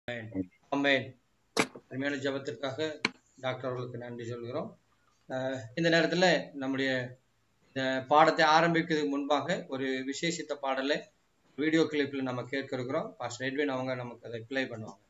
Amen அருமையான ஜெபத்திற்காக doctor அவர்களுக்கு நன்றி சொல்கிறோம் அஹ் இந்த நேரத்தில் நம்முடைய இந்த பாடத்தை ஆரம்பிக்கிறதுக்கு முன்பாக ஒரு விசேஷித்த பாடலை வீடியோ கிளிப்பில் நம்ம கேட்க இருக்கிறோம் பாஸ்டர் எட்வின் அவங்க நமக்கு அதை ப்ளே பண்ணுவாங்க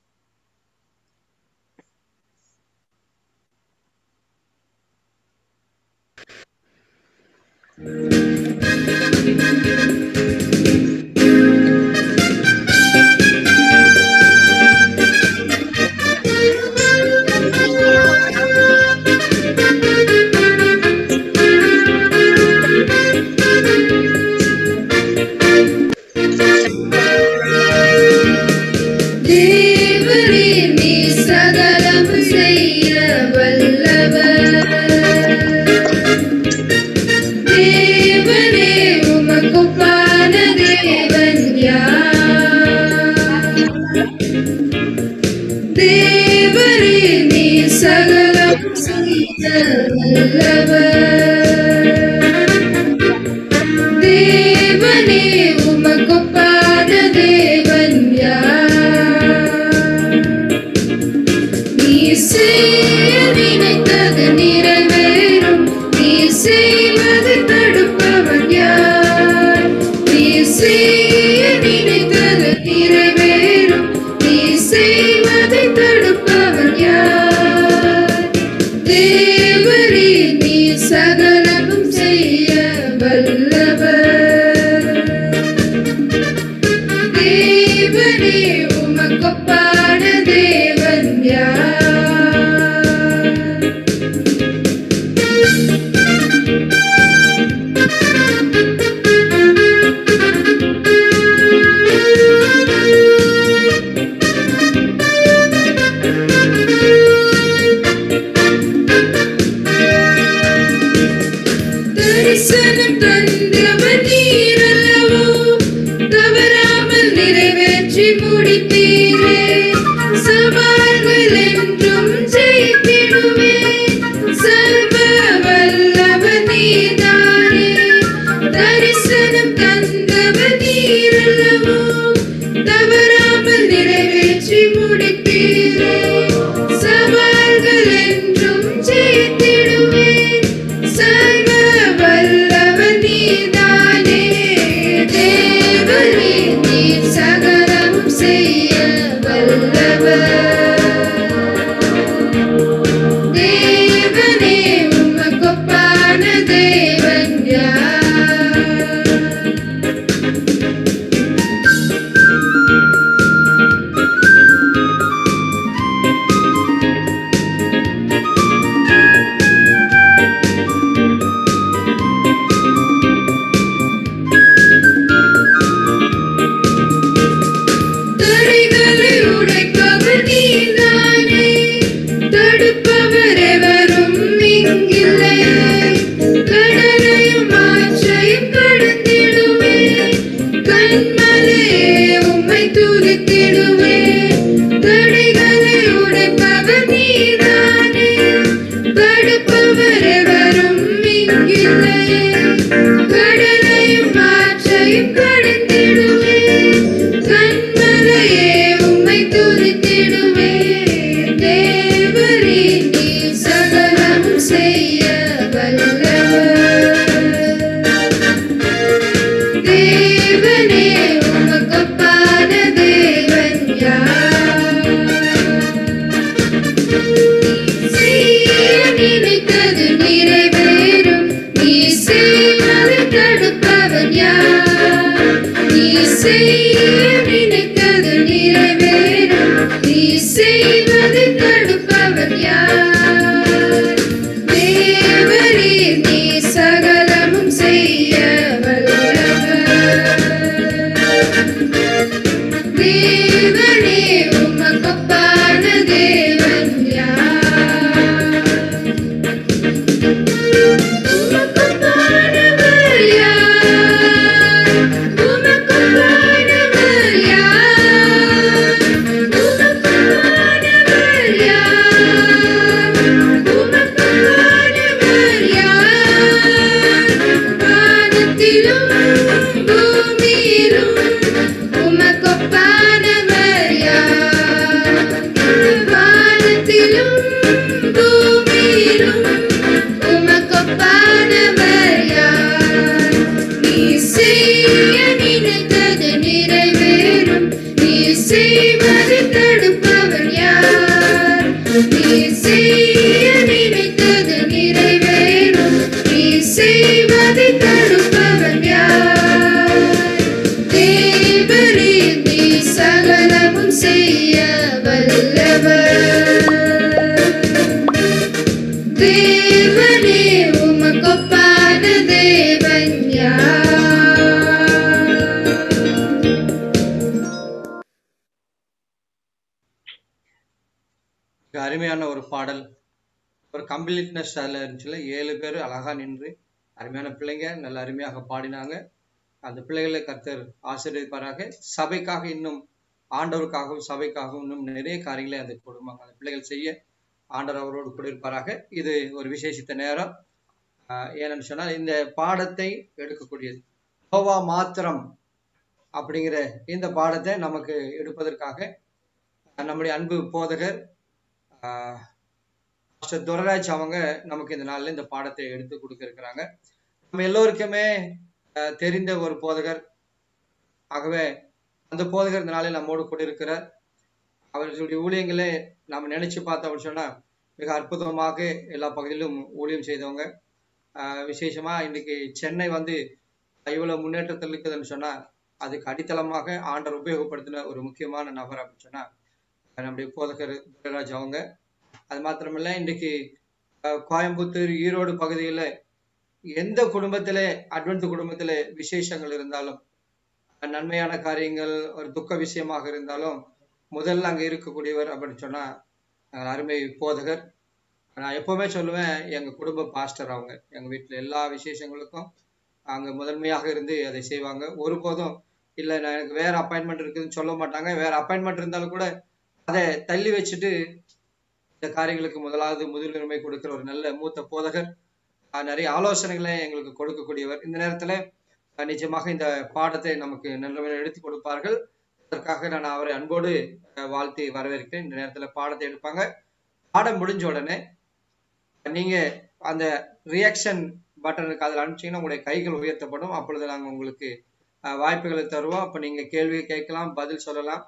தேவரே நீ சகலம் செய்ய வல்லவர் தேவனே உமக்குப்பான தேவன் யார் தேவரே நீ சகலம் செய்ய வல்லவர் தேவனே உமக்குப்பான தேவன் யார் நீ செய்ய நினைத்தது நிறைவேறும் நீ செய்வது தடுப்பவன் யார் நீ செய்ய நினைத்தது நிறைவேறும் நீ செய்வதை தடுப்பவன் யார் தேவரே நீ சகலமும் செய்ய வல்லவர் தேவனே உமக்கொப்பான தேவன் யார் தரிசனம் தந்தவர் நீரல்லவோ தவறாமல் நிறைவேற்றி முடித்தீரே சவால்கள் என்றும் ஜெயித்திடுவே சர்வ வல்லவர் நீதானே தரிசனம் தந்தவர் நீரல்லவோ தவறாமல் நிறைவேற்றி முடித்தீரே சவால்கள் என்றும் ஜெயித்திடுவே சர்வ வல்லவர் நீதானே தேவரே நீ சகலம் செய்ய வல்லவர் தேவனே உமக்கொப்பான தேவன் யார் தடைகளை உடைப்பவர் நீதானே தடுப்பவர் எவரும் இங்கில்லை கடலையும் ஆற்றையும் கடந்திடுவே கண்மலையே உம்மை துதித்திடுவே தடைகளை உடைப்பவர் நீதானே தடுப்பவர் எவரும் இங்கில்லை கடலையும் ஆற்றையும் கடந்திடுவே கண்மலையே உம்மை துதித்திடுவே தேவரே நீ சகலம் செய்ய வல்லவர் தேவனே உமக்கொப்பான தேவன் யார் செய்ய நினைத்தது நிறைவேறும் நீ செய்வதை தடுப்பவன் யார் நீ செய்ய நினைத்தது நிறைவேறும் நீ செய்வதை தடுப்பவன் யார் தேவரே நீ சகலமும் செய்ய வல்லவர் தேவனே உமக்கொப்பான தேவன் யார் உமக்கொப்பானவர் யார் உமக்கொப்பானவர் யார் உமக்கொப்பானவர் யார் செய்வதை தடுப்பவன் யார் நீ செய்ய நினைத்தது நிறைவேறும் நீ செய்வதை தடுப்பவன் யார் தேவரே நீ சகலமும் செய்ய வல்லவர் தேவனே உமக்கொப்பான தேவன் யார் மிக அருமையான ஒரு பாடல் ஒரு கம்ப்ளீட்னஸ் அதில் இருந்துச்சுல ஏழு பேர் அழகா நின்று அருமையான பிள்ளைங்க நல்ல அருமையாக பாடினாங்க அந்த பிள்ளைகளை கர்த்தர் ஆசீர்வதிப்பாராக சபைக்காக இன்னும் ஆண்டவருக்காகவும் சபைக்காகவும் இன்னும் நிறைய காரியங்களை அந்த குடும்பம் அந்த பிள்ளைகள் செய்ய ஆண்டவர் அவரோடு கூட இருப்பாராக இது ஒரு விசேஷித்த நேரம் ஆஹ் ஏன்னு சொன்னால் இந்த பாடத்தை எடுக்கக்கூடியது யோவா மாத்திரம் அப்படிங்கிற இந்த பாடத்தை நமக்கு எடுப்பதற்காக நம்முடைய அன்பு போதகர் ஆஹ் மாஸ்டர் துரராஜ் அவங்க நமக்கு இந்த நாள்ல இந்த பாடத்தை எடுத்து கொடுக்க இருக்கிறாங்க நம்ம எல்லோருக்குமே ஆஹ் தெரிந்த ஒரு போதகர் ஆகவே அந்த போதகர் இந்த நாளில் நம்மோடு கூட இருக்கிறார் அவர்களுடைய ஊழியங்களை நாம் நினைச்சு பார்த்தோம் அப்படின்னு சொன்னா மிக அற்புதமாக எல்லா பகுதியிலும் ஊழியம் செய்தவங்க ஆஹ் விசேஷமா இன்னைக்கு சென்னை வந்து இவ்வளவு முன்னேற்றத்தில் இருக்குதுன்னு சொன்னா அதுக்கு அடித்தளமாக ஆண்டர் உபயோகப்படுத்தின ஒரு முக்கியமான நபர் அப்படின்னு சொன்னா நம்முடைய போதகர் துரைராஜ் அவங்க அது மாத்திரமல்ல இன்றைக்கு அஹ், கோயம்புத்தூர் ஈரோடு பகுதியில் எந்த குடும்பத்திலே அட்வென்த் குடும்பத்திலே விசேஷங்கள் இருந்தாலும் அஹ், நன்மையான காரியங்கள் ஒரு துக்க விஷயமாக இருந்தாலும் முதல்ல அங்க இருக்கக்கூடியவர் அப்படின்னு சொன்னா அஹ், அருமை போதகர் நான் எப்பவுமே சொல்லுவேன் எங்க குடும்ப பாஸ்டர் அவங்க எங்க வீட்டுல எல்லா விசேஷங்களுக்கும் அங்க முதன்மையாக இருந்து அதை செய்வாங்க ஒருபோதும் இல்ல நான் எனக்கு வேற அப்பாயின்மெண்ட் இருக்குதுன்னு சொல்ல மாட்டாங்க வேற அப்பாயின்மெண்ட் இருந்தாலும் கூட அதை தள்ளி வச்சுட்டு இந்த காரியங்களுக்கு முதலாவது முன்னுரிமை கொடுக்கிற ஒரு நல்ல மூத்த போதகர் ஆஹ் நிறைய ஆலோசனைகளை எங்களுக்கு கொடுக்கக்கூடியவர் இந்த நேரத்துல ஆஹ் நிச்சயமாக இந்த பாடத்தை நமக்கு நல்ல எடுத்து கொடுப்பார்கள் அதற்காக நான் அவரை அன்போடு ஆஹ் வாழ்த்தி வரவேற்கிறேன் இந்த நேரத்துல பாடத்தை எடுப்பாங்க பாடம் முடிஞ்ச உடனே நீங்க அந்த ரியாக்ஷன் பட்டனுக்கு அதில் அனுப்பிச்சீங்கன்னா உங்களுடைய கைகள் உயர்த்தப்படும் அப்பொழுது நாங்கள் உங்களுக்கு ஆஹ் வாய்ப்புகளை தருவோம் அப்போ நீங்க கேள்வி கேட்கலாம் பதில் சொல்லலாம்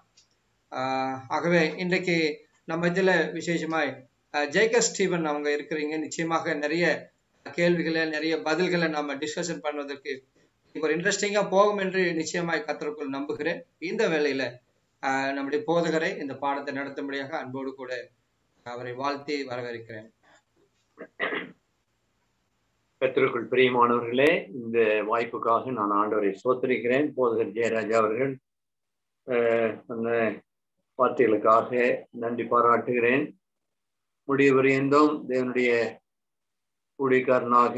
ஆஹ் ஆகவே இன்றைக்கு நம்ம இதில் விசேஷமாய் ஆஹ் ஜெய்கர் ஸ்டீவன் அவங்க இருக்கிறீங்க நிச்சயமாக நிறைய கேள்விகளை நிறைய பதில்களை நாம டிஸ்கஷன் பண்ணுவதற்கு இப்போ ஒரு இன்ட்ரெஸ்டிங்கா போகும் என்று நிச்சயமாய் கத்தருக்குள் நம்புகிறேன் இந்த வேளையில ஆஹ் நம்முடைய போதகரை இந்த பாடத்தை நடத்தும்படியாக அன்போடு கூட அவரை வாழ்த்தி வரவேற்கிறேன் கத்திற்குள் பிரியமானவர்களே இந்த வாய்ப்புக்காக நான் ஆண்டவரை சோத்தரிக்கிறேன் போதகர் ஜெயராஜா அவர்கள் அஹ், அந்த வார்த்தைகளுக்காக நன்றி பாராட்டுகிறேன் முடிவு வரையந்தும் தேவனுடைய ஊழியக்காரனாக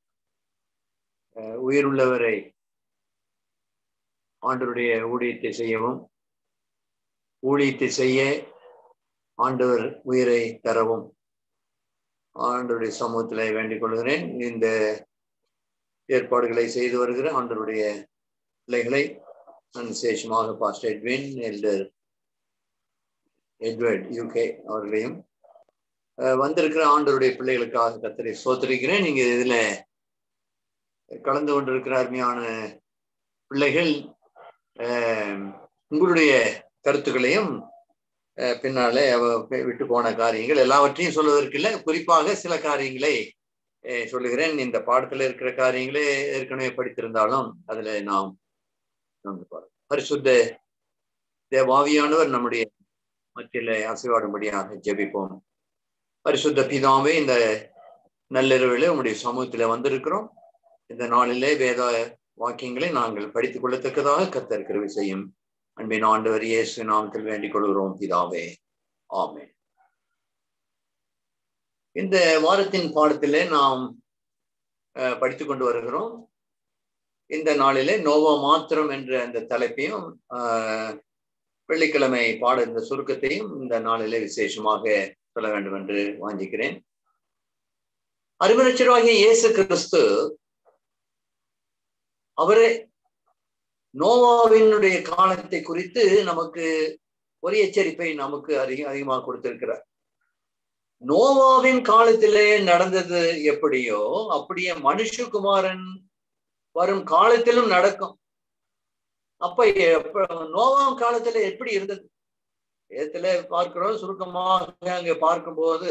அஹ், உயிருள்ளவரை ஆண்டவருடைய ஊழியத்தை செய்யவும் ஊழியத்தை செய்ய ஆண்டவர் உயிரை தரவும் ஆண்டவருடைய சமூகத்தில் வேண்டிக் கொள்கிறேன் இந்த ஏற்பாடுகளை செய்து வருகிற ஆண்டவருடைய பிள்ளைகளை நான் விசேஷமாக pastor Edwin elder Edward UK அவர்களையும் அஹ், வந்திருக்கிற ஆண்டவருடைய பிள்ளைகளுக்காக கத்தரை சோத்தரிக்கிறேன் நீங்க இதுல கலந்து கொண்டிருக்கிற அருமையான பிள்ளைகள் அஹ், உங்களுடைய கருத்துக்களையும் அஹ் பின்னாலே அவ பி- விட்டு போன காரியங்கள் எல்லாவற்றையும் சொல்வதற்கு இல்லை குறிப்பாக சில காரியங்களை அஹ் சொல்லுகிறேன் இந்த பாடத்துல இருக்கிற காரியங்களே ஏற்கனவே படித்திருந்தாலும் அதுல நாம் வந்து பாருங்க. பரிசுத்த தேவாவியானவர் நம்முடைய மத்தியில அசைவாடும்படியாக ஜெபிப்போம் பரிசுத்த பிதாவே இந்த நள்ளிரவில் உங்களுடைய சமூகத்துல வந்திருக்கிறோம் இந்த நாளிலே வேத வாக்கியங்களை நாங்கள் படித்துக் கொள்ளத்தக்கதாக கர்த்தர் கிருபை செய்யும் அன்பின் ஆண்டவர் இயேசு நாமத்தில் வேண்டிக் கொள்கிறோம் பிதாவே ஆமென் இந்த வாரத்தின் பாடத்திலே நாம் அஹ், படித்துக் கொண்டு வருகிறோம் இந்த நாளிலே நோவா மாத்திரம் என்ற அந்த தலைப்பையும் ஆஹ், வெள்ளிக்கிழமை பாட இந்த சுருக்கத்தையும் இந்த நாளிலே விசேஷமாக சொல்ல வேண்டும் என்று வாஞ்சிக்கிறேன் அறிவரட்சராகிய இயேசு கிறிஸ்து அவரே நோவாவினுடைய காலத்தை குறித்து நமக்கு ஒரு எச்சரிப்பை நமக்கு அதிக அதிகமாக கொடுத்திருக்கிறார் நோவாவின் காலத்திலே நடந்தது எப்படியோ அப்படியே மனுஷகுமாரன் வரும் காலத்திலும் நடக்கும் அப்ப எப்ப நோவாவின் காலத்துல எப்படி இருந்தது இடத்துல பார்க்கிறோம் சுருக்கமாக அங்கே பார்க்கும்போது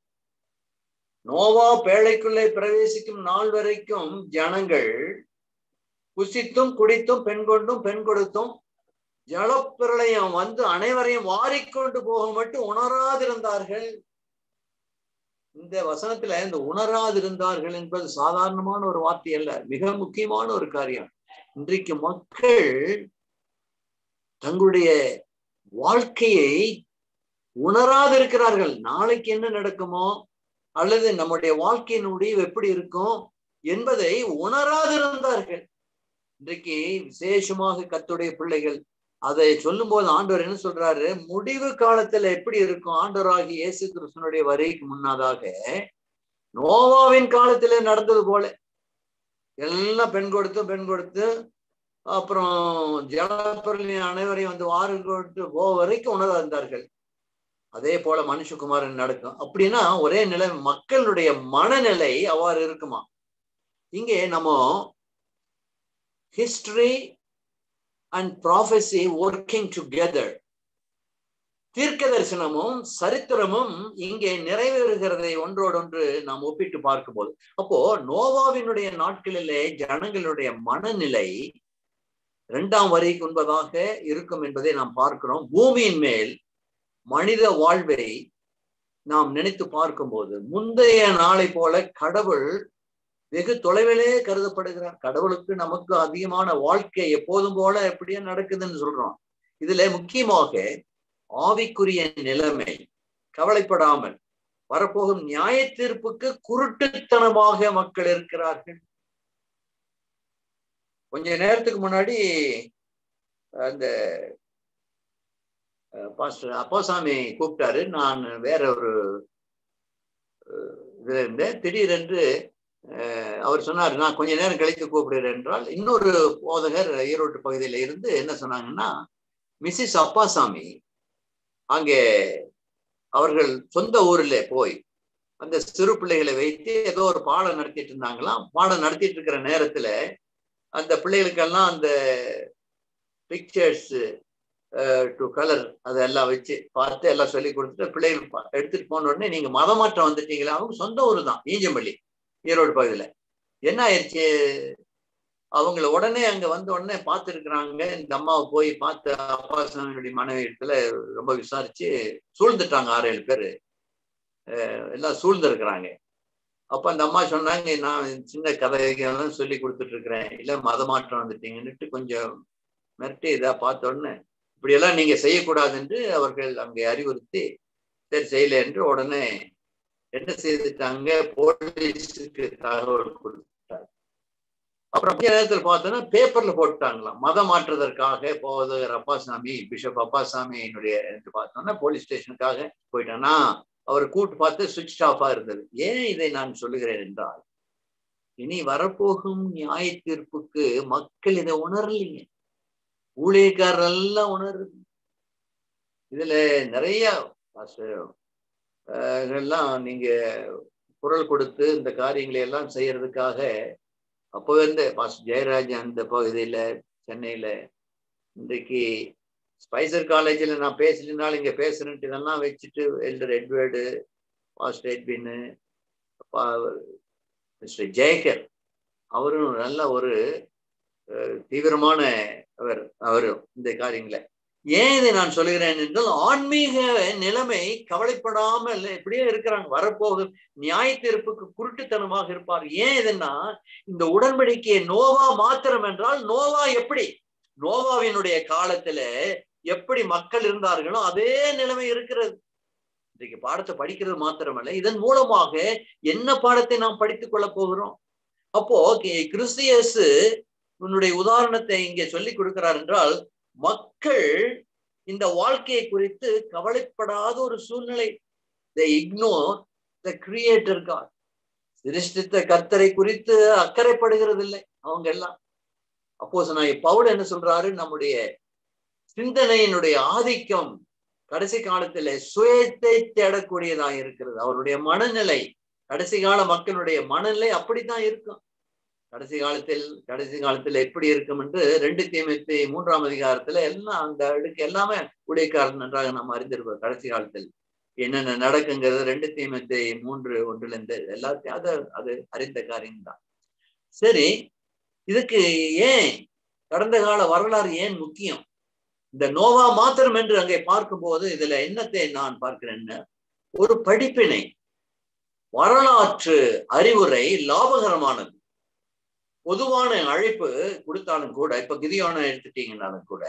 நோவா பேழைக்குள்ளே பிரவேசிக்கும் நாள் வரைக்கும் ஜனங்கள் புசித்தும் குடித்தும் பெண் கொண்டும் பெண் கொடுத்தும் ஜலப்பிரளயம் வந்து அனைவரையும் வாரிக்கொண்டு போக மட்டும் உணராதிருந்தார்கள் இந்த வசனத்துல இந்த உணராதிருந்தார்கள் என்பது சாதாரணமான ஒரு வார்த்தை அல்ல மிக முக்கியமான ஒரு காரியம் இன்றைக்கு மக்கள் தங்களுடைய வாழ்க்கையை உணராதிருக்கிறார்கள் நாளைக்கு என்ன நடக்குமோ அல்லது நம்முடைய வாழ்க்கையின் முடிவு எப்படி இருக்கும் என்பதை உணராதிருந்தார்கள் இன்றைக்கு விசேஷமாக கத்துடைய பிள்ளைகள் அதை சொல்லும் போது ஆண்டவர் என்ன சொல்றாரு முடிவு காலத்துல எப்படி இருக்கும் ஆண்டவராகி இயேசு கிருஷ்ணனுடைய வரைக்கு முன்னதாக நோவாவின் காலத்துல நடந்தது போல எல்லாம் பெண் கொடுத்து பெண் கொடுத்து அப்புறம் ஜலப்பொருளி அனைவரையும் வந்து வாரு கொடுத்து போக வரைக்கும் உணர இருந்தார்கள் அதே போல மனுஷகுமாரன் நடக்கும் அப்படின்னா ஒரே நிலை மக்களுடைய மனநிலை அவ்வாறு இருக்குமா இங்கே நம்ம history and prophecy working together தீர்க்க தரிசனமும் சரித்திரமும் இங்கே நிறைவேறுகிறதை ஒன்றோடொன்று நாம் ஒப்பிட்டு பார்க்கும்போது அப்போ நோவாவினுடைய நாட்களிலே ஜனங்களுடைய மனநிலை இரண்டாம் வரிக்கு உண்பதாக இருக்கும் என்பதை நாம் பார்க்கிறோம் பூமியின் மேல் மனித வாழ்வை நாம் நினைத்து பார்க்கும்போது முந்தைய நாளை போல கடவுள் வெகு தொலைவிலே கருதப்படுகிறார் கடவுளுக்கு நமக்கு அதிகமான வாழ்க்கை எப்போதும் போல எப்படியே நடக்குதுன்னு சொல்றோம் இதுல முக்கியமாக ஆவிக்குரிய நிலைமை கவலைப்படாமல் வரப்போகும் நியாய தீர்ப்புக்கு குருட்டுத்தனமாக மக்கள் இருக்கிறார்கள் கொஞ்ச நேரத்துக்கு முன்னாடி அந்த பாஸ்டர் அப்போசாமி கூப்பிட்டாரு நான் வேற ஒரு இதுல இருந்தேன் திடீரென்று அவர் சொன்னார் நான் கொஞ்ச நேரம் கழித்து கூப்பிடுறேன் என்றால் இன்னொரு போதகர் ஈரோட்டு பகுதியில இருந்து என்ன சொன்னாங்கன்னா மிஸ்ஸஸ் அப்பாசாமி அங்கே அவர்கள் சொந்த ஊர்ல போய் அந்த சிறு பிள்ளைகளை வைத்து ஏதோ ஒரு பாடம் நடத்திட்டு இருந்தாங்களாம் பாடம் நடத்திட்டு இருக்கிற நேரத்துல அந்த பிள்ளைகளுக்கெல்லாம் அந்த பிக்சர்ஸ் டு கலர் அதெல்லாம் வச்சு பார்த்து எல்லாம் சொல்லி கொடுத்துட்டு பிள்ளைகள் எடுத்துட்டு போன உடனே நீங்க மதமாற்றம் வந்துட்டீங்களா அவங்க சொந்த ஊர் தான் ஈஞ்சம்பள்ளி ஈரோடு பகுதியில என்ன ஆயிடுச்சு அவங்கள உடனே அங்க வந்த உடனே பார்த்துருக்குறாங்க இந்த அம்மாவை போய் பார்த்து அப்பா சாமியுடைய மனைவி இடத்துல ரொம்ப விசாரிச்சு சூழ்ந்துட்டாங்க ஆறு ஏழு பேரு எல்லாம் சூழ்ந்திருக்கிறாங்க அப்ப அந்த அம்மா சொன்னாங்க நான் சின்ன கதைகள்லாம் சொல்லி கொடுத்துட்டு இருக்கிறேன் இல்ல மதமாற்றம் வந்துட்டீங்கன்னுட்டு கொஞ்சம் மிரட்டி இதா பார்த்த உடனே இப்படியெல்லாம் நீங்க செய்யக்கூடாது என்று அவர்கள் அங்கே அறிவுறுத்தி சரி செய்யல என்று உடனே என்ன செய்துட்டாங்க போலீஸுக்கு தகவல் கொடுத்தாங்க அப்புறம் கொஞ்ச நேரத்தில் பார்த்தோன்னா பேப்பர்ல போட்டாங்களாம் மதம் மாற்றுவதற்காக போவதர் அப்பாசாமி பிஷப் அப்பாசாமி என்னுடைய என்று பார்த்தோம்னா போலீஸ் ஸ்டேஷனுக்காக போயிட்டானா அவர் கூட்டு பார்த்து சுவிட்ச் ஆஃபா இருந்தது ஏன் இதை நான் சொல்லுகிறேன் என்றால் இனி வரப்போகும் நியாய தீர்ப்புக்கு மக்கள் இதை உணரலைங்க ஊழியக்காரர் எல்லாம் உணருது இதுல நிறைய எல்லாம் நீங்க குரல் கொடுத்து இந்த காரியங்களை எல்லாம் செய்யறதுக்காக அப்போ வந்து பாஸ் ஜெயராஜ் அந்த பகுதியில சென்னையில இன்றைக்கு ஸ்பைசர் காலேஜில் நான் பேசலினாலும் இங்க பேசுறேன்ட்டு இதெல்லாம் வச்சுட்டு elder Edward pastor Edwin mister Jayakar அவரும் நல்ல ஒரு தீவிரமான அவர் அவரும் இந்த காரியங்களை ஏன் இதை நான் சொல்லுகிறேன் என்றால் ஆன்மீக நிலைமை கவலைப்படாமல் இப்படியே இருக்கிறாங்க வரப்போகும் நியாய தீர்ப்புக்கு குருட்டுத்தனமாக இருப்பார் ஏன் இதுன்னா இந்த உடன்படிக்கையை நோவா மாத்திரம் என்றால் நோவா எப்படி நோவாவினுடைய காலத்துல எப்படி மக்கள் இருந்தார்களோ அதே நிலைமை இருக்கிறது இன்றைக்கு பாடத்தை படிக்கிறது மாத்திரமல்ல இதன் மூலமாக என்ன பாடத்தை நாம் படித்துக் கொள்ள போகிறோம் அப்போ கிறிஸ்தியசு உன்னுடைய உதாரணத்தை இங்கே சொல்லி கொடுக்கிறார் என்றால் மக்கள் இந்த வாழ்க்கையை குறித்து கவலைப்படாத ஒரு சூழ்நிலை the ignore the creator God சிருஷ்டித்த கர்த்தரை குறித்து அக்கறைப்படுகிறது இல்லை அவங்க எல்லாம் அப்போ நான் பவுல் என்ன சொல்றாரு நம்முடைய சிந்தனையினுடைய ஆதிக்கம் கடைசி காலத்துல சுயத்தை தேடக்கூடியதாக இருக்கிறது அவருடைய மனநிலை கடைசி கால மக்களுடைய மனநிலை அப்படித்தான் இருக்கும் கடைசி காலத்தில் கடைசி காலத்தில் எப்படி இருக்கும் என்று ரெண்டு தீமைத்து மூன்றாம் அதிகாரத்துல எல்லாம் அந்த அடுக்கு எல்லாமே உடையக்காரன் நன்றாக நாம் அறிந்திருப்போம் கடைசி காலத்தில் என்னென்ன நடக்குங்கிறது ரெண்டு தீமத்தை மூன்று ஒன்றுல இருந்து எல்லாத்தையும் அது அது அறிந்த காரியம்தான் சரி இதுக்கு ஏன் கடந்த கால வரலாறு ஏன் முக்கியம் இந்த நோவா மாத்திரம் என்று அங்கே பார்க்கும்போது இதுல என்னத்தை நான் பார்க்கிறேன்னு ஒரு படிப்பினை வரலாற்று அறிவுரை லாபகரமானது பொதுவான அழைப்பு கொடுத்தாலும் கூட இப்ப கிதியான எடுத்துட்டீங்கன்னாலும் கூட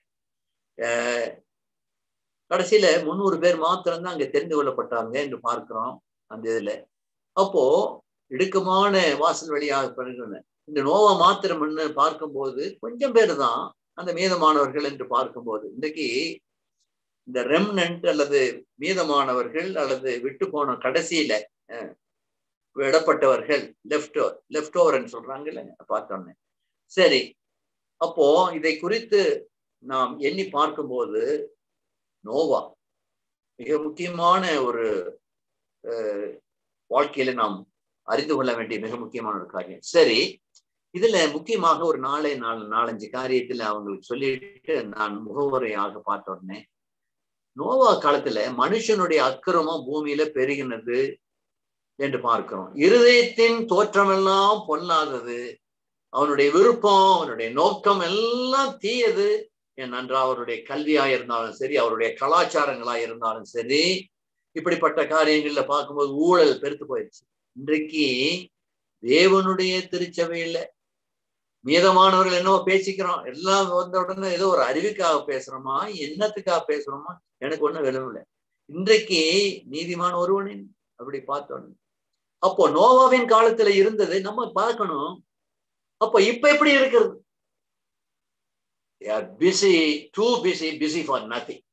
அஹ், கடைசியில முந்நூறு பேர் மாத்திரம்தான் அங்க தெரிந்து கொள்ளப்பட்டாங்க என்று பார்க்கிறோம் அந்த இதுல அப்போ இடுக்கமான வாசல் வழியாக பிறகுன இந்த நோவா மாத்திரம்னு பார்க்கும்போது கொஞ்சம் பேர் தான் அந்த மீதமானவர்கள் என்று பார்க்கும்போது இன்றைக்கு இந்த ரெம்னன்ட் அல்லது மீதமானவர்கள் அல்லது விட்டு போன கடைசியில அஹ், விடப்பட்டவர்கள் லெஃப்ட் லெஃப்ட் ஓவர்ன்னு சொல்றாங்கல்ல பார்த்தோன்னே சரி அப்போ இதை குறித்து நாம் எண்ணி பார்க்கும்போது நோவா மிக முக்கியமான ஒரு அஹ், வாழ்க்கையில நாம் அறிந்து கொள்ள வேண்டிய மிக முக்கியமான ஒரு காரியம் சரி இதுல முக்கியமாக ஒரு நாளை நாலு நாலஞ்சு காரியத்துல அவங்களுக்கு சொல்லிட்டு நான் முகவுரையாக பார்த்த உடனே நோவா காலத்துல மனுஷனுடைய அக்கிரமம் பூமியில பெருகினது என்று பார்க்கிறோம் இருதயத்தின் தோற்றமெல்லாம் பொல்லாதது அவனுடைய விருப்பம் அவனுடைய நோக்கம் எல்லாம் தீயது என் நன்றா அவருடைய கல்வியா இருந்தாலும் சரி அவருடைய கலாச்சாரங்களா இருந்தாலும் சரி இப்படிப்பட்ட காரியங்கள்ல பார்க்கும்போது ஊழல் பெருத்து போயிடுச்சு இன்றைக்கு தேவனுடைய திருச்சபையில மீதமானவர்கள் என்னவோ பேசிக்கிறோம் எல்லாம் வந்த உடனே ஏதோ ஒரு அறிவுக்காக பேசுறோமா என்னத்துக்காக பேசுறோமா எனக்கு ஒண்ணும் விளம்பல இன்றைக்கு நீதிமான் ஒருவனின் அப்படி பார்த்தோம் அப்போ நோவாவின் காலத்துல இருந்தது நம்ம பார்க்கணும் அப்போ இப்ப எப்படி இருக்கிறது busy too busy busy for nothing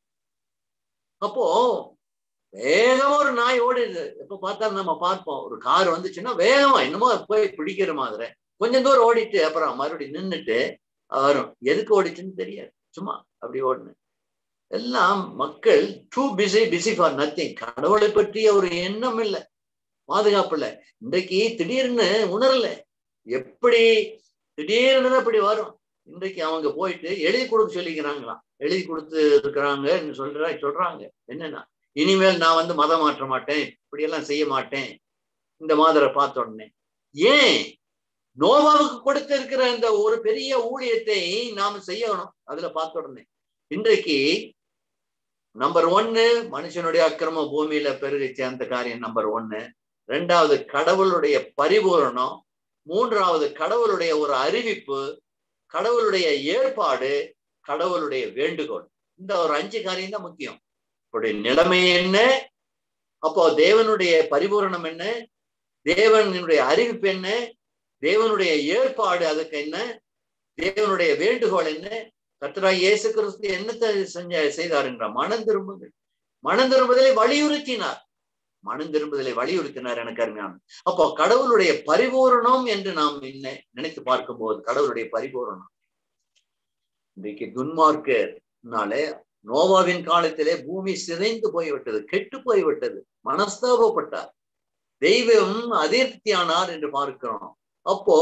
அப்போ வேகமா ஒரு நாய் ஓடிடுது எப்ப பார்த்தாலும் நம்ம பார்ப்போம் ஒரு கார் வந்துச்சுன்னா வேகமா என்னமோ போய் பிடிக்கிற மாதிரி கொஞ்சம் தூரம் ஓடிட்டு அப்புறம் மறுபடியும் நின்றுட்டு வரும் எதுக்கு ஓடிச்சுன்னு தெரியாது சும்மா அப்படி ஓடுனேன் எல்லாம் மக்கள் too busy busy for nothing கடவுளை பற்றிய ஒரு எண்ணம் இல்லை பாதுகாப்பு இல்லை இன்றைக்கு திடீர்னு உணரல எப்படி திடீர்னு அப்படி வரும் இன்றைக்கு அவங்க போயிட்டு எழுதி கொடுக்க சொல்லிக்கிறாங்களாம் எழுதி கொடுத்து இருக்கிறாங்கன்னு சொல்ற சொல்றாங்க என்னன்னா இனிமேல் நான் வந்து மதம் மாற்ற மாட்டேன் இப்படி எல்லாம் செய்ய மாட்டேன் இந்த மாதிரி பார்த்த உடனே ஏன் நோவாவுக்கு கொடுத்திருக்கிற இந்த ஒரு பெரிய ஊழியத்தை நாம செய்யணும் அதுல பார்த்த உடனே இன்றைக்கு நம்பர் ஒன்னு மனுஷனுடைய அக்கிரம பூமியில பெருகிச்சு அந்த காரியம் நம்பர் ஒன்னு ரெண்டாவது கடவுளுடைய பரிபூரணம் மூன்றாவது கடவுளுடைய ஒரு அறிவிப்பு கடவுளுடைய ஏற்பாடு கடவுளுடைய வேண்டுகோள் இந்த ஒரு அஞ்சு காரியம் தான் முக்கியம் இப்படி நிலைமை என்ன அப்போ தேவனுடைய பரிபூரணம் என்ன தேவனுடைய அறிவிப்பு என்ன தேவனுடைய ஏற்பாடு அதுக்கு என்ன தேவனுடைய வேண்டுகோள் என்ன கர்த்தராய் இயேசு கிறிஸ்து என்னத்தை செஞ்ச செய்தார் என்றார் மனம் திரும்புங்கள் மனம் திரும்புதலை வலியுறுத்தினார் மனம் திரும்புதலை வலியுறுத்தினார் எனக்கு அருமையான அப்போ கடவுளுடைய பரிபூரணம் என்று நாம் என்ன நினைத்து பார்க்கும்போது கடவுளுடைய பரிபூரணம் இன்றைக்கு துன்மார்க்கனாலே நோவாவின் காலத்திலே பூமி சிதைந்து போய்விட்டது கெட்டு போய்விட்டது மனஸ்தாபப்பட்டார் தெய்வம் அதிருப்தியானார் என்று பார்க்கிறோம் அப்போ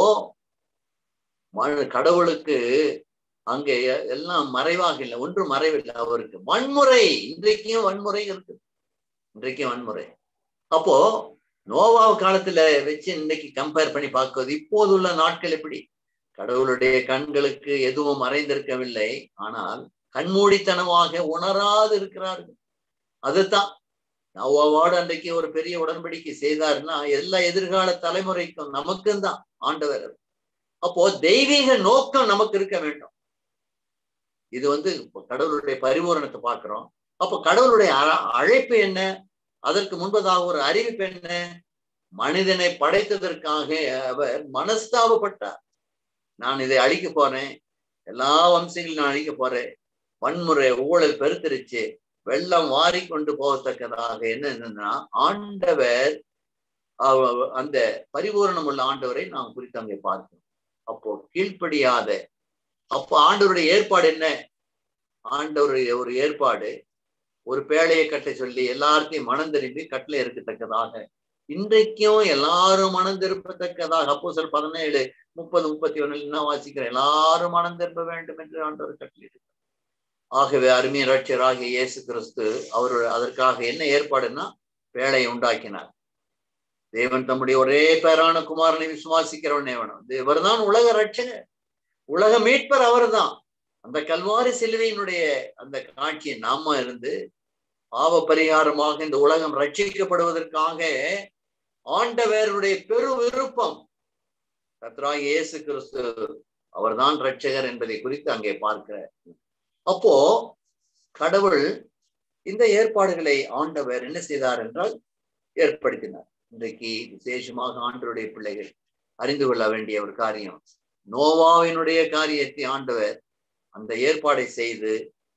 ம- கடவுளுக்கு அங்கே எல்லாம் மறைவாக இல்லை ஒன்றும் மறைவில்லை அவருக்கு வன்முறை இன்றைக்கும் வன்முறை இருக்கு இன்றைக்கும் வன்முறை அப்போ நோவா காலத்துல வச்சு இன்னைக்கு கம்பேர் பண்ணி பார்க்கிறது இப்போது உள்ள நாட்கள் எப்படி கடவுளுடைய கண்களுக்கு எதுவும் மறைந்திருக்கவில்லை ஆனால் கண்மூடித்தனமாக உணராது இருக்கிறார்கள் அதுதான் நோவாவோடு அன்றைக்கு ஒரு பெரிய உடன்படிக்கை செய்தாருன்னா எல்லா எதிர்கால தலைமுறைக்கும் நமக்கும் தான் ஆண்டவர் அப்போ தெய்வீக நோக்கம் நமக்கு இருக்க வேண்டும் இது வந்து கடவுளுடைய பரிபூரணத்தை பார்க்கிறோம் அப்போ கடவுளுடைய அ- அழைப்பு என்ன அதற்கு முன்பதாக ஒரு அறிவிப்பு என்ன மனிதனை படைத்ததற்காக அவர் மனஸ்தாபப்பட்டார் நான் இதை அழிக்க போறேன் எல்லா வம்சங்களையும் நான் அழிக்க போறேன் வன்முறை ஊழல் பெருத்திருச்சு வெள்ளம் வாரி கொண்டு போகத்தக்கதாக என்னன்னா ஆண்டவர் அவ- அந்த பரிபூரணம் உள்ள ஆண்டவரை நாம் குறித்து அங்கே பார்க்கிறோம் அப்போ கீழ்ப்படியாத அப்போ ஆண்டவருடைய ஏற்பாடு என்ன ஆண்டவருடைய ஒரு ஏற்பாடு ஒரு பேழையை கட்ட சொல்லி எல்லாத்தையும் மனம் திரும்பி கட்டளை இருக்கத்தக்கதாக இன்றைக்கும் எல்லாரும் மனம் திருப்பத்தக்கதாக அப்போ சில பதினேழு முப்பது முப்பத்தி ஒண்ணுல என்ன வாசிக்கிறேன் எல்லாரும் மனம் திரும்ப வேண்டும் என்று ஆண்டவர் கட்டளையிட்டார் ஆகவே அருமைய ரட்சராகிய இயேசு கிறிஸ்து அவர் அதற்காக என்ன ஏற்பாடுன்னா வேலையை உண்டாக்கினார் தேவன் தம்முடைய ஒரே பேரான குமாரனை விசுவாசிக்கிறவனே வேணும் இவர்தான் உலக ரட்சகர் உலக மீட்பர் அவர்தான் அந்த கல்வாரி சிலுவையினுடைய அந்த காட்சியை நாம இருந்து பாவ பரிகாரமாக இந்த உலகம் ரட்சிக்கப்படுவதற்காக ஆண்டவருடைய பெரு விருப்பம் கத்ராய் இயேசு கிறிஸ்து அவர்தான் ரட்சகர் என்பதை குறித்து அங்கே பார்க்கிறார் அப்போ கடவுள் இந்த ஏற்பாடுகளை ஆண்டவர் என்ன செய்தார் என்றால் ஏற்படுத்தினார் இன்றைக்கு விசேஷமாக ஆண்டருடைய பிள்ளைகள் அறிந்து கொள்ள வேண்டிய ஒரு காரியம் நோவாவினுடைய காரியத்தை ஆண்டவர் அந்த ஏற்பாடை செய்து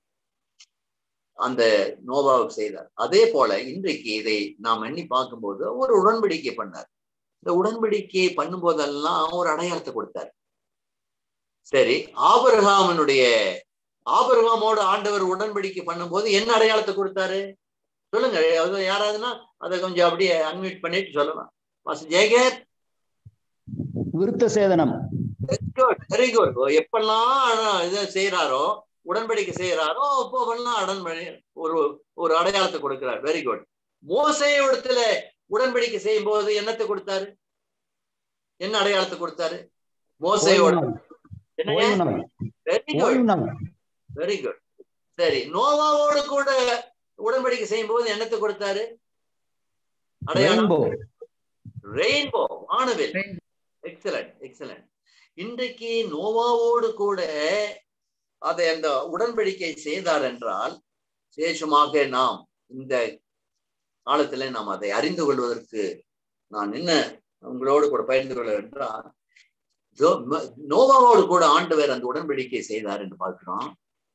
அந்த நோவாவுக்கு செய்தார் அதே போல இன்றைக்கு இதை நாம் எண்ணி பார்க்கும்போது ஒரு உடன்படிக்கை பண்ணார் இந்த உடன்படிக்கையை பண்ணும்போதெல்லாம் ஒரு அடையாளத்தை கொடுத்தார் சரி ஆபரகாமனுடைய ஆபரகாமோட ஆண்டவர் உடன்படிக்கை பண்ணும்போது என்ன அடையாளத்தை கொடுத்தாரு சொல்லுங்க அது யாராவதுன்னா அதை கொஞ்சம் அப்படியே அன்மியூட் பண்ணிட்டு சொல்லலாம் மாஸ்டர் ஜெயகர் விருத்த சேதனம் வெரி குட் எப்பெல்லாம் இதை செய்யறாரோ உடன்படிக்கை செய்யறாரோ அப்போவெல்லாம் உடன்படி ஒரு ஒரு அடையாளத்தை கொடுக்கிறார் வெரி குட் மோசையோடத்துல உடன்படிக்கை செய்யும் போது என்னத்தை கொடுத்தாரு என்ன அடையாளத்தை கொடுத்தாரு மோசையோட ஓய்வு வெரி ஓய்வு குட் நாள் வெரி குட் சரி நோவாவோடு கூட உடன்படிக்கை செய்யும் போது என்னத்தை கொடுத்தாரு அடையாளம் ரெயின்போ ரெயின்போ வானவில் எக்ஸலண்ட் எக்ஸலண்ட் இன்றைக்கு நோவாவோடு கூட அதை அந்த உடன்படிக்கை செய்தார் என்றால் விசேஷமாக நாம் இந்த காலத்துல நாம் அதை அறிந்து கொள்வதற்கு நான் என்ன உங்களோடு கூட பகிர்ந்து கொள்ள என்றால் ஜோ- ம- நோவாவோடு கூட ஆண்டவர் அந்த உடன்படிக்கை செய்தார் என்று பார்க்கிறோம்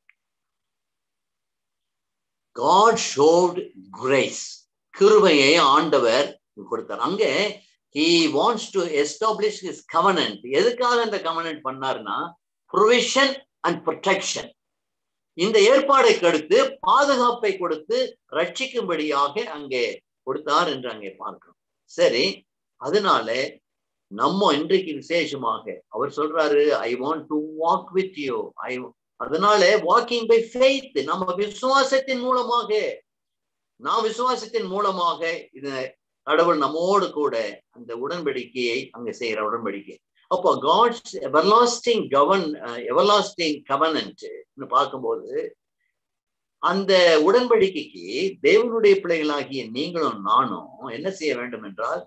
காட் ஷோவ்ட் கிரேஸ் கிருபையை ஆண்டவர் கொடுத்தார் அங்கே he wants to establish his covenant எதுக்காக அந்த covenant பண்ணார்னா provision and protection இந்த ஏற்பாடை கடுத்து பாதுகாப்பை கொடுத்து ரட்சிக்கும்படியாக அங்கே கொடுத்தார் என்று அங்கே பார்க்கிறோம் சரி அதனால நம்ம இன்றைக்கு விசேஷமாக அவர் சொல்றாரு I want to walk with you I அதனால வாக்கிங் பை ஃபெய்த் நம்ம விசுவாசத்தின் மூலமாக நாம் விசுவாசத்தின் மூலமாக இது கடவுள் நம்மோடு கூட அந்த உடன்படிக்கையை அங்க செய்யற உடன்படிக்கை அப்போ God's everlasting covenant everlasting covenant பார்க்கும்போது அந்த உடன்படிக்கைக்கு தேவனுடைய பிள்ளைகளாகிய நீங்களும் நானும் என்ன செய்ய வேண்டும் என்றால்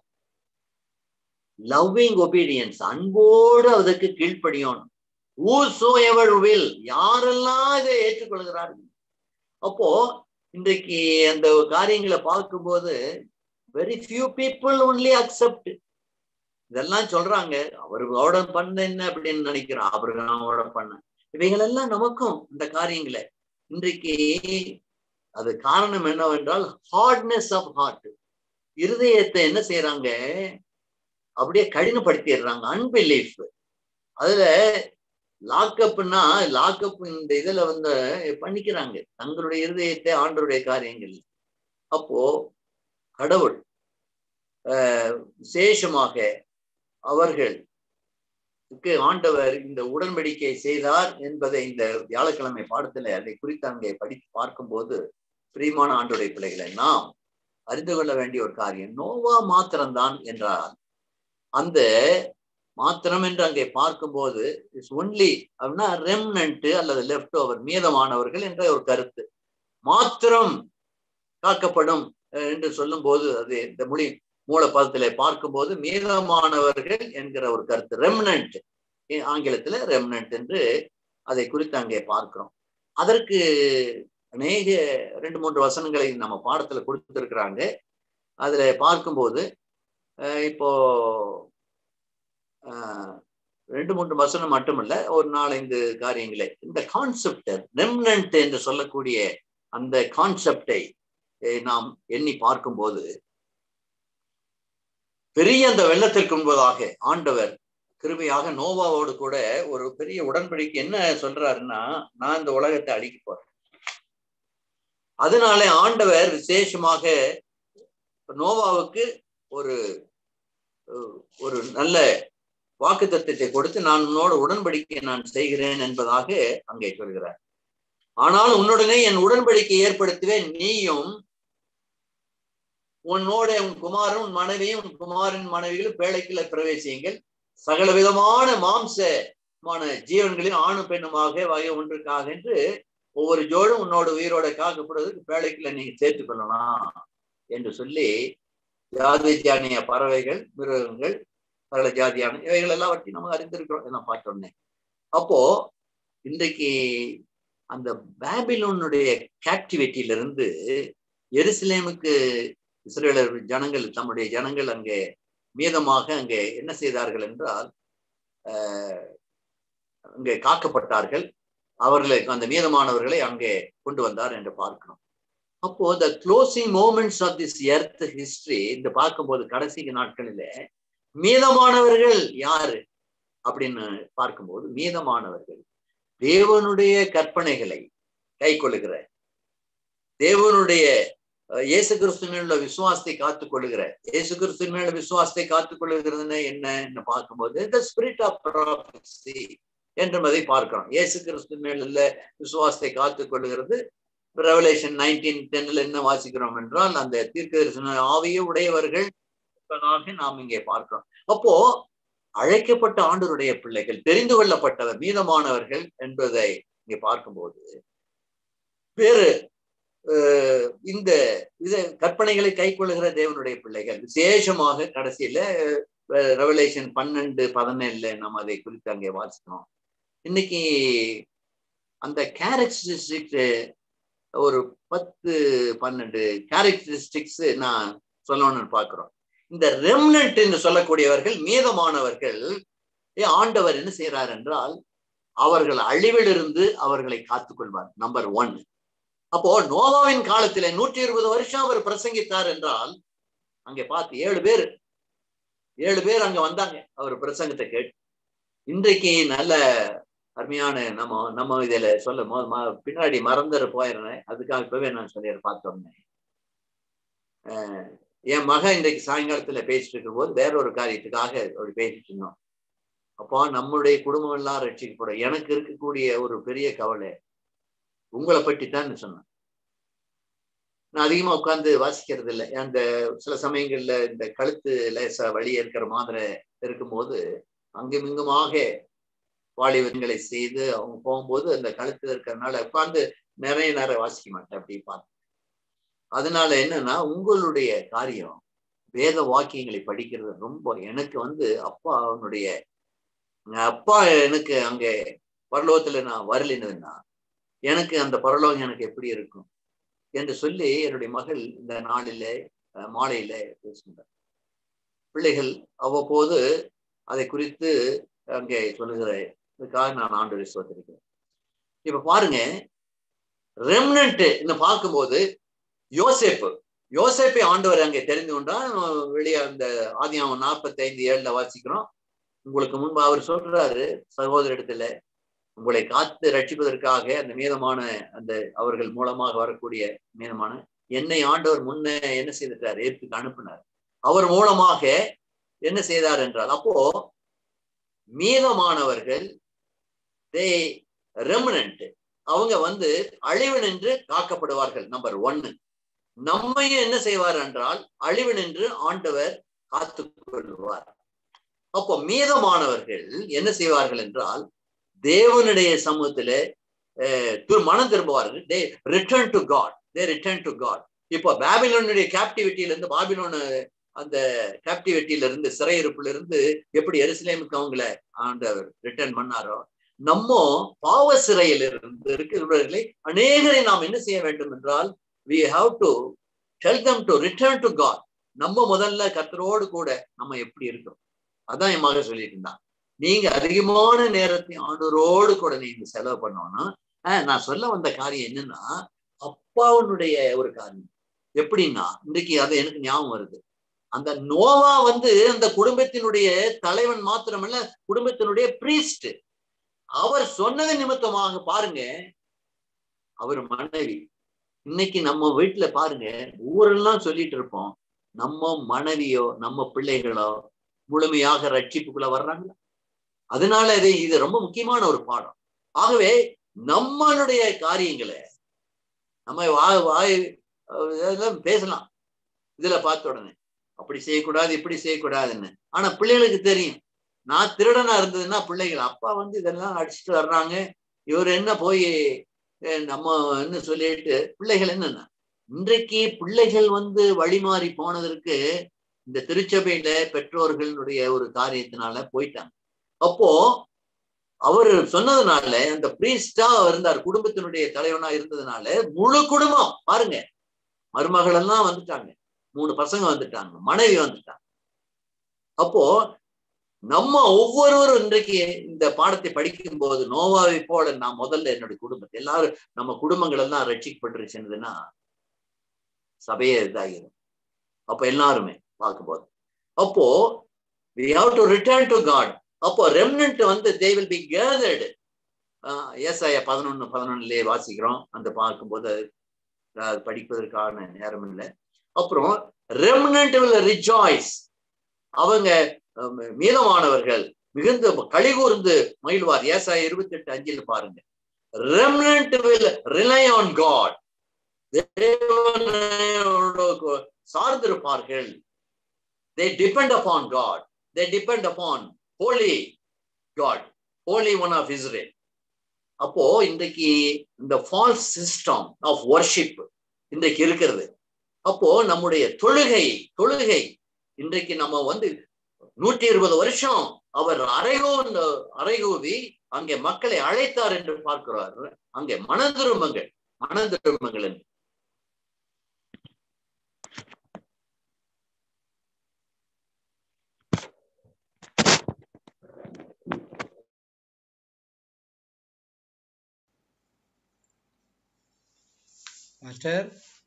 லவ்விங் ஒபீடியன்ஸ் அன்போடு அதற்கு கீழ்ப்படியும் whosoever எவர் வில் யாரெல்லாம் இதை ஏற்றுக்கொள்கிறார்கள் அப்போ இன்றைக்கு அந்த காரியங்களை பார்க்கும்போது very few people only accept இதெல்லாம் சொல்றாங்க அவரோட பண்ண என்ன அப்படின்னு நினைக்கிறோம் அவரோட பண்ண இவைகள் எல்லாம் நமக்கும் இந்த காரியங்களை இன்றைக்கு அது காரணம் என்னவென்றால் ஹார்ட்னஸ் ஆஃப் ஹார்ட் இருதயத்தை என்ன செய்யறாங்க அப்படியே கடினப்படுத்திடுறாங்க அன்பிலீஃப் அதுல லாக்அப்னா லாக்அப் இந்த இதுல வந்து பண்ணிக்கிறாங்க தங்களுடைய இருதயத்தை ஆண்டருடைய காரியங்கள் அப்போ கடவுள் ஆஹ் விசேஷமாக அவர்கள் ஆண்டவர் இந்த உடன்படிக்கை செய்தார் என்பதை இந்த வியாழக்கிழமை பாடத்துல அதை குறித்து அங்கே படித்து பார்க்கும்போது பிரியமான ஆண்டுடைய பிள்ளைகளை நாம் அறிந்து கொள்ள வேண்டிய ஒரு காரியம் நோவா மாத்திரம்தான் என்றால் அந்த மாத்திரம் என்று அங்கே பார்க்கும்போது இட்ஸ் ஒன்லி அப்படின்னா ரெம்னன்ட் அல்லது லெஃப்ட் ஓவர் மீதமானவர்கள் என்ற ஒரு கருத்து மாத்திரம் காக்கப்படும் அஹ், என்று சொல்லும் போது அது இந்த மொழி மூலப்பதத்திலே பார்க்கும்போது மீதமானவர்கள் என்கிற ஒரு கருத்து ரெம்னன்ட் ஆங்கிலத்துல ரெம்னன்ட் என்று அதை குறித்து அங்கே பார்க்கிறோம் அதற்கு அநேக ரெண்டு மூன்று வசனங்களை நம்ம பாடத்துல கொடுத்திருக்கிறாங்க அதுல பார்க்கும்போது அஹ், இப்போ ஆஹ், ரெண்டு மூன்று வசனம் மட்டுமல்ல ஒரு நாலஞ்சு காரியங்களை இந்த கான்செப்ட் ரெம்னன்ட் என்று சொல்லக்கூடிய அந்த கான்செப்டை நாம் எண்ணி பார்க்கும்போது பெரிய அந்த வெள்ளத்திற்கு முன்பதாக ஆண்டவர் கிருபையாக நோவாவோடு கூட ஒரு பெரிய உடன்படிக்கை என்ன சொல்றாருன்னா நான் இந்த உலகத்தை அழிக்க போறேன் அதனால ஆண்டவர் விசேஷமாக நோவாவுக்கு ஒரு அஹ், ஒரு நல்ல வாக்குத்தத்தத்தை கொடுத்து நான் உன்னோட உடன்படிக்கை நான் செய்கிறேன் என்பதாக அங்கே சொல்கிறார் ஆனால் உன்னுடனே என் உடன்படிக்கை ஏற்படுத்துவேன் நீயும் உன்னோட உன் குமாரன் உன் மனைவியும் உன் குமாரன் மனைவிகளும் பேழைக்குள்ள பிரவேசியுங்கள் சகல விதமான மாம்சமான ஜீவன்களின் ஆணும் பெண்ணுமாக வகை ஒன்றுக்காக என்று ஒவ்வொரு ஜோடும் உன்னோட உயிரோட காக்கப்படுவதற்கு பேழைக்குள்ள நீங்க சேர்த்துக் கொள்ளலாம் என்று சொல்லி ஜாதி ஜானிய பறவைகள் மிருகங்கள் சகல ஜாதியான இவைகள் எல்லாம் பற்றி நம்ம அறிந்திருக்கிறோம் எல்லாம் பார்த்தோன்னே அப்போ இன்றைக்கு அந்த பாபிலோனுடைய கேப்டிவிட்டியிலிருந்து எருசலேமுக்கு இஸ்ரேலர் ஜனங்கள் தம்முடைய ஜனங்கள் அங்கே மீதமாக அங்கே என்ன செய்தார்கள் என்றால் ஆஹ், அங்கே காக்கப்பட்டார்கள் அவர்களை அந்த மீதமானவர்களை அங்கே கொண்டு வந்தார் என்று பார்க்கிறோம் அப்போ the closing moments of this earth history இந்த பார்க்கும்போது கடைசி நாட்களில மீதமானவர்கள் யாரு அப்படின்னு பார்க்கும்போது மீதமானவர்கள் தேவனுடைய கற்பனைகளை கை கொள்ளுகிற தேவனுடைய அஹ், இயேசு கிறிஸ்து மேல விசுவாசத்தை காத்துக் கொள்ளுகிற இயேசு கிறிஸ்து மேல விசுவாசத்தை காத்துக் கொள்ளுகிறதுன்னு என்ன பார்க்கும்போது த ஸ்பிரிட் ஆஃப் ப்ராஃபஸி என்றும் அதை பார்க்கிறோம் இயேசு கிறிஸ்து மேல உள்ள விசுவாசத்தை காத்துக் கொள்ளுகிறது ரெவலேஷன் நைன்டீன் டென்ல என்ன வாசிக்கிறோம் என்றால் அந்த தீர்க்க தரிசன ஆவியை உடையவர்கள் இருப்பதாக நாம் இங்கே பார்க்கிறோம் அப்போ அழைக்கப்பட்ட ஆண்டவருடைய பிள்ளைகள் தெரிந்து கொள்ளப்பட்டவர் மீதமானவர்கள் என்பதை இங்கே பார்க்கும்போது வேறு அஹ், இந்த இத கற்பனைகளை கை கொள்ளுகிற தேவனுடைய பிள்ளைகள் விசேஷமாக கடைசியில ரெவலேஷன் பன்னெண்டு பதினேழுல நாம் அதை குறித்து அங்கே வாசிக்கிறோம் இன்னைக்கு அந்த கேரக்டரிஸ்டிக் ஒரு பத்து பன்னெண்டு கேரக்டரிஸ்டிக்ஸ் நான் சொல்லணும்னு பார்க்கிறோம் இந்த ரெம்னன்ட் என்று சொல்லக்கூடியவர்கள் மீதமானவர்கள் ஏ, ஆண்டவர் என்ன செய்யறார் என்றால் அவர்கள் அழிவிலிருந்து அவர்களை காத்துக்கொள்வார் நம்பர் ஒன் அப்போ நோவாவின் காலத்திலே நூற்றி இருபது வருஷம் அவர் பிரசங்கித்தார் என்றால் அங்கே பார்த்து ஏழு பேர் ஏழு பேர் அங்க வந்தாங்க அவர் பிரசங்கத்தை கேட்டு இன்றைக்கு நல்ல அருமையான நம்ம நம்ம இதுல சொல்ல மோ- ம- பின்னாடி மறந்துட போயிடுறேன் அதுக்காக இப்பவே நான் சொல்லிடுறேன் பார்த்தோம்னே அஹ் என் மகன் இன்றைக்கு சாயங்காலத்துல பேசிட்டு இருக்கும் போது வேற ஒரு காரியத்துக்காக அப்படி பேசிட்டு இருந்தோம் அப்போ நம்முடைய குடும்பம் எல்லாம் ரட்சிக்கப்படும் எனக்கு இருக்கக்கூடிய ஒரு பெரிய கவலை உங்களை பற்றி தான் சொன்னேன் நான் அதிகமா உட்கார்ந்து வாசிக்கிறது இல்லை அந்த சில சமயங்கள்ல இந்த கழுத்து லேசா வழி இருக்கிற மாதிரி இருக்கும்போது அங்கும் இங்குமாக வாலிபங்களை செய்து அவங்க போகும்போது அந்த கழுத்துல இருக்கிறதுனால உட்கார்ந்து நிறைய நேரம் வாசிக்க மாட்டேன் அப்படி பார்த்து அதனால என்னன்னா உங்களுடைய காரியம் வேத வாக்கியங்களை படிக்கிறது ரொம்ப எனக்கு வந்து அப்பா அவனுடைய எங்க அப்பா எனக்கு அங்க பரலோகத்துல நான் வரலினதுன்னா எனக்கு அந்த பரலோகம் எனக்கு எப்படி இருக்கும் என்று சொல்லி என்னுடைய மகள் இந்த நாளில அஹ், மாலையில பேசுகின்றார் பிள்ளைகள் அவ்வப்போது அதை குறித்து அங்கே சொல்லுகிற இதுக்காக நான் ஆண்டு சோதரிக்கிறேன் இப்ப பாருங்க ரெம்னன்ட் பார்க்கும்போது யோசேப்பு யோசேப்பை ஆண்டவர் அங்கே தெரிந்து கொண்டால் வெளியே அந்த ஆதியாமம் நாற்பத்தி ஐந்து ஏழுல வாசிக்கிறோம் உங்களுக்கு முன்பு அவர் சொல்றாரு சகோதரிடத்துல உங்களை காத்து ரட்சிப்பதற்காக அந்த மீதமான அந்த அவர்கள் மூலமாக வரக்கூடிய மீதமான என்னை ஆண்டவர் முன்ன என்ன செய்துட்டார் ஏற்றுக்கு அனுப்பினார் அவர் மூலமாக என்ன செய்தார் என்றால் அப்போ மீதமானவர்கள் தே ரெமனன்ட் அவங்க வந்து அழிவு நின்று காக்கப்படுவார்கள் நம்பர் ஒன்னு நம்மையும் என்ன செய்வார் என்றால் அழிவு நின்று ஆண்டவர் காத்துக் கொள்வார் அப்போ மீதமானவர்கள் என்ன செய்வார்கள் என்றால் தேவனுடைய சமூகத்திலே அஹ், திரு- மனம் திரும்புவார்கள் they return to God they return to God இப்போ பாபிலோனுடைய கேப்டிவிட்டியில இருந்து பாபிலோன் அந்த கேப்டிவிட்டியில இருந்து சிறையிருப்புல இருந்து எப்படி எருசலேமுக்கு அவங்கள ஆண்டவர் ரிட்டர்ன் பண்ணாரோ நம்ம பாவ சிறையில் இருந்து இருக்கிறவர்களை அநேகரை நாம் என்ன செய்ய வேண்டும் என்றால் we have to tell them to return to God நம்ம முதல்ல கர்த்தரோடு கூட நம்ம எப்படி இருக்கோம் அதான் என் மகன் சொல்லிட்டு இருந்தான் நீங்க அதிகமான நேரத்தை ஆண்டவரோடு கூட நீங்க செலவு பண்ணோம்னா ஆஹ், நான் சொல்ல வந்த காரியம் என்னன்னா அப்பாவுடைய ஒரு காரியம் எப்படின்னா இன்னைக்கு அது எனக்கு ஞாபகம் வருது அந்த நோவா வந்து அந்த குடும்பத்தினுடைய தலைவன் மாத்திரமல்ல குடும்பத்தினுடைய பிரீஸ்ட் அவர் சொன்னது நிமித்தமாக பாருங்க அவர் மனைவி இன்னைக்கு நம்ம வீட்டுல பாருங்க ஊரெல்லாம் சொல்லிட்டு இருப்போம் நம்ம மனைவியோ நம்ம பிள்ளைகளோ முழுமையாக ரட்சிப்புக்குள்ள வர்றாங்களா அதனால இது இது ரொம்ப முக்கியமான ஒரு பாடம் ஆகவே நம்மளுடைய காரியங்களை நம்ம வாய் வாய் அஹ் இதெல்லாம் பேசலாம் இதுல பார்த்த உடனே அப்படி செய்யக்கூடாது இப்படி செய்யக்கூடாதுன்னு ஆனா பிள்ளைகளுக்கு தெரியும் நான் திருடனா இருந்ததுன்னா பிள்ளைகள் அப்பா வந்து இதெல்லாம் அடிச்சுட்டு வர்றாங்க இவர் என்ன போய் அஹ் நம்ம என்ன சொல்லிட்டு பிள்ளைகள் என்னன்னா இன்றைக்கு பிள்ளைகள் வந்து வழிமாறி போனதற்கு இந்த திருச்சபையில பெற்றோர்களுடைய ஒரு காரியத்தினால போயிட்டாங்க அப்போ அவர் சொன்னதுனால அந்த பிரீஸ்டா இருந்தார் குடும்பத்தினுடைய தலைவனா இருந்ததுனால முழு குடும்பம் பாருங்க மருமகள் எல்லாம் வந்துட்டாங்க மூணு பசங்க வந்துட்டாங்க மனைவி வந்துட்டாங்க அப்போ நம்ம ஒவ்வொருவரும் இன்றைக்கு இந்த பாடத்தை படிக்கும் போது நோவாவை போல நான் முதல்ல என்னுடைய குடும்பத்தை எல்லாரும் நம்ம குடும்பங்கள் எல்லாம் ரட்சிக்கப்பட்டுருச்சுன்னா சபையே இதாகிடும் அப்ப எல்லாருமே பார்க்கும்போது அப்போ we have to return to God அப்போ ரெம்னன்ட் வந்து தே வில் பி கேதர்டு ஏசாயா பதினொன்னு பதினொன்னுலயே வாசிக்கிறோம் அந்த பார்க்கும்போது அது அது படிப்பதற்கான நேரம் இல்லை அப்புறம் ரெம்னன்ட் வில் ரிஜாய்ஸ் அவங்க அஹ், மீதமானவர்கள் மிகுந்த கலிகூர்ந்து மகிழ்வார் ஏசாயா இருபத்தி எட்டு அஞ்சில் பாருங்க remnant will rely on God சார்ந்திருப்பார்கள் they depend upon God. They depend upon holy God, holy one of Israel. அப்போ இன்றைக்கு இந்த ஃபால்ஸ் சிஸ்டம் ஆஃப் வர்ஷிப் இன்றைக்கு இருக்கிறது அப்போ நம்முடைய தொழுகை தொழுகை இன்றைக்கு நம்ம வந்து நூற்றி இருபது வருஷம் அவர் அரைகோ அரைகூவி அங்கே மக்களை அழைத்தார் என்று பார்க்கிறார் அங்கே மனதிரும்பங்கள் மனதிரும்பங்கள் என்று மாஸ்டர்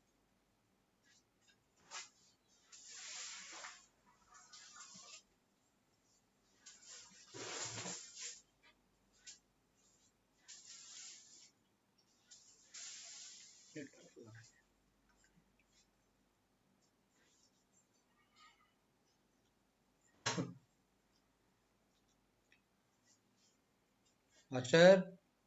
மாஸ்டர்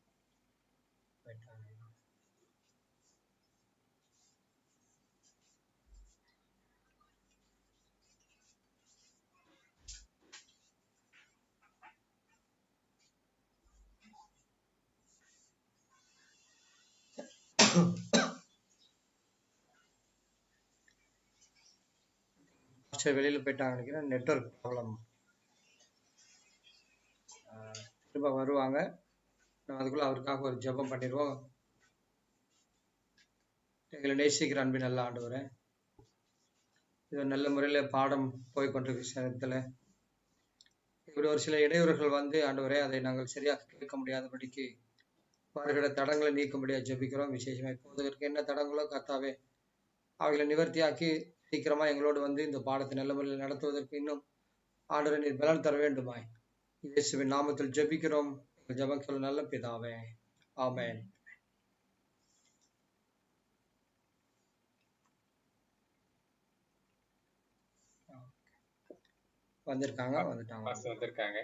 மாஸ்டர் வெளியில போயிட்டாங்க நினைக்கிறேன் நெட்வொர்க் ப்ராப்ளம் திரும்ப வருவாங்க நம்ம அதுக்குள்ள அவருக்காக ஒரு ஜெபம் பண்ணிடுவோம் எங்களை நேசிக்கிற அன்பின் நல்ல ஆண்டவரே இது ஒரு நல்ல முறையில் பாடம் போய் கொண்டிருக்கிற நேரத்தில் இப்படி ஒரு சில இடையூறுகள் வந்து ஆண்டவரே அதை நாங்கள் சரியாக கேட்க முடியாதபடிக்கு வருகிற தடங்களை நீக்க முடியாது ஜெபிக்கிறோம் விசேஷமா இப்போதற்கு என்ன தடங்களோ கர்த்தாவே அவைகளை நிவர்த்தியாக்கி சீக்கிரமா எங்களோடு வந்து இந்த பாடத்தை நல்ல முறையில் நடத்துவதற்கு இன்னும் ஆண்டவரை நீர் பலன் தர வேண்டுமாய் இயேசுவின் நாமத்தில் ஜெபிக்கிறோம் எங்கள் ஜெபம் சொல்ல நல்ல பிதாவே ஆமென் வந்திருக்காங்க வந்துட்டாங்க பாஸ்டர் வந்திருக்காங்க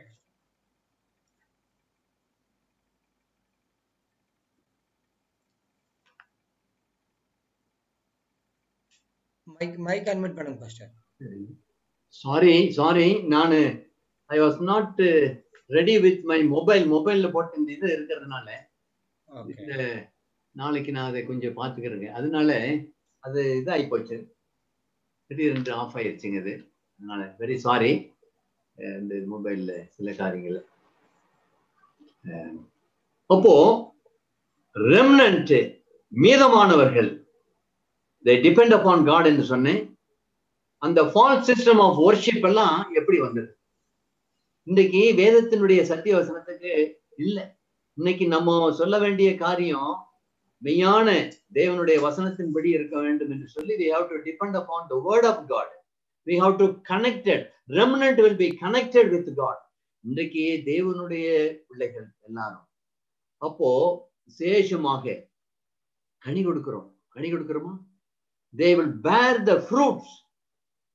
மைக் மைக் அன்மிட் பண்ணுங்க பாஸ்டர் சாரி சாரி நான் I was not ready with my mobile மொபைல்ல போட்ட இந்த இது இருக்கிறதுனால ஓகே இந்த நாளைக்கு நான் அதை கொஞ்சம் பார்த்துக்கிறேங்க அதனால அது இதாகி போச்சு திடீர்னு ஆஃப் ஆயிடுச்சுங்க இது அதனால வெரி சாரி இந்த மொபைல்ல சில காரியங்கள் அஹ், அப்போ ரெம்னன்ட் மீதமானவர்கள் they டிபெண்ட் upon காட் என்று சொன்னேன் அந்த ஃபால்ஸ் சிஸ்டம் ஆஃப் worship எல்லாம் எப்படி வந்தது இன்னைக்கு வேதத்தினுடைய சத்திய வசனத்துக்கு இல்ல இன்னைக்கு நம்ம சொல்ல வேண்டிய காரியம் மெய்யான தேவனுடைய வசனத்தின்படி இருக்க வேண்டும் என்று சொல்லி we have to depend upon the word of God we have to connected remnant will be connected with God இன்றைக்கு தேவனுடைய பிள்ளைகள் எல்லாரும் அப்போ விசேஷமாக கனி கொடுக்கிறோம் கனி கொடுக்கிறோமா they will bear the fruits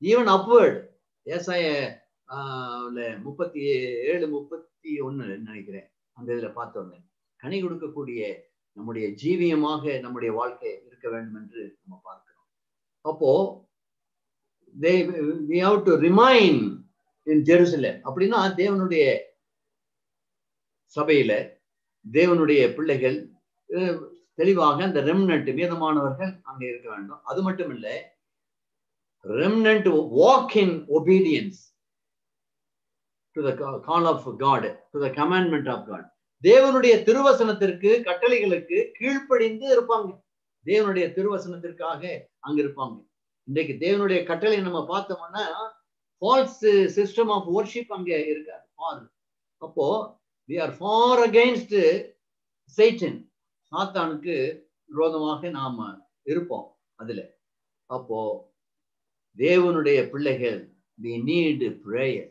even upward ஏசாய முப்பத்தி ஏழு முப்பத்தி ஒண்ணு நினைக்கிறேன் அந்த இதுல பார்த்தோன்னே கனி கொடுக்கக்கூடிய நம்முடைய ஜீவியமாக நம்முடைய வாழ்க்கை இருக்க வேண்டும் என்று நம்ம பார்க்கிறோம் அப்போ they we have to remain in Jerusalem அப்படின்னா தேவனுடைய சபையில தேவனுடைய பிள்ளைகள் அஹ், தெளிவாக அந்த ரெம்னட் மீதமானவர்கள் அங்க இருக்க வேண்டும் அது மட்டும் இல்ல remnant walk in obedience to the call of God to the commandment of God தேவனுடைய திருவசனத்திற்கு கட்டளைகளுக்கு கீழ்ப்படிந்து இருப்பாங்க தேவனுடைய திருவசனத்திற்காக அங்க இருப்பாங்க இன்றைக்கு தேவனுடைய கட்டளை நம்ம பார்த்தோம்னா ஃபால்ஸ் சிஸ்டம் ஆஃப் worship அங்க இருக்காது ஃபார் அப்போ we are for against Satan சாத்தானுக்கு விரோதமாக நாம இருப்போம் அதுல அப்போ தேவனுடைய பிள்ளைகள் we need prayer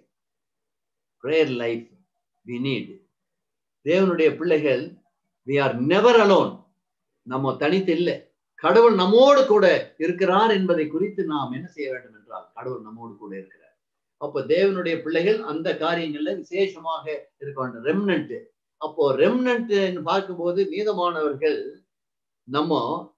prayer life we need தேவனுடைய பிள்ளைகள் வி ஆர் நெவர் அலோன் நம்ம தனித்து இல்லை கடவுள் நம்மோடு கூட இருக்கிறார் என்பதை குறித்து நாம் என்ன செய்ய வேண்டும் என்றால் கடவுள் நம்மோடு கூட இருக்கிறார் அப்போ தேவனுடைய பிள்ளைகள் அந்த காரியங்கள்ல விசேஷமாக இருக்க வேண்டும் ரெம்னண்ட் அப்போ ரெம்னண்ட் பார்க்கும்போது மீதமானவர்கள் நம்ம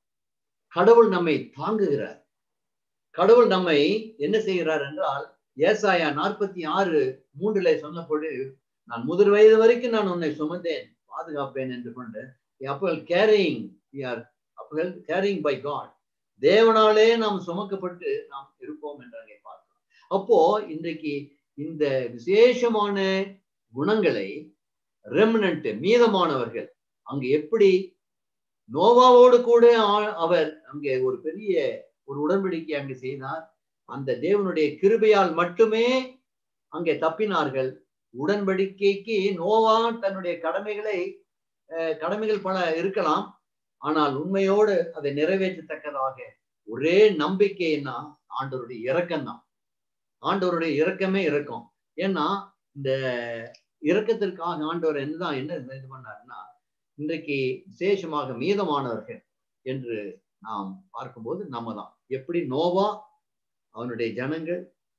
கடவுள் நம்மை தாங்குகிறார் கடவுள் நம்மை என்ன செய்கிறார் என்றால் ஏசாயா நாற்பத்தி ஆறு மூன்றுல சொன்னபடி நான் முதிர் வயது வரைக்கும் நான் உன்னை சுமந்தேன் பாதுகாப்பேன் என்று கொண்டு அப்போ கேரிங் அப்போ கேரிங் பை காட் தேவனாலே நாம் சுமக்கப்பட்டு நாம் இருப்போம் என்று அங்கே பார்க்கிறோம் அப்போ இன்றைக்கு இந்த விசேஷமான குணங்களை ரெமனண்ட் மீதமானவர்கள் அங்கு எப்படி நோவாவோடு கூட ஆ- அவர் அங்கே ஒரு பெரிய ஒரு உடன்படிக்கை அங்கே செய்தார் அந்த தேவனுடைய கிருபையால் மட்டுமே அங்கே தப்பினார்கள் உடன்படிக்கைக்கு நோவா தன்னுடைய கடமைகளை அஹ், கடமைகள் பல இருக்கலாம் ஆனால் உண்மையோடு அதை நிறைவேற்றத்தக்கதாக ஒரே நம்பிக்கைன்னா ஆண்டவருடைய இரக்கம் தான் ஆண்டவருடைய இரக்கமே இரக்கம் ஏன்னா இந்த இரக்கத்திற்காக ஆண்டவர் என்னதான் என்ன இது பண்ணாருன்னா இன்றைக்கு விசேஷமாக மீதமானவர்கள் என்று நாம் பார்க்கும்போது நம்ம தான் எப்படி நோவா அவனுடைய ஜனங்கள்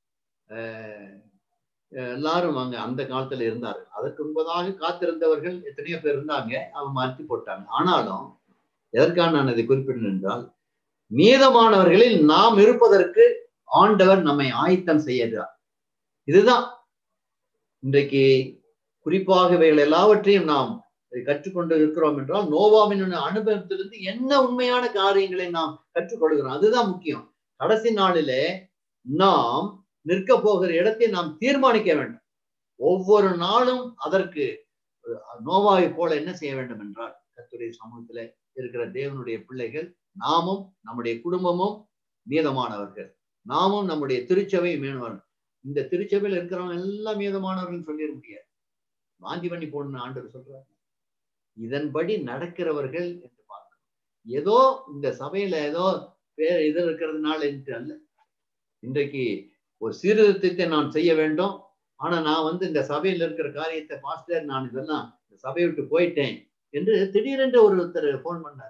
அஹ், எல்லாரும் அங்க அந்த காலத்துல இருந்தார்கள் அதற்கு முன்பதாக காத்திருந்தவர்கள் எத்தனையோ பேர் இருந்தாங்க அவன் மாற்றி போட்டாங்க ஆனாலும் எதற்காக நான் இதை குறிப்பிட்டேன் என்றால் மீதமானவர்களில் நாம் இருப்பதற்கு ஆண்டவர் நம்மை ஆயத்தம் செய்கிறார் இதுதான் இன்றைக்கு குறிப்பாக இவைகள் எல்லாவற்றையும் நாம் கற்றுக்கொண்டு இருக்கிறோம் என்றால் நோவாவின் அனுபவத்திலிருந்து என்ன உண்மையான காரியங்களை நாம் கற்றுக்கொள்கிறோம் அதுதான் முக்கியம் கடைசி நாளிலே நாம் நிற்க போகிற இடத்தை நாம் தீர்மானிக்க வேண்டும் ஒவ்வொரு நாளும் அதற்கு நோவாவை போல என்ன செய்ய வேண்டும் என்றால் கர்த்தருடைய சமூகத்துல இருக்கிற தேவனுடைய பிள்ளைகள் நாமும் நம்முடைய குடும்பமும் மீதமானவர்கள் நாமும் நம்முடைய திருச்சபை மீனவர்கள் இந்த திருச்சபையில் இருக்கிறவங்க எல்லாம் மீதமானவர்கள் சொல்லிட முடியாது வாந்தி பண்ணி போடணும் ஆண்டவர் சொல்றாரு இதன்படி நடக்கிறவர்கள் என்று பார்க்கணும் ஏதோ இந்த சபையில ஏதோ வேற இது இருக்கிறதுனால என்று அல்ல இன்றைக்கு ஒரு சீர்திருத்தத்தை நான் செய்ய வேண்டும் ஆனா நான் வந்து இந்த சபையில் இருக்கிற காரியத்தை பாஸ்டர் நான் இதெல்லாம் இந்த சபையை விட்டு போயிட்டேன் என்று திடீரென்று ஒருத்தர் ஃபோன் பண்ணார்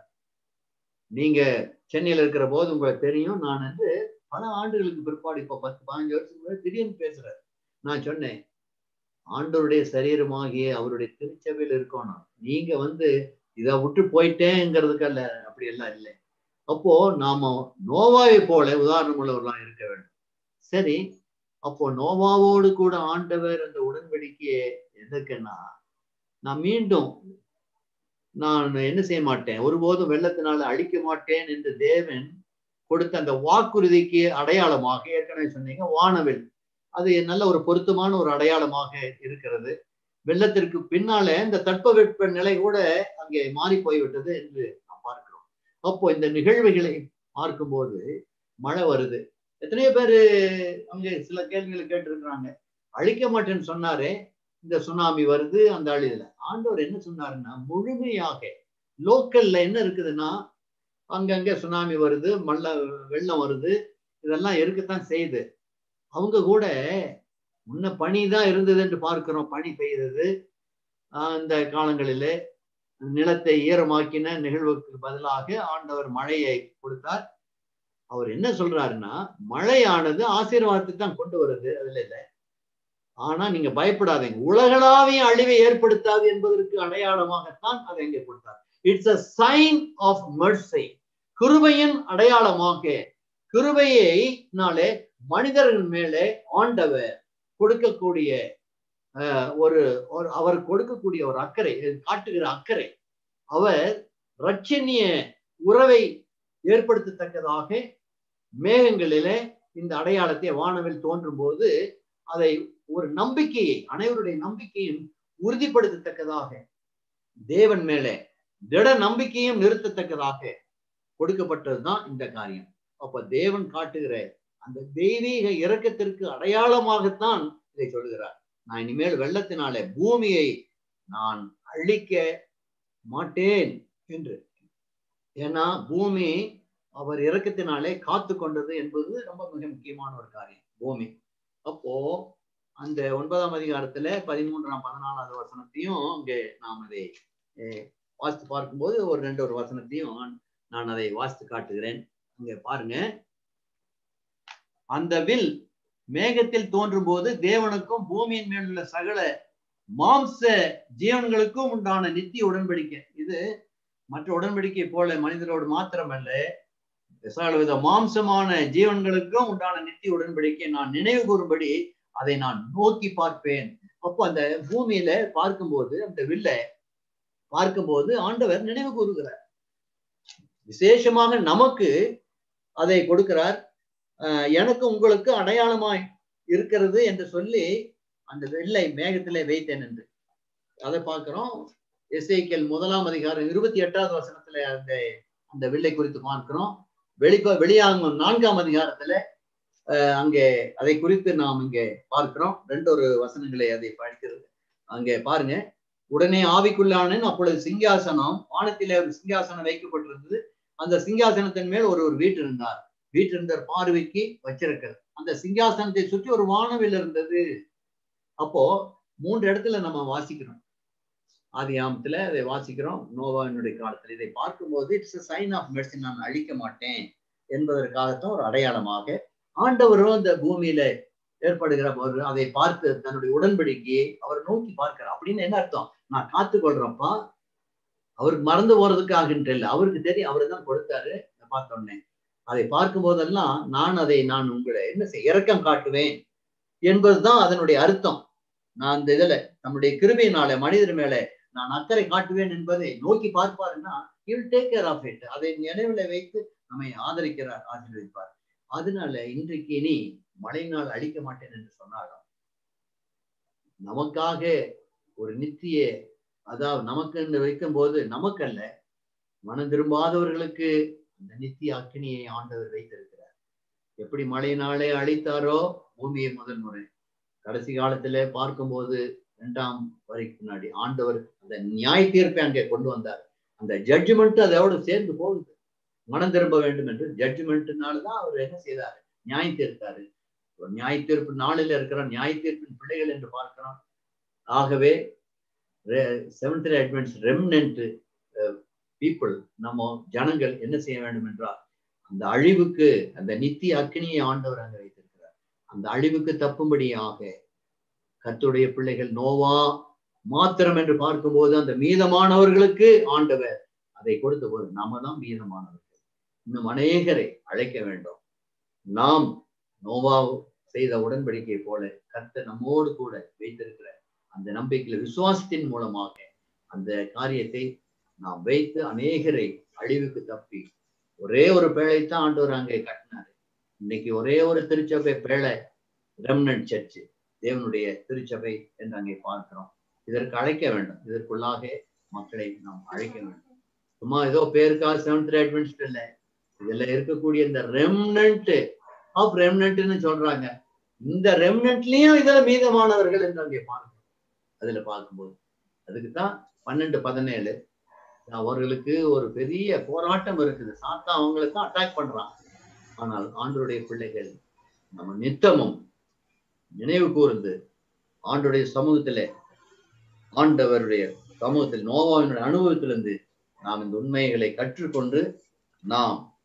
நீங்க சென்னையில இருக்கிற போது உங்களுக்கு தெரியும் நான் வந்து பல ஆண்டுகளுக்கு பிற்பாடு இப்ப பத்து பதினஞ்சு வருஷத்துக்கு முன்னாடி திடீர்னு பேசுறாரு நான் சொன்னேன் ஆண்டவருடைய சரீரமாகிய அவருடைய திருச்சபையில் இருக்கணும் நீங்க வந்து இதை விட்டு போயிட்டேங்கிறதுக்கு அல்ல அப்படி எல்லாம் இல்லை அப்போ நாம நோவாவை போல உதாரணம் உள்ளவர்களாம் இருக்க வேண்டும் சரி அப்போ நோவாவோடு கூட ஆண்டவர் அந்த உடன்படிக்கையை எதற்குன்னா நான் மீண்டும் நான் என்ன செய்ய மாட்டேன் ஒருபோதும் வெள்ளத்தினால அழிக்க மாட்டேன் என்று தேவன் கொடுத்த அந்த வாக்குறுதிக்கு அடையாளமாக ஏற்கனவே சொன்னீங்க வானவில் அது நல்ல ஒரு பொருத்தமான ஒரு அடையாளமாக இருக்கிறது வெள்ளத்திற்கு பின்னால இந்த தட்பவெட்ப நிலை கூட அங்கே மாறி போய்விட்டது என்று நாம் பார்க்கிறோம் அப்போ இந்த நிகழ்வுகளை பார்க்கும்போது மழை வருது எத்தனையோ பேர் அங்கே சில கேள்விகளை கேட்டிருக்கிறாங்க அழிக்க மாட்டேன்னு சொன்னாரே இந்த சுனாமி வருது அந்த அழிதுல ஆண்டவர் என்ன சொன்னாருன்னா முழுமையாக லோக்கல்ல என்ன இருக்குதுன்னா அங்கங்க சுனாமி வருது மல்ல வெள்ளம் வருது இதெல்லாம் இருக்கத்தான் செய்யுது அவங்க கூட முன்ன பனி தான் இருந்தது என்று பார்க்கிறோம் பனி பெய்தது அந்த காலங்களிலே நிலத்தை ஈரமாக்கின நிகழ்வுக்கு பதிலாக ஆண்டவர் மழையை கொடுத்தார் அவர் என்ன சொல்றாருன்னா மழையானது ஆசீர்வாதத்தை தான் கொண்டு வருது அதுல இல்ல ஆனா நீங்க பயப்படாதீங்க உலகளாவிய அழிவை ஏற்படுத்தாது என்பதற்கு அடையாளமாகத்தான் அதை இங்கே கொடுத்தார் it's a sign of mercy கிருபையின் அடையாளமாக கிருபையினாலே மனிதர்கள் மேலே ஆண்டவர் கொடுக்கக்கூடிய அஹ், ஒரு ஒரு அவர் கொடுக்கக்கூடிய ஒரு அக்கறை காட்டுகிற அக்கறை அவர் ரட்சணிய உறவை ஏற்படுத்தத்தக்கதாக மேகங்களிலே இந்த அடையாளத்தை வானவில் தோன்றும் போது அதை ஒரு நம்பிக்கையை அனைவருடைய நம்பிக்கையும் உறுதிப்படுத்தத்தக்கதாக தேவன் மேலே திட நம்பிக்கையும் நிறுத்தத்தக்கதாக கொடுக்கப்பட்டதுதான் இந்த காரியம் அப்ப தேவன் காட்டுகிற அந்த தெய்வீக இரக்கத்திற்கு அடையாளமாகத்தான் இதை சொல்லுகிறார் நான் இனிமேல் வெள்ளத்தினாலே பூமியை நான் அழிக்க மாட்டேன் என்று ஏன்னா பூமி அவர் இரக்கத்தினாலே காத்து கொண்டது என்பது ரொம்ப மிக முக்கியமான ஒரு காரியம் பூமி அப்போ அந்த ஒன்பதாம் அதிகாரத்துல பதிமூன்றாம் பதினாலாவது வசனத்தையும் இங்கே நாம் அதை அஹ், வாசித்து பார்க்கும்போது ஒரு ரெண்டு ஒரு வசனத்தையும் நான் அதை வாசித்து காட்டுகிறேன் இங்க பாருங்க அந்த வில் மேகத்தில் தோன்றும் போது தேவனுக்கும் பூமியின் மேல் உள்ள சகல மாம்ச ஜீவன்களுக்கும் உண்டான நித்திய உடன்படிக்கை இது மற்ற உடன்படிக்கை போல மனிதரோடு மாத்திரமல்ல சகலவித மாம்சமான ஜீவன்களுக்கும் உண்டான நித்திய உடன்படிக்கை நான் நினைவு கூறும்படி அதை நான் நோக்கி பார்ப்பேன் அப்போ அந்த பூமியில பார்க்கும்போது அந்த வில்ல பார்க்கும்போது ஆண்டவர் நினைவு கூறுகிறார் விசேஷமாக நமக்கு அதை கொடுக்கிறார் அஹ் எனக்கு உங்களுக்கு அடையாளமாய் இருக்கிறது என்று சொல்லி அந்த வெள்ளை மேகத்திலே வைத்தேன் என்று அதை பார்க்கிறோம் எஸ்ஐக்கியல் முதலாம் அதிகாரம் இருபத்தி எட்டாவது வசனத்துல அந்த அந்த வில்லை குறித்து பார்க்கிறோம் வெளிப்ப வெளியாகும் நான்காம் அதிகாரத்துல அஹ் அங்கே அதை குறித்து நாம் இங்கே பார்க்கிறோம் ரெண்டு ஒரு வசனங்களை அதை படிக்கிறது அங்கே பாருங்க உடனே ஆவிக்குள்ளானேன் அப்பொழுது சிங்காசனம் வானத்திலே ஒரு சிங்காசனம் வைக்கப்பட்டிருந்தது அந்த சிங்காசனத்தின் மேல் ஒரு ஒரு வீட்டு இருந்தார் வீட்டிருந்தார் பார்வைக்கு வச்சிருக்கிறது அந்த சிங்காசனத்தை சுற்றி ஒரு வானவில் இருந்தது அப்போ மூன்று இடத்துல நம்ம வாசிக்கிறோம் ஆதியாமத்துல அதை வாசிக்கிறோம் நோவாவினுடைய காலத்துல இதை பார்க்கும்போது இட்ஸ் சைன் ஆஃப் மெடிசன் நான் அழிக்க மாட்டேன் என்பதற்காகத்தான் ஒரு அடையாளமாக ஆண்டவரும் இந்த பூமியில ஏற்படுகிற ஒரு அதை பார்த்து தன்னுடைய உடன்படிக்கையை அவர் நோக்கி பார்க்கிறார் அப்படின்னு என்ன அர்த்தம் நான் காத்து கொள்றேன்ப்பா அவருக்கு மறந்து போறதுக்காகன்ட்டு இல்லை அவருக்கு தெரியும் அவரு தான் கொடுத்தாரு நான் பார்த்த உடனே அதை பார்க்கும் போதெல்லாம் நான் அதை நான் உங்களை என்ன செய்ய இரக்கம் காட்டுவேன் என்பதுதான் அதனுடைய அர்த்தம் நான் இந்த இதுல நம்முடைய கிருபையினால மனிதர் மேல நான் அக்கறை காட்டுவேன் என்பதை நோக்கி பார்ப்பாருன்னா you'll take care of it அதை நினைவுல வைத்து நம்மை ஆதரிக்கிறார் ஆசீர்வதிப்பார் அதனால இன்றைக்கு இனி மழை நாள் அழிக்க மாட்டேன் என்று சொன்னாலும் நமக்காக ஒரு நித்திய அதாவது நமக்கு என்று வைக்கும் போது நமக்கல்ல மனம் திரும்பாதவர்களுக்கு அந்த நித்திய அக்கினியை ஆண்டவர் வைத்திருக்கிறார் எப்படி மழையினாலே அழித்தாரோ பூமியை முதல் முறை கடைசி காலத்துல பார்க்கும்போது இரண்டாம் வரைக்கு முன்னாடி ஆண்டவர் அந்த நியாய தீர்ப்பை அங்கே கொண்டு வந்தார் அந்த ஜட்ஜ்மெண்ட் அதோட சேர்ந்து போகுது மனம் திரும்ப வேண்டும் என்று ஜட்ஜ்மெண்ட்னால தான் அவர் என்ன செய்தார் நியாயம் தீர்த்தாரு ஒரு நியாய தீர்ப்பு நாளில் இருக்கிற நியாய தீர்ப்பின் பிள்ளைகள் என்று பார்க்கிறோம் ஆகவே செவன்த் அட்வென்ஸ் ரெம்னன்ட் பீப்புள் நம்ம ஜனங்கள் என்ன செய்ய வேண்டும் என்றால் அந்த அழிவுக்கு அந்த நித்திய அக்னியை ஆண்டவர் அங்க வைத்திருக்கிறார் அந்த அழிவுக்கு தப்பும்படியாக கர்த்தருடைய பிள்ளைகள் நோவா மாத்திரம் என்று பார்க்கும்போது அந்த மீதமானவர்களுக்கு ஆண்டவர் அதை கொடுத்த போது நாம தான் மீதமானவர்கள் இன்னும் அநேகரை அழைக்க வேண்டும் நாம் நோவா செய்த உடன்படிக்கை போல கர்த்தர் நம்மோடு கூட வைத்திருக்கிற அந்த நம்பிக்கையில விசுவாசத்தின் மூலமாக அந்த காரியத்தை நாம் வைத்து அநேகரை அழிவுக்கு தப்பி ஒரே ஒரு பேழைத்தான் ஆண்டவர் அங்கே கட்டினாரு இன்னைக்கு ஒரே ஒரு திருச்சபை பேழை ரெம்னன்ட் சர்ச் தேவனுடைய திருச்சபை என்று அங்கே பார்க்கிறோம் இதற்கு அழைக்க வேண்டும் இதற்குள்ளாக மக்களை நாம் அழைக்க வேண்டும் சும்மா ஏதோ பேருக்காக செவன்த் அட்வென்ஸ்ட் இல்லை இதுல இருக்கக்கூடிய இந்த ரெம்னன்ட் ஆஃப் ரெம்னன்ட்னு சொல்றாங்க இந்த ரெம்னன்ட்லயும் இதுல மீதமானவர்கள் என்று அங்கே பார்க்கணும் அதுல பார்க்கும்போது அதுக்கு தான் பன்னெண்டு பதினேழு அவர்களுக்கு ஒரு பெரிய போராட்டம் இருக்குது சாத்தா அவங்களுக்கு அட்டாக் பண்றான் ஆனால் ஆண்டருடைய பிள்ளைகள் நம்ம நித்தமும் நினைவு கூர்ந்து ஆண்டுடைய சமூகத்துல ஆண்டவருடைய சமூகத்தில் நோவாவினுடைய அனுபவத்திலிருந்து நாம் இந்த உண்மைகளை கற்றுக்கொண்டு நாம்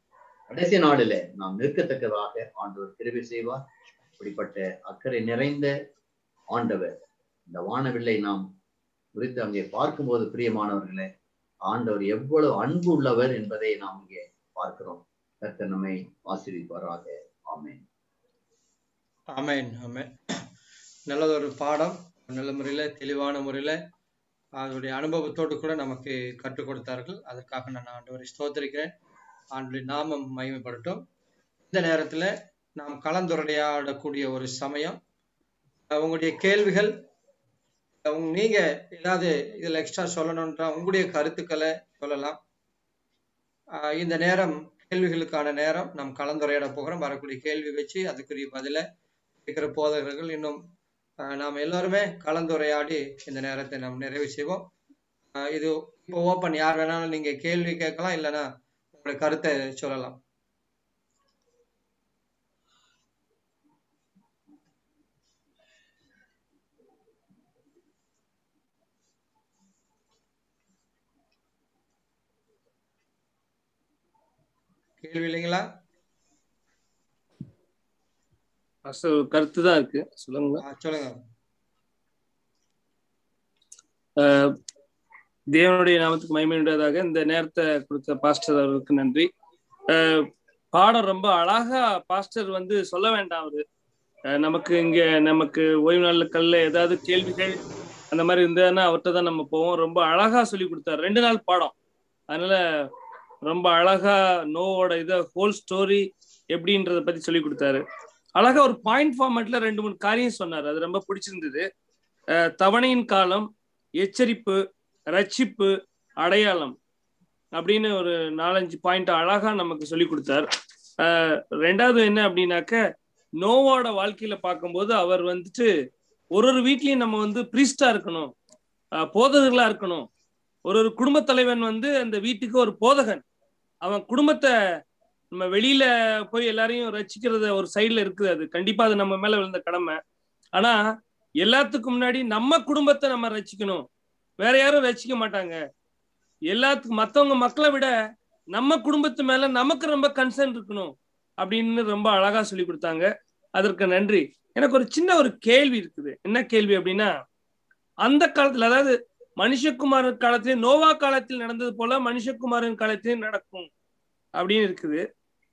கடைசி நாளில நாம் நிற்கத்தக்கதாக ஆண்டவர் கிருபை செய்வார் இப்படிப்பட்ட அக்கறை நிறைந்த ஆண்டவர் இந்த வானவில்லை நாம் குறித்து அங்கே பார்க்கும்போது பிரியமானவர்களே ஆண்டவர் எவ்வளவு அன்பு உள்ளவர் என்பதை நாம் இங்கே பார்க்கிறோம் கர்த்தர் நம்மை ஆசீர்வதிப்பாராக ஆமென் ஆமென் ஆமென் நல்லதொரு பாடம் நல்ல முறையில் தெளிவான முறையில் அதனுடைய அனுபவத்தோடு கூட நமக்கு கற்றுக் கொடுத்தார்கள் அதற்காக நான் ஆண்டவரை ஸ்தோத்திரிக்கிறேன் ஆண்டுடைய நாமம் மகிமைப்படட்டும் இந்த நேரத்தில் நாம் கலந்துரையாடக்கூடிய ஒரு சமயம் அஹ் உங்களுடைய கேள்விகள் உங்க- நீங்க ஏதாவது இதில் எக்ஸ்ட்ரா சொல்லணுன்ற உங்களுடைய கருத்துக்களை சொல்லலாம் அஹ் இந்த நேரம் கேள்விகளுக்கான நேரம் நாம் கலந்துரையாட போகிறோம் வரக்கூடிய கேள்வி வச்சு அதுக்குரிய பதிலை இருக்கிற போதகர்கள் இன்னும் அஹ், நாம் எல்லாருமே கலந்துரையாடி இந்த நேரத்தை நாம் நிறைவு செய்வோம் அஹ், இது இப்போ ஓப்பன் யார் வேணாலும் நீங்க கேள்வி கேட்கலாம் இல்லைன்னா உங்களுடைய கருத்தை சொல்லலாம் கேள்வி இல்லைங்களா பாஸ்டர் ஒரு கருத்து தான் இருக்கு சொல்லுங்க ஆ, சொல்லுங்க அஹ் தேவனுடைய நாமத்துக்கு மகிமையுண்டதாக இந்த நேரத்தை கொடுத்த பாஸ்டர் அவருக்கு நன்றி அஹ் பாடம் ரொம்ப அழகா பாஸ்டர் வந்து சொல்ல வேண்டாம் அவரு அஹ் நமக்கு இங்க நமக்கு ஓய்வு நாட்கள்ல ஏதாவது கேள்விகள் அந்த மாதிரி இருந்ததுன்னா அவர்கிட்ட தான் நம்ம போவோம் ரொம்ப அழகா சொல்லி கொடுத்தாரு ரெண்டு நாள் பாடம் அதனால ரொம்ப அழகா நோவோட இதை ஹோல் ஸ்டோரி எப்படின்றத பத்தி சொல்லி கொடுத்தாரு அழகா ஒரு பாயிண்ட் ஃபார்மேட்ல ரெண்டு மூணு காரியம் சொன்னார் அது ரொம்ப பிடிச்சிருந்தது அஹ் தவணையின் காலம் எச்சரிப்பு ரட்சிப்பு அடையாளம் அப்படின்னு ஒரு நாலஞ்சு பாயிண்ட் அழகா நமக்கு சொல்லி கொடுத்தார் அஹ் ரெண்டாவது என்ன அப்படின்னாக்க நோவோட வாழ்க்கையில பார்க்கும்போது அவர் வந்துட்டு ஒரு ஒரு வீட்லயும் நம்ம வந்து பிரீஸ்டா இருக்கணும் அஹ் போதகர்களா இருக்கணும் ஒரு ஒரு குடும்ப தலைவன் வந்து அந்த வீட்டுக்கு ஒரு போதகன் அவன் குடும்பத்தை நம்ம வெளியில போய் எல்லாரையும் ரசிக்கிறத ஒரு சைடுல இருக்குது அது கண்டிப்பா அது நம்ம மேல விழுந்த கடமை ஆனா எல்லாத்துக்கும் முன்னாடி நம்ம குடும்பத்தை நம்ம ரசிக்கணும் வேற யாரும் ரசிக்க மாட்டாங்க எல்லாத்துக்கும் மத்தவங்க மக்களை விட நம்ம குடும்பத்து மேல நமக்கு ரொம்ப கன்சர்ன் இருக்கணும் அப்படின்னு ரொம்ப அழகா சொல்லி கொடுத்தாங்க அதற்கு நன்றி எனக்கு ஒரு சின்ன ஒரு கேள்வி இருக்குது என்ன கேள்வி அப்படின்னா அந்த காலத்துல அதாவது மனுஷகுமாரன் காலத்திலே நோவா காலத்தில் நடந்தது போல மனுஷகுமாரன் காலத்திலும் நடக்கும் அப்படின்னு இருக்குது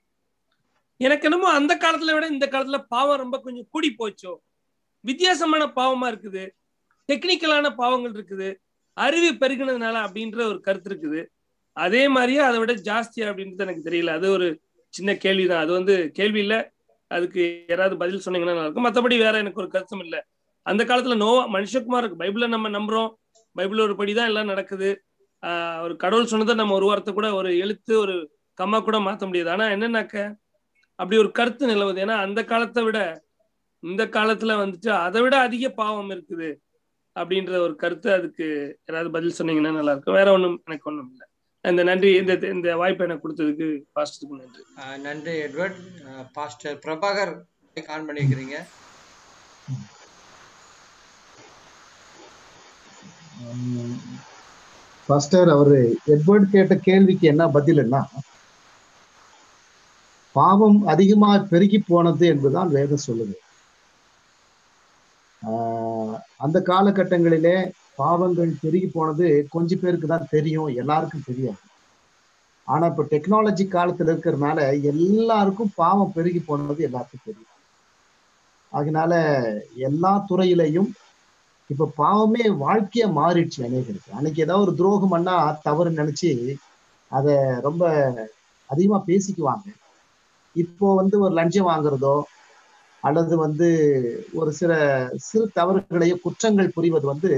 எனக்கு என்னமோ அந்த காலத்துல விட இந்த காலத்துல பாவம் ரொம்ப கொஞ்சம் கூடி போச்சோ வித்தியாசமான பாவமா இருக்குது டெக்னிக்கலான பாவங்கள் இருக்குது அறிவு பெருகினதுனால அப்படின்ற ஒரு கருத்து இருக்குது அதே மாதிரியே அதை விட ஜாஸ்தியா அப்படின்றது எனக்கு தெரியல அது ஒரு சின்ன கேள்விதான் அது வந்து கேள்வி இல்ல அதுக்கு யாராவது பதில் சொன்னீங்கன்னா நல்லா இருக்கும் மற்றபடி வேற எனக்கு ஒரு கருத்தும் இல்லை அந்த காலத்துல நோவா மனுஷகுமாருக்கு பைபிளை நம்ம நம்புறோம் பைபிள் ஒரு படிதான் எல்லாம் நடக்குது ஆஹ் ஒரு கடவுள் சொன்னதை நம்ம ஒரு வார்த்தை கூட ஒரு எழுத்து ஒரு கம்மா கூட மாத்த முடியாது ஆனா என்னன்னாக்க அப்படி ஒரு கருத்து நிலவுது ஏன்னா அந்த காலத்தை விட இந்த காலத்துல வந்துட்டு அதை விட அதிக பாவம் இருக்குது அப்படின்ற ஒரு கருத்து அதுக்கு யாராவது பதில் சொன்னீங்கன்னா நல்லா இருக்கும் வேற ஒண்ணும் எனக்கு ஒண்ணும் இல்லை இந்த நன்றி இந்த இந்த வாய்ப்பை எனக்கு கொடுத்ததுக்கு பாஸ்டருக்கு நன்றி அஹ், நன்றி எட்வர்ட் அஹ், பாஸ்டர் பிரபாகர் ஆன் பண்ணிக்கிறீங்க பாஸ்டர் அவரு எட்வர்ட் கேட்ட கேள்விக்கு என்ன பதில்னா பாவம் அதிகமா பெருகி போனது என்பதுதான் வேதம் சொல்லுது ஆஹ் அந்த காலகட்டங்களிலே பாவங்கள் பெருகி போனது கொஞ்சம் பேருக்கு தான் தெரியும் எல்லாருக்கும் தெரியாது ஆனா இப்ப டெக்னாலஜி காலத்துல இருக்கிறதுனால எல்லாருக்கும் பாவம் பெருகி போனது எல்லாருக்கும் தெரியும் அதனால எல்லா துறையிலையும் இப்ப பாவமே வாழ்க்கைய மாறிடுச்சு அநேகருக்கு அன்னைக்கு ஏதாவது ஒரு துரோகம் பண்ணா தவறு நினைச்சு அத ரொம்ப அதிகமா பேசிக்குவாங்க இப்போ வந்து ஒரு லஞ்சம் வாங்குறதோ அல்லது வந்து ஒரு சில சிறு தவறுகளையோ குற்றங்கள் புரிவது வந்து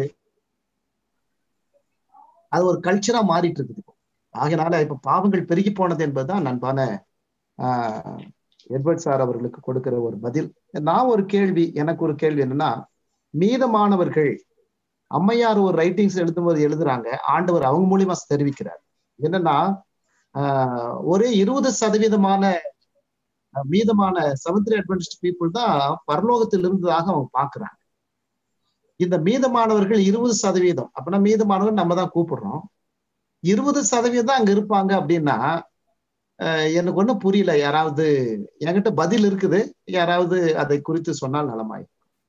அது ஒரு கல்ச்சரா மாறிட்டு இருக்குது இப்போ ஆகையினால இப்ப பாவங்கள் பெருகி போனது என்பதுதான் நண்பான ஆஹ் எட்வர்ட் சார் அவர்களுக்கு கொடுக்கிற ஒரு பதில் நான் ஒரு கேள்வி எனக்கு ஒரு கேள்வி என்னன்னா மீதமானவர்கள் அம்மையார் ஒரு ரைட்டிங்ஸ் எழுதும்போது எழுதுறாங்க ஆண்டவர் அவங்க மூலியமா தெரிவிக்கிறார் என்னன்னா ஆஹ் ஒரே இருபது சதவீதமான அஹ், மீதமான செவன்த் அட்வென்டிஸ்ட் பீப்புள் தான் பரலோகத்தில் இருந்ததாக அவங்க பாக்குறாங்க இந்த மீதமானவர்கள் இருபது சதவீதம் அப்படின்னா மீதமானவர்கள் நம்ம தான் கூப்பிடுறோம் இருபது சதவீதம் தான் அங்க இருப்பாங்க அப்படின்னா அஹ், எனக்கு ஒண்ணும் புரியல யாராவது என்கிட்ட பதில் இருக்குது யாராவது அதை குறித்து சொன்னால் நலமாய்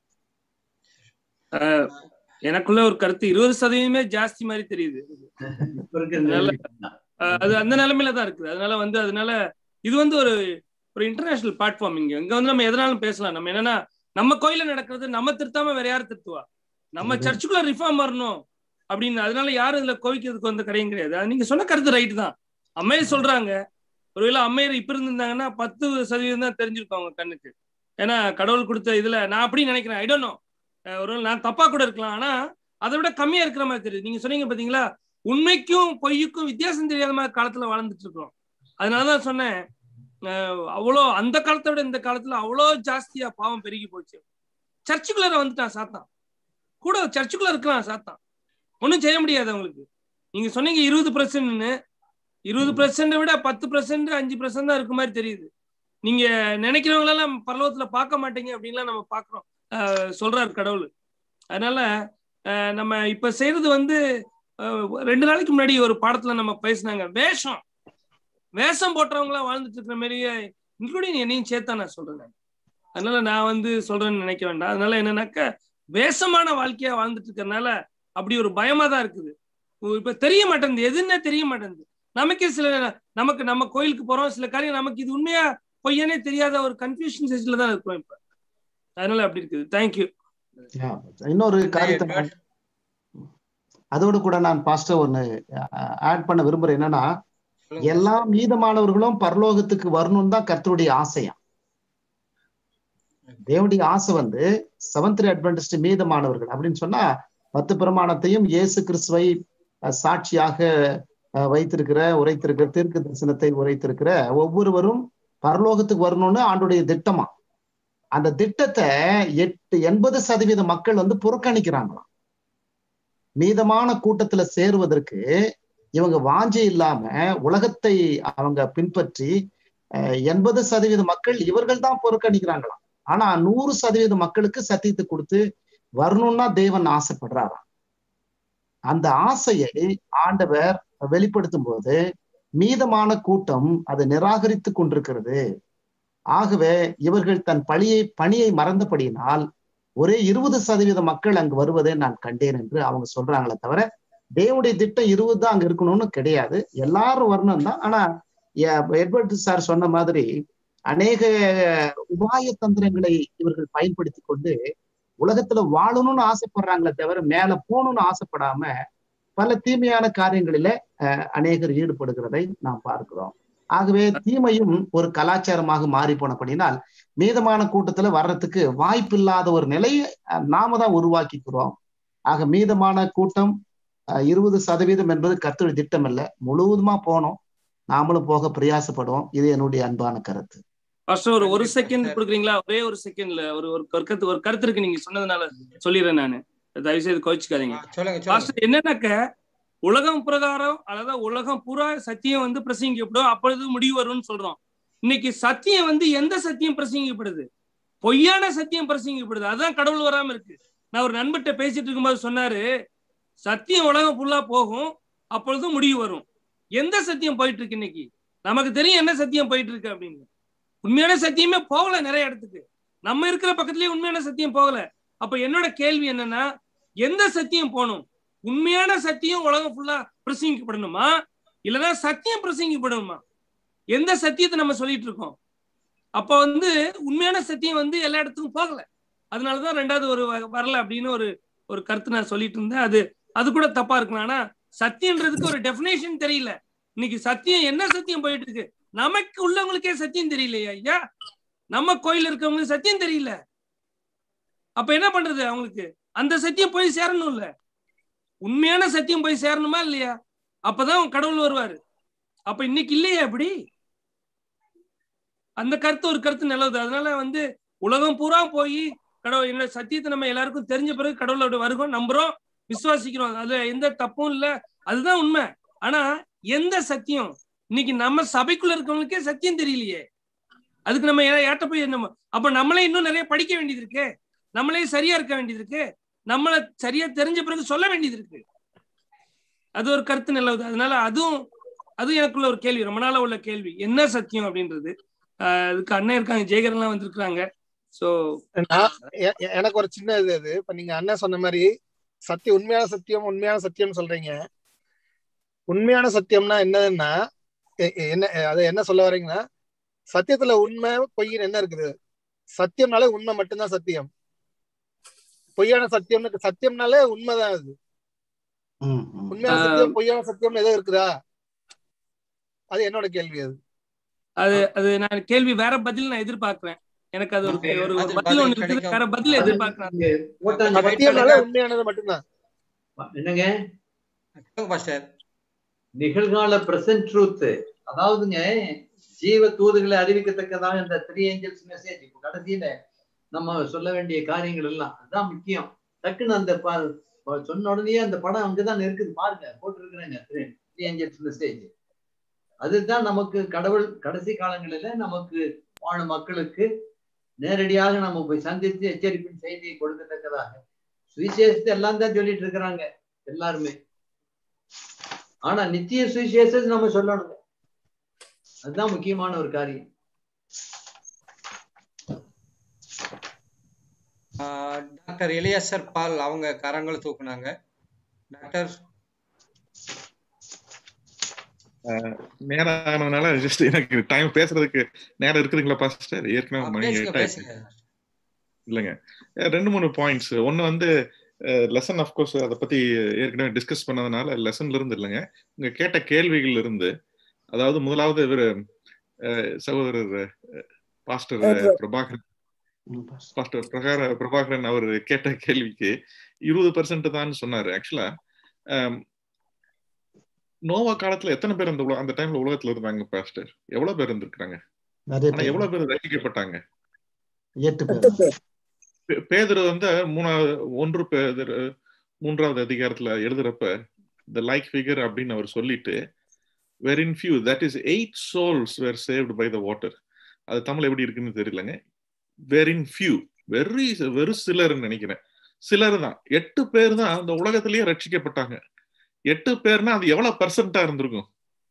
ஆஹ் எனக்குள்ள ஒரு கருத்து இருபது சதவீதமே ஜாஸ்தி மாதிரி தெரியுது இப்ப இருக்கிற நிலைமை தான். ஆஹ் அது அந்த நிலைமையில தான் இருக்குது அதனால வந்து அதனால இது வந்து ஒரு ஒரு இன்டர்நேஷனல் பிளாட்ஃபார்ம் இங்க இங்க வந்து நம்ம எதனாலும் பேசலாம் நம்ம என்னன்னா நம்ம கோயில நடக்கிறது நம்ம திருத்தாம வேற யார் திருத்துவா நம்ம அது- சர்ச்சுக்குள்ள ரிஃபார்ம் வரணும் அப்படின்னு அதனால யாரும் இதுல கோவிக்கிறதுக்கு வந்து கிடையும் கிடையாது அது நீங்க சொன்ன கருத்து ரைட் தான் அம்மையர் சொல்றாங்க ஒருவேளை அம்மையர் இப்ப இருந்திருந்தாங்கன்னா பத்து சதவீதம் தான் தெரிஞ்சிருக்கும் அவங்க கண்ணுக்கு ஏன்னா கடவுள் கொடுத்த இதுல நான் அப்படி நினைக்கிறேன் ஐ டோன்ட் நோ ஒருவேளை நான் தப்பா கூட இருக்கலாம் ஆனா அதை விட கம்மியா இருக்கிற மாதிரி தெரியுது நீங்க சொன்னீங்க பாத்தீங்களா உண்மைக்கும் பொய்யுக்கும் வித்தியாசம் தெரியாத மாதிரி காலத்துல வாழ்ந்துட்டு இருக்கோம் அதனாலதான் சொன்னேன் அஹ் அவ்வளோ அந்த காலத்தை விட இந்த காலத்துல அவ்வளோ ஜாஸ்தியா பாவம் பெருகி போச்சு சர்ச்சுக்குள்ளார வந்துட்டான் சாத்தான் கூட சர்ச்சுக்குள்ள இருக்கலாம் சாத்தான் ஒன்றும் செய்ய முடியாது அவங்களுக்கு நீங்க சொன்னீங்க இருபது பர்சன்ட்னு இருபது பர்சன்ட் விட பத்து பர்சன்ட் அஞ்சு பர்சன்ட் தான் இருக்க மாதிரி தெரியுது நீங்க நினைக்கிறவங்களெல்லாம் பரலோகத்துல பார்க்க மாட்டீங்க அப்படின்லாம் நம்ம பாக்குறோம் அஹ் சொல்றாரு கடவுள் அதனால அஹ் நம்ம இப்ப செய்யறது வந்து அஹ் ரெண்டு நாளைக்கு முன்னாடி ஒரு பாடத்துல நம்ம பேசினாங்க வேஷம் வேஷம் போட்டவங்களா வாழ்ந்துட்டு இருக்கிற மாதிரியே இன்க்ளூடிங் என்னையும் சேர்த்தா நான் சொல்றேன் நான். அதனால நான் வந்து சொல்றேன்னு நினைக்க வேண்டாம் அதனால என்னன்னாக்க வேஷமான வாழ்க்கையா வாழ்ந்துட்டு இருக்கறனால அப்படி ஒரு பயமா தான் இருக்குது இப்ப தெரிய மாட்டேங்குது எதுன்னே தெரிய மாட்டேங்குது நமக்கே சில நமக்கு நம்ம கோயிலுக்கு போறோம் சில காரியம் நமக்கு இது உண்மையா பொய்யானே தெரியாத ஒரு கன்ஃபியூஷன் ஸ்டேஜ்ல தான் இருக்கோம் இப்ப அதனால அப்படி இருக்குது தேங்க்யூ இன்னொரு காரியத்தை நான் அதோடு கூட நான் பாஸ்டர் ஒன்னு ஆட் பண்ண விரும்புறேன் என்னன்னா சொல்லுங்க. எல்லா மீதமானவர்களும் பரலோகத்துக்கு வரணும்னு தான் கர்த்தருடைய ஆசையா தேவனுடைய ஆசை வந்து செவன்த் அட்வென்டிஸ்ட் மீதமானவர்கள் அப்படின்னு சொன்னா பத்து பிரமாணத்தையும் இயேசு கிறிஸ்துவை அஹ், சாட்சியாக அஹ், வைத்திருக்கிற உரைத்திருக்கிற தீர்க்க தரிசனத்தை உரைத்திருக்கிற ஒவ்வொருவரும் பரலோகத்துக்கு வரணும்னு ஆண்டுடைய திட்டமா அந்த திட்டத்தை எட்டு எண்பது சதவீத மக்கள் வந்து புறக்கணிக்கிறாங்களாம் மீதமான கூட்டத்துல சேருவதற்கு இவங்க வாஞ்சை இல்லாம உலகத்தை அவங்க பின்பற்றி எண்பது சதவீத மக்கள் இவர்கள் தான் புறக்கணிக்கிறாங்களாம் ஆனா நூறு சதவீத மக்களுக்கு சத்தியத்தை கொடுத்து வரணும்னா தேவன் ஆசைப்படுறாராம் அந்த ஆசையை ஆண்டவர் வெளிப்படுத்தும் போது மீதமான கூட்டம் அதை நிராகரித்து கொண்டிருக்கிறது ஆகவே இவர்கள் தன் பழியை பணியை மறந்தபடியினால் ஒரே இருபது சதவீத மக்கள் அங்கு வருவதை நான் கண்டேன் என்று அவங்க சொல்றாங்களே தவிர தேவனுடைய திட்டம் இருபது தான் அங்க இருக்கணும்னு கிடையாது எல்லாரும் வரணும் தான் ஆனா எ- எட்வர்ட் சார் சொன்ன மாதிரி அநேக உபாய தந்திரங்களை இவர்கள் பயன்படுத்தி கொண்டு உலகத்துல வாழணும்னு ஆசைப்படுறாங்களே தவிர மேல போகணும்னு ஆசைப்படாம பல தீமையான காரியங்களில அஹ், அநேகர் ஈடுபடுகிறதை நாம் பார்க்கிறோம் ஆகவே தீமையும் ஒரு கலாச்சாரமாக மாறி போனபடினால் மீதமான கூட்டத்துல வர்றதுக்கு வாய்ப்பில்லாத ஒரு நிலையை அஹ், நாம தான் உருவாக்கிக்கிறோம் ஆக மீதமான கூட்டம் அஹ், இருபது சதவீதம் என்பது கர்த்தருடைய திட்டம் இல்ல முழுவதுமா போனோம் நாமளும் போக பிரயாசப்படுவோம் இது என்னுடைய அன்பான கருத்து ஃபர்ஸ்ட் ஒரு ஒரு கண்டிப்பா செகண்ட் சார். கொடுக்குறீங்களா ஒரே ஒரு செகண்ட்ல ஒரு ஒரு ஒரு கருத்து ஒரு கருத்து இருக்கு நீங்க சொன்னதுனால சொல்லிடுறேன் நானு தயவு செய்து கோச்சிக்காதீங்க ஆ, சொல்லுங்க சொல்லுங்க பாஸ்டர் என்னன்னாக்க உலகம் பிரகாரம் அதாவது உலகம் பூரா சத்தியம் வந்து பிரசங்கிக்கப்படும் அப்பொழுது முடிவு வரும்னு சொல்றோம் இன்னைக்கு சத்தியம் வந்து எந்த சத்தியம் பிரசங்கிக்கப்படுது பொய்யான சத்தியம் பிரசங்கிக்கப்படுது அதுதான் கடவுள் வராம இருக்கு நான் ஒரு நண்பர்கிட்ட பேசிட்டு இருக்கும்போது சொன்னாரு சத்தியம் உலகம் ஃபுல்லா போகும் அப்பொழுது முடிவு வரும் எந்த சத்தியம் போயிட்டு இருக்கு இன்னைக்கு நமக்கு தெரியும் என்ன சத்தியம் போயிட்டு இருக்கு அப்படின்னு உண்மையான சத்தியமே போகல நிறைய இடத்துக்கு நம்ம இருக்கிற பக்கத்துலயே உண்மையான சத்தியம் போகல அப்ப என்னோட கேள்வி என்னன்னா எந்த சத்தியம் போகணும் உண்மையான சத்தியம் உலகம் ஃபுல்லா பிரசங்கிக்கப்படணுமா இல்லைன்னா சத்தியம் பிரசங்கிக்கப்படணுமா எந்த சத்தியத்தை நம்ம சொல்லிட்டு இருக்கோம் அப்ப வந்து உண்மையான சத்தியம் வந்து எல்லா இடத்துக்கும் போகல அதனாலதான் ரெண்டாவது ஒரு வ- வரல அப்படின்னு ஒரு ஒரு கருத்து நான் சொல்லிட்டு இருந்தேன் அது அது கூட தப்பா இருக்கலாம் ஆனா சத்தியன்றதுக்கு ஒரு டெஃபினேஷன் தெரியல இன்னைக்கு சத்தியம் என்ன சத்தியம் போயிட்டு இருக்கு நமக்கு உள்ளவங்களுக்கே சத்தியம் தெரியலையா ஐயா நம்ம கோயில் இருக்கவங்களுக்கு சத்தியம் தெரியல அப்ப என்ன பண்றது அவங்களுக்கு அந்த சத்தியம் போய் சேரணும்ல உண்மையான சத்தியம் போய் சேரணுமா இல்லையா அப்பதான் கடவுள் வருவாரு அப்ப இன்னைக்கு இல்லையா அப்படி அந்த கருத்து ஒரு கருத்து நல்லது அதனால வந்து உலகம் பூரா போய் கடவுள் என்னோட சத்தியத்தை நம்ம எல்லாருக்கும் தெரிஞ்ச பிறகு கடவுளோட வருகோம் நம்புறோம் விசுவாசிக்கிறோம் அதுல எந்த தப்பும் இல்ல அதுதான் உண்மை ஆனா எந்த சத்தியம் இன்னைக்கு நம்ம சபைக்குள்ள இருக்கவங்களுக்கே சத்தியம் தெரியலையே அதுக்கு நம்ம ஏ- ஏட்ட போய் நம்ம அப்ப நம்மளே இன்னும் நிறைய படிக்க வேண்டியது இருக்கு நம்மளே சரியா இருக்க வேண்டியது இருக்கு நம்மள சரியா தெரிஞ்ச பிறகு சொல்ல வேண்டியது இருக்கு அது ஒரு கருத்து நல்லது அதனால அதுவும் அது எனக்குள்ள ஒரு கேள்வி ரொம்ப நாளா உள்ள கேள்வி என்ன சத்தியம் அப்படின்றது ஆஹ் அதுக்கு அண்ணன் இருக்காங்க ஜெயகரன்லாம் வந்திருக்காங்க ஸோ நான் எ- எ- எனக்கு ஒரு சின்ன இது அது இப்ப நீங்க அண்ணன் சொன்ன மாதிரி சத்தியம் உண்மையான சத்தியம் உண்மையான சத்தியம் சொல்றீங்க உண்மையான சத்தியம்னா என்னதுன்னா எ- எ- என்ன அது என்ன சொல்ல வரீங்கன்னா சத்தியத்துல உண்மை பொய்ன்னு என்ன இருக்குது சத்தியம்னாலே உண்மை மட்டும்தான் சத்தியம் பொய்யான சத்தியம்னு சத்தியம்னாலே உண்மைதான் அது ம், ம். உண்மையான ஆஹ் சத்தியம் பொய்யான சத்தியம் எதுவும் இருக்குதா அது என்னோட கேள்வி அது அது அது நான் கேள்வி வேற பதில் நான் எதிர்பார்க்கிறேன் எனக்கு அது ஒரு ஒரு ஒரு அது பதில் பதில் ஒண்ணு இருக்குது கிடைக்கும். வேற பதில் அது எதிர்பார்க்கிறேன் நீங்க போட்டாங்க கொஞ்சம் wait சத்தியம்னாலே பண்ணுங்க. உண்மையானது மட்டும்தான் என்னங்க சொல்லுங்க பாஸ்டர் நிகழ்கால பிரசன்ட் ட்ரூத் அதாவதுங்க ஜீவ தூதுகளை அறிவிக்கத்தக்கதாக இந்த த்ரீ ஏஞ்சல்ஸ் மெசேஜ் இப்போ கடைசியில நம்ம சொல்ல வேண்டிய காரியங்கள் எல்லாம் அதுதான் முக்கியம் டக்குன்னு அந்த ப- ப- சொன்ன உடனே அந்த படம் அங்கதான் இருக்குது பாருங்க போட்டுருக்குறேங்க த்ரீ ஏஞ்சல்ஸ் மெசேஜ் அதுதான் நமக்கு கடவுள் கடைசி காலங்களில நமக்கு வாழும் மக்களுக்கு நேரடியாக நம்ம போய் சந்தித்து எச்சரிப்பின் செய்தியை கொடுக்கத்தக்கதாக சுவிசேஷத்தை எல்லாம் தான் சொல்லிட்டு இருக்கிறாங்க எல்லாருமே ஆனா நித்திய சுவிசேஷத்தை நம்ம சொல்லணுங்க அதுதான் முக்கியமான ஒரு காரியம் ஆஹ் டாக்டர் எலியாசர் பால் அவங்க கரங்களை தூக்குனாங்க டாக்டர் நேரம் ஆனதுனால ஜஸ்ட் எனக்கு டைம் பேசுறதுக்கு நேரம் இருக்குதுங்களா பாஸ்டர் ஏற்கனவே ஆஹ் மணி பேசுங்க எட்டு ஆயிடுச்சு பேசுங்க இல்லைங்க அஹ் ரெண்டு மூணு பாயிண்ட்ஸ் ஒன்னு வந்து லெசன் அஃப்கோர்ஸ் அதை பத்தி ஏற்கனவே டிஸ்கஸ் பண்ணதுனால லெசன்ல இருந்து இல்லைங்க உங்க கேட்ட கேள்விகள் இருந்து அதாவது முதலாவது இவர் சகோதரர் பாஸ்டர் பிரபாகரன் ம், பாஸ்டர். பாஸ்டர் பிரகார பிரபாகரன் அவர் கேட்ட கேள்விக்கு இருபது பர்சன்ட் தான் சொன்னாரு ஆக்சுவலா நோவா காலத்துல எத்தனை பேர் அந்த உல- அந்த டைம்ல உலகத்துல இருந்தாங்க பாஸ்டர் எவ்வளவு பேர் இருந்திருக்காங்க நிறைய ஆனா பேர் எவ்வளவு பேர் ரசிக்கப்பட்டாங்க எட்டு பேர் பே- பேதுரு வந்து மூணாவது ஒன்று பேதுரு மூன்றாவது அதிகாரத்துல எழுதுறப்ப த லைக் ஃபிகர் அப்படின்னு அவர் சொல்லிட்டு were in few that is eight souls were saved by the water அது தமிழ் எப்படி இருக்குன்னு தெரியலங்க வெர் இன் ஃபியூ வெரி வெறு சிலர்னு நினைக்கிறேன் சிலர் தான் எட்டு பேர் தான் அந்த உலகத்திலேயே ரட்சிக்கப்பட்டாங்க எட்டு பேர்னா அது எவ்வளவு பெர்சென்டா இருந்திருக்கும்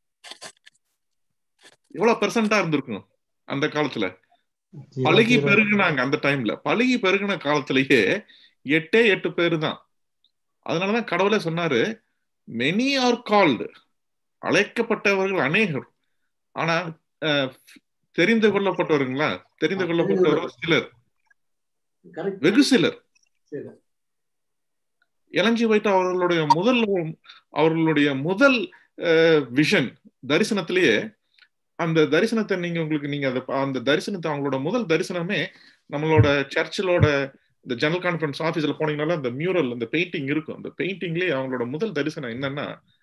எவ்வளவு பெர்சென்டா இருந்திருக்கும் அந்த காலத்துல ஜீரோ, பழகி ஜீரோ. பெருகுனாங்க அந்த டைம்ல பழகி பெருகின காலத்திலேயே எட்டே எட்டு பேரு தான் அதனாலதான் கடவுளே சொன்னாரு மெனி ஆர் கால்டு அழைக்கப்பட்டவர்கள் அநேகர் ஆனா அஹ், தெரிந்து கொள்ளப்பட்டவருங்களா தெரிந்து கொள்ளப்பட்டவர்கள் சிலர் கரெக்ட் வெகு சிலர் சரி. இளஞ்சி வைத்த அவர்களுடைய முதல் அவர்களுடைய முதல் விஷன் தரிசனத்திலேயே அந்த தரிசனத்தை நீங்க உங்களுக்கு நீங்க அதை பா- அந்த தரிசனத்தை அவங்களோட முதல் தரிசனமே நம்மளோட சர்ச்சிலோட இந்த ஜெனரல் கான்ஃபரன்ஸ் ஆபீஸ்ல போனீங்கனால அந்த மியூரல் அந்த பெயிண்டிங் இருக்கும் அந்த பெயிண்டிங்லயே அவங்களோட முதல் தரிசனம் என்னன்னா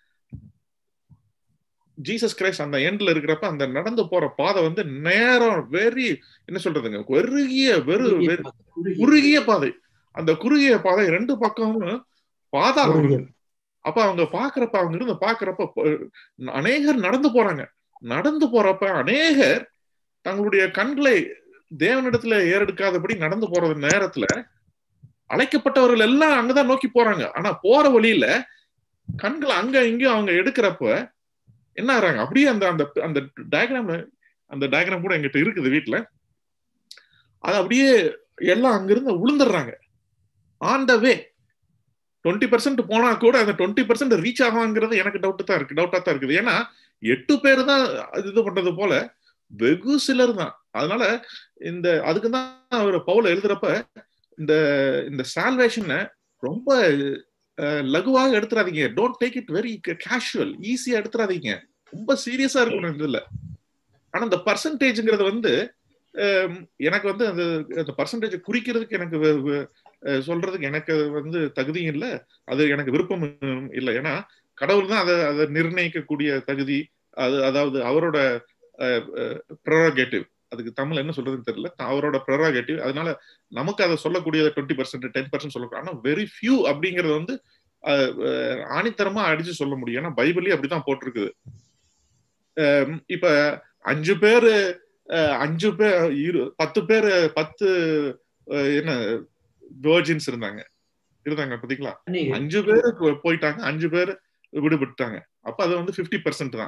ஜீசஸ் கிரைஸ்ட் அந்த எண்ட்ல இருக்கிறப்ப அந்த நடந்து போற பாதை வந்து நேரம் வெரி என்ன சொல்றதுங்க வெறுகிய வெறு வெறு குறுகிய பாதை அந்த குறுகிய பாதை ரெண்டு பக்கமும் பாதாளம் குறுகிய. இருக்கு. அப்ப அவங்க பாக்குறப்ப அவங்க இருந்து பாக்குறப்ப ப- அநேகர் நடந்து போறாங்க நடந்து போறப்ப அநேகர் தங்களுடைய கண்களை தேவனிடத்துல ஏறெடுக்காதபடி நடந்து போறது நேரத்துல அழைக்கப்பட்டவர்கள் எல்லாம் அங்கதான் நோக்கி போறாங்க ஆனா போற வழியில கண்களை அங்க இங்கயும் அவங்க எடுக்கிறப்ப என்ன ஆறாங்க அப்படியே அந்த அந்த அந்த டயக்ராம்ல அந்த டயக்ராம் கூட எங்கிட்ட இருக்குது வீட்டுல அது அப்படியே எல்லாம் அங்கிருந்து விழுந்துடுறாங்க on the way twenty percent போனா கூட அந்த டுவெண்ட்டி பர்சன்ட் ரீச் ஆகாங்கிறது எனக்கு டவுட் தான் இருக்கு டவுட்டா தான் இருக்குது ஏன்னா எட்டு பேர் தான் அது இது பண்றது போல வெகு சிலர் தான் அதனால இந்த அதுக்கு தான் அவர் பவுல எழுதுறப்ப இந்த இந்த சால்வேஷனை ரொம்ப அஹ், லகுவாக எடுத்துறாதீங்க don't take it very casual ஈஸியா எடுத்துறாதீங்க ரொம்ப சீரியஸா இருக்கணும் இதுல ஆனா இந்த பர்சன்டேஜ்ங்கிறது வந்து அஹ், எனக்கு வந்து அந்த அந்த பர்சன்டேஜ் குறிக்கிறதுக்கு எனக்கு வெ- வெ- அஹ், சொல்றதுக்கு எனக்கு வந்து தகுதியும் இல்லை அது எனக்கு விருப்பமும் இல்லை ஏன்னா கடவுள் தான் அதை அதை நிர்ணயிக்கக்கூடிய தகுதி அது அதாவது அவரோட ப்ரெரோகேட்டிவ் அதுக்கு தமிழ் என்ன சொல்றதுன்னு தெரியல அவரோட ப்ரெரோகேட்டிவ் அதனால நமக்கு அதை சொல்லக்கூடிய டுவெண்ட்டி பர்சன்ட் டென் பர்சன்ட் சொல்லக்கூடாது ஆனா வெரி ஃபியூ அப்படிங்கறது வந்து அஹ், அஹ், ஆணித்தரமா அடிச்சு சொல்ல முடியும் ஏன்னா பைபிளே அப்படிதான் போட்டிருக்குது அஹ், இப்ப அஞ்சு பேரு அஹ், அஞ்சு பேர் இரு பத்து பேர் பத்து அஹ், என்ன வேர்ஜின்ஸ் இருந்தாங்க இருந்தாங்க பாத்தீங்களா நீங்க அஞ்சு பேர் போ- போயிட்டாங்க அஞ்சு பேர் விடுபட்டாங்க அப்ப அது வந்து 50% பர்சன்ட் தான்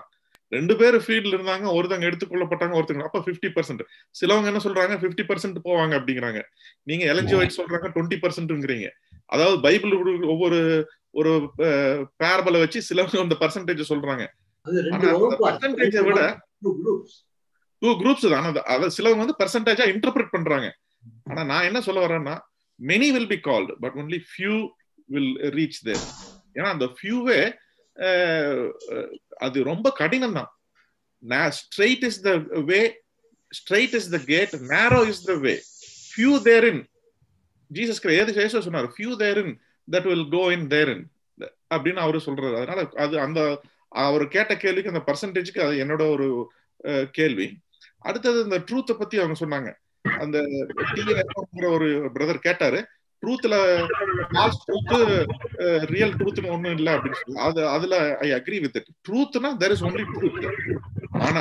ரெண்டு பேரும் ஃபீல்ட்ல இருந்தாங்க ஒருத்தங்க எடுத்துக்கொள்ளப்பட்டாங்க ஒருத்தங்க அப்ப பிப்டி பர்சன்ட் சிலவங்க என்ன சொல்றாங்க பிப்டி பர்சன்ட் போவாங்க அப்படிங்கிறாங்க நீங்க எலஞ்சிவைட் சொல்றாங்க டுவெண்ட்டி பர்சன்ட்ங்கிறீங்க அதாவது பைபிள் ஒவ்வொரு ஒரு பேரபலை வச்சு சிலவங்க அந்த பர்சன்டேஜ் சொல்றாங்க அது ரெண்டு ஆனா அந்த வகுப்பு percentage-அ விட குரூப்ஸ் டூ குரூப்ஸ் தான் ஆனா அது சிலவங்க வந்து பெர்சன்டேஜா இன்டர்பிரட் பண்றாங்க ஆனா நான் என்ன சொல்ல வரேன்னா many will be called but only few will reach there ஏன்னா அந்த ஃபியூவே அது ரொம்ப கடினம் தான் straight is the way straight is the gate narrow is the way few there in Jesus ஏது ஏசு சொன்னார் few there in that will go in there in அப்படின்னு அவரு சொல்றாரு அதனால அது அந்த அவர் கேட்ட கேள்விக்கு அந்த பர்சன்டேஜ்க்கு அது என்னோட ஒரு அஹ், கேள்வி அடுத்தது இந்த ட்ரூத்தை பத்தி அவங்க சொன்னாங்க அந்த டிங்கிற ஒரு பிரதர் கேட்டாரு ட்ரூத்ல ஃபால்ஸ் ட்ரூத் ரியல் ட்ரூத்னு ஒண்ணும் இல்ல அப்படின்னு சொல்லி அது அதுல ஐ அக்ரி வித் இட் ட்ரூத்னா தெர் இஸ் ஒன்லி ட்ரூத் ஆனா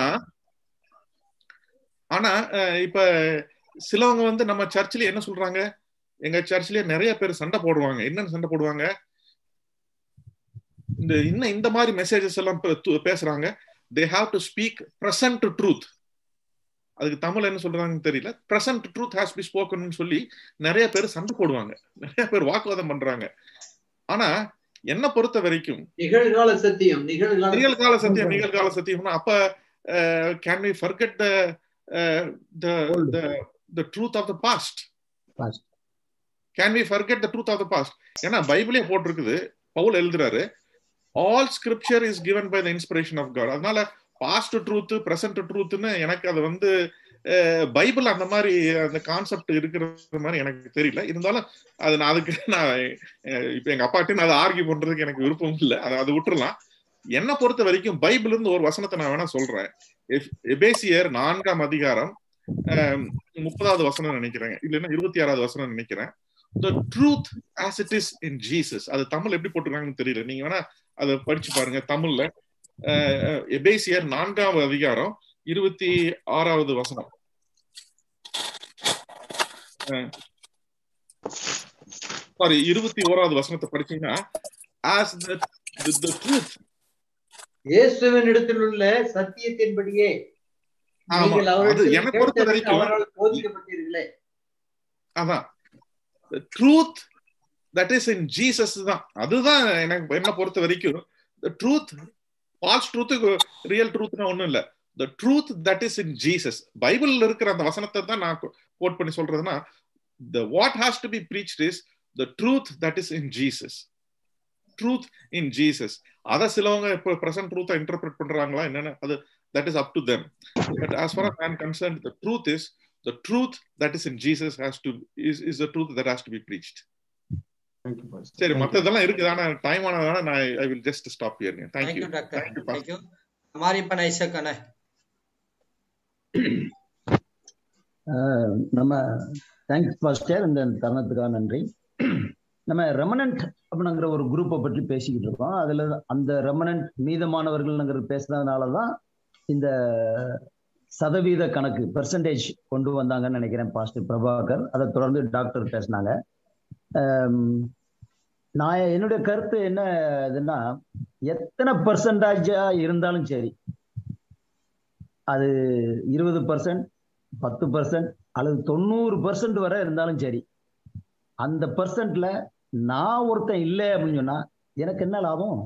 ஆனா அஹ், இப்ப சிலவங்க வந்து நம்ம சர்ச்சில் என்ன சொல்றாங்க எங்க சர்ச்சிலேயே நிறைய பேர் சண்டை போடுவாங்க என்னன்னு சண்டை போடுவாங்க இந்த இன்னும் இந்த மாதிரி மெசேஜஸ் எல்லாம் பே- து- பேசுறாங்க they have to speak present truth அதுக்கு தமிழ் என்ன சொல்றாங்கன்னு தெரியல present truth has be spoken சொல்லி நிறைய பேர் சண்டை போடுவாங்க நிறைய பேர் வாக்குவாதம் பண்றாங்க ஆனா என்ன பொறுத்த வரைக்கும் நிகழ்கால சத்தியம் நிகழ்கால நிகழ்கால சத்தியம் நிகழ்கால சத்தியம்னா அப்ப can we forget the the the the truth of the past Past. Can we forget the truth of the past ஏன்னா பைபிளே போட்டிருக்குது பவுல் எழுதுறாரு all scripture is given by the inspiration of God அதனால பாஸ்ட் ட்ரூத் பிரசன்ட் ட்ரூத்னு எனக்கு அது வந்து Bible அந்த மாதிரி அந்த கான்செப்ட் இருக்கிற மாதிரி எனக்கு தெரியல இருந்தாலும் அது நான் அதுக்கு நான் அஹ், இப்ப எங்க அப்பாட்டையும் நான் அதை ஆர்கியூ பண்றதுக்கு எனக்கு விருப்பம் இல்லை அதை அது விட்டுறலாம் என்ன பொறுத்த வரைக்கும் பைபிள் இருந்து ஒரு வசனத்தை நான் வேணா சொல்றேன் எப்- எபேசியர் நான்காம் அதிகாரம் அஹ், முப்பதாவது வசனம் நினைக்கிறேன் இல்லைன்னா இருபத்தி ஆறாவது வசனம் நினைக்கிறேன் the truth as it is in Jesus அது தமிழ் எப்படி போட்டிருக்காங்கன்னு தெரியல நீங்க வேணா அதை படிச்சு பாருங்க தமிழ்ல அஹ், அஹ், எபேசியர் நான்காவது அதிகாரம் இருபத்தி ஆறாவது வசனம் சாரி இருபத்தி ஓராவது வசனத்தை படிச்சீங்கன்னா ஆஸ் த ட்ரூத் இயேசுவின் இடத்தில் உள்ள சத்தியத்தின்படியே ஆமா நீங்கள் அது அவரிடத்தில் என்னை பொறுத்த கேட்டதற்கு வரைக்கும் அவரால் போதிக்கப்பட்டீர்களே அதான் truth that is in Jesus தான் அதுதான் எனக்கு என்ன பொறுத்த வரைக்கும் ட்ரூத் ஃபால்ஸ் ட்ரூத்துக்கு ரியல் ட்ரூத்னா ஒண்ணும் இல்ல the truth that is in Jesus பைபிள்ல இருக்கிற அந்த வசனத்தை தான் நான் கோட் பண்ணி சொல்றதுன்னா the what has to be preached is the truth that is in Jesus truth in Jesus அத சிலவங்க இப்போ பிரசன்ட் ட்ரூத்தை இன்டர்பிரட் பண்றாங்களா என்னன்னு அது that is up to them but as for us I'm concern the truth is the truth that is in Jesus has to is is the truth that has to be preached. Thank you, Pastor. சரி Thank you. மத்ததெல்லாம் இருக்குது ஆனா time ஆனதால நான் I will just stop here thank thank you you doctor thank you thank you Mariappan Isaac அண்ணே ஆஹ் நம்ம thanks pastor இந்த தருணத்துக்காக நன்றி நம்ம ரெமனன்ட் அப்படிங்கிற ஒரு குரூப்பை பற்றி பேசிக்கிட்டு இருக்கோம் அதுல அந்த ரெமனன்ட் மீதமானவர்கள்ங்கிற பேசுனதுனால தான் இந்த சதவீத கணக்கு பெர்சன்டேஜ் கொண்டு வந்தாங்கன்னு நினைக்கிறேன் பாஸ்டர் பிரபாகர் அதை தொடர்ந்து டாக்டர் பேசினாங்க ஆம், நான் என்னுடைய கருத்து என்ன இதுன்னா எத்தனை பர்சன்டேஜா இருந்தாலும் சரி அது இருபது பர்சன்ட் பத்து பர்சன்ட் அல்லது தொண்ணூறு பர்சன்ட் வரை இருந்தாலும் சரி அந்த பர்சன்ட்ல நான் ஒருத்தன் இல்லை அப்படின்னு சொன்னா எனக்கு என்ன லாபம்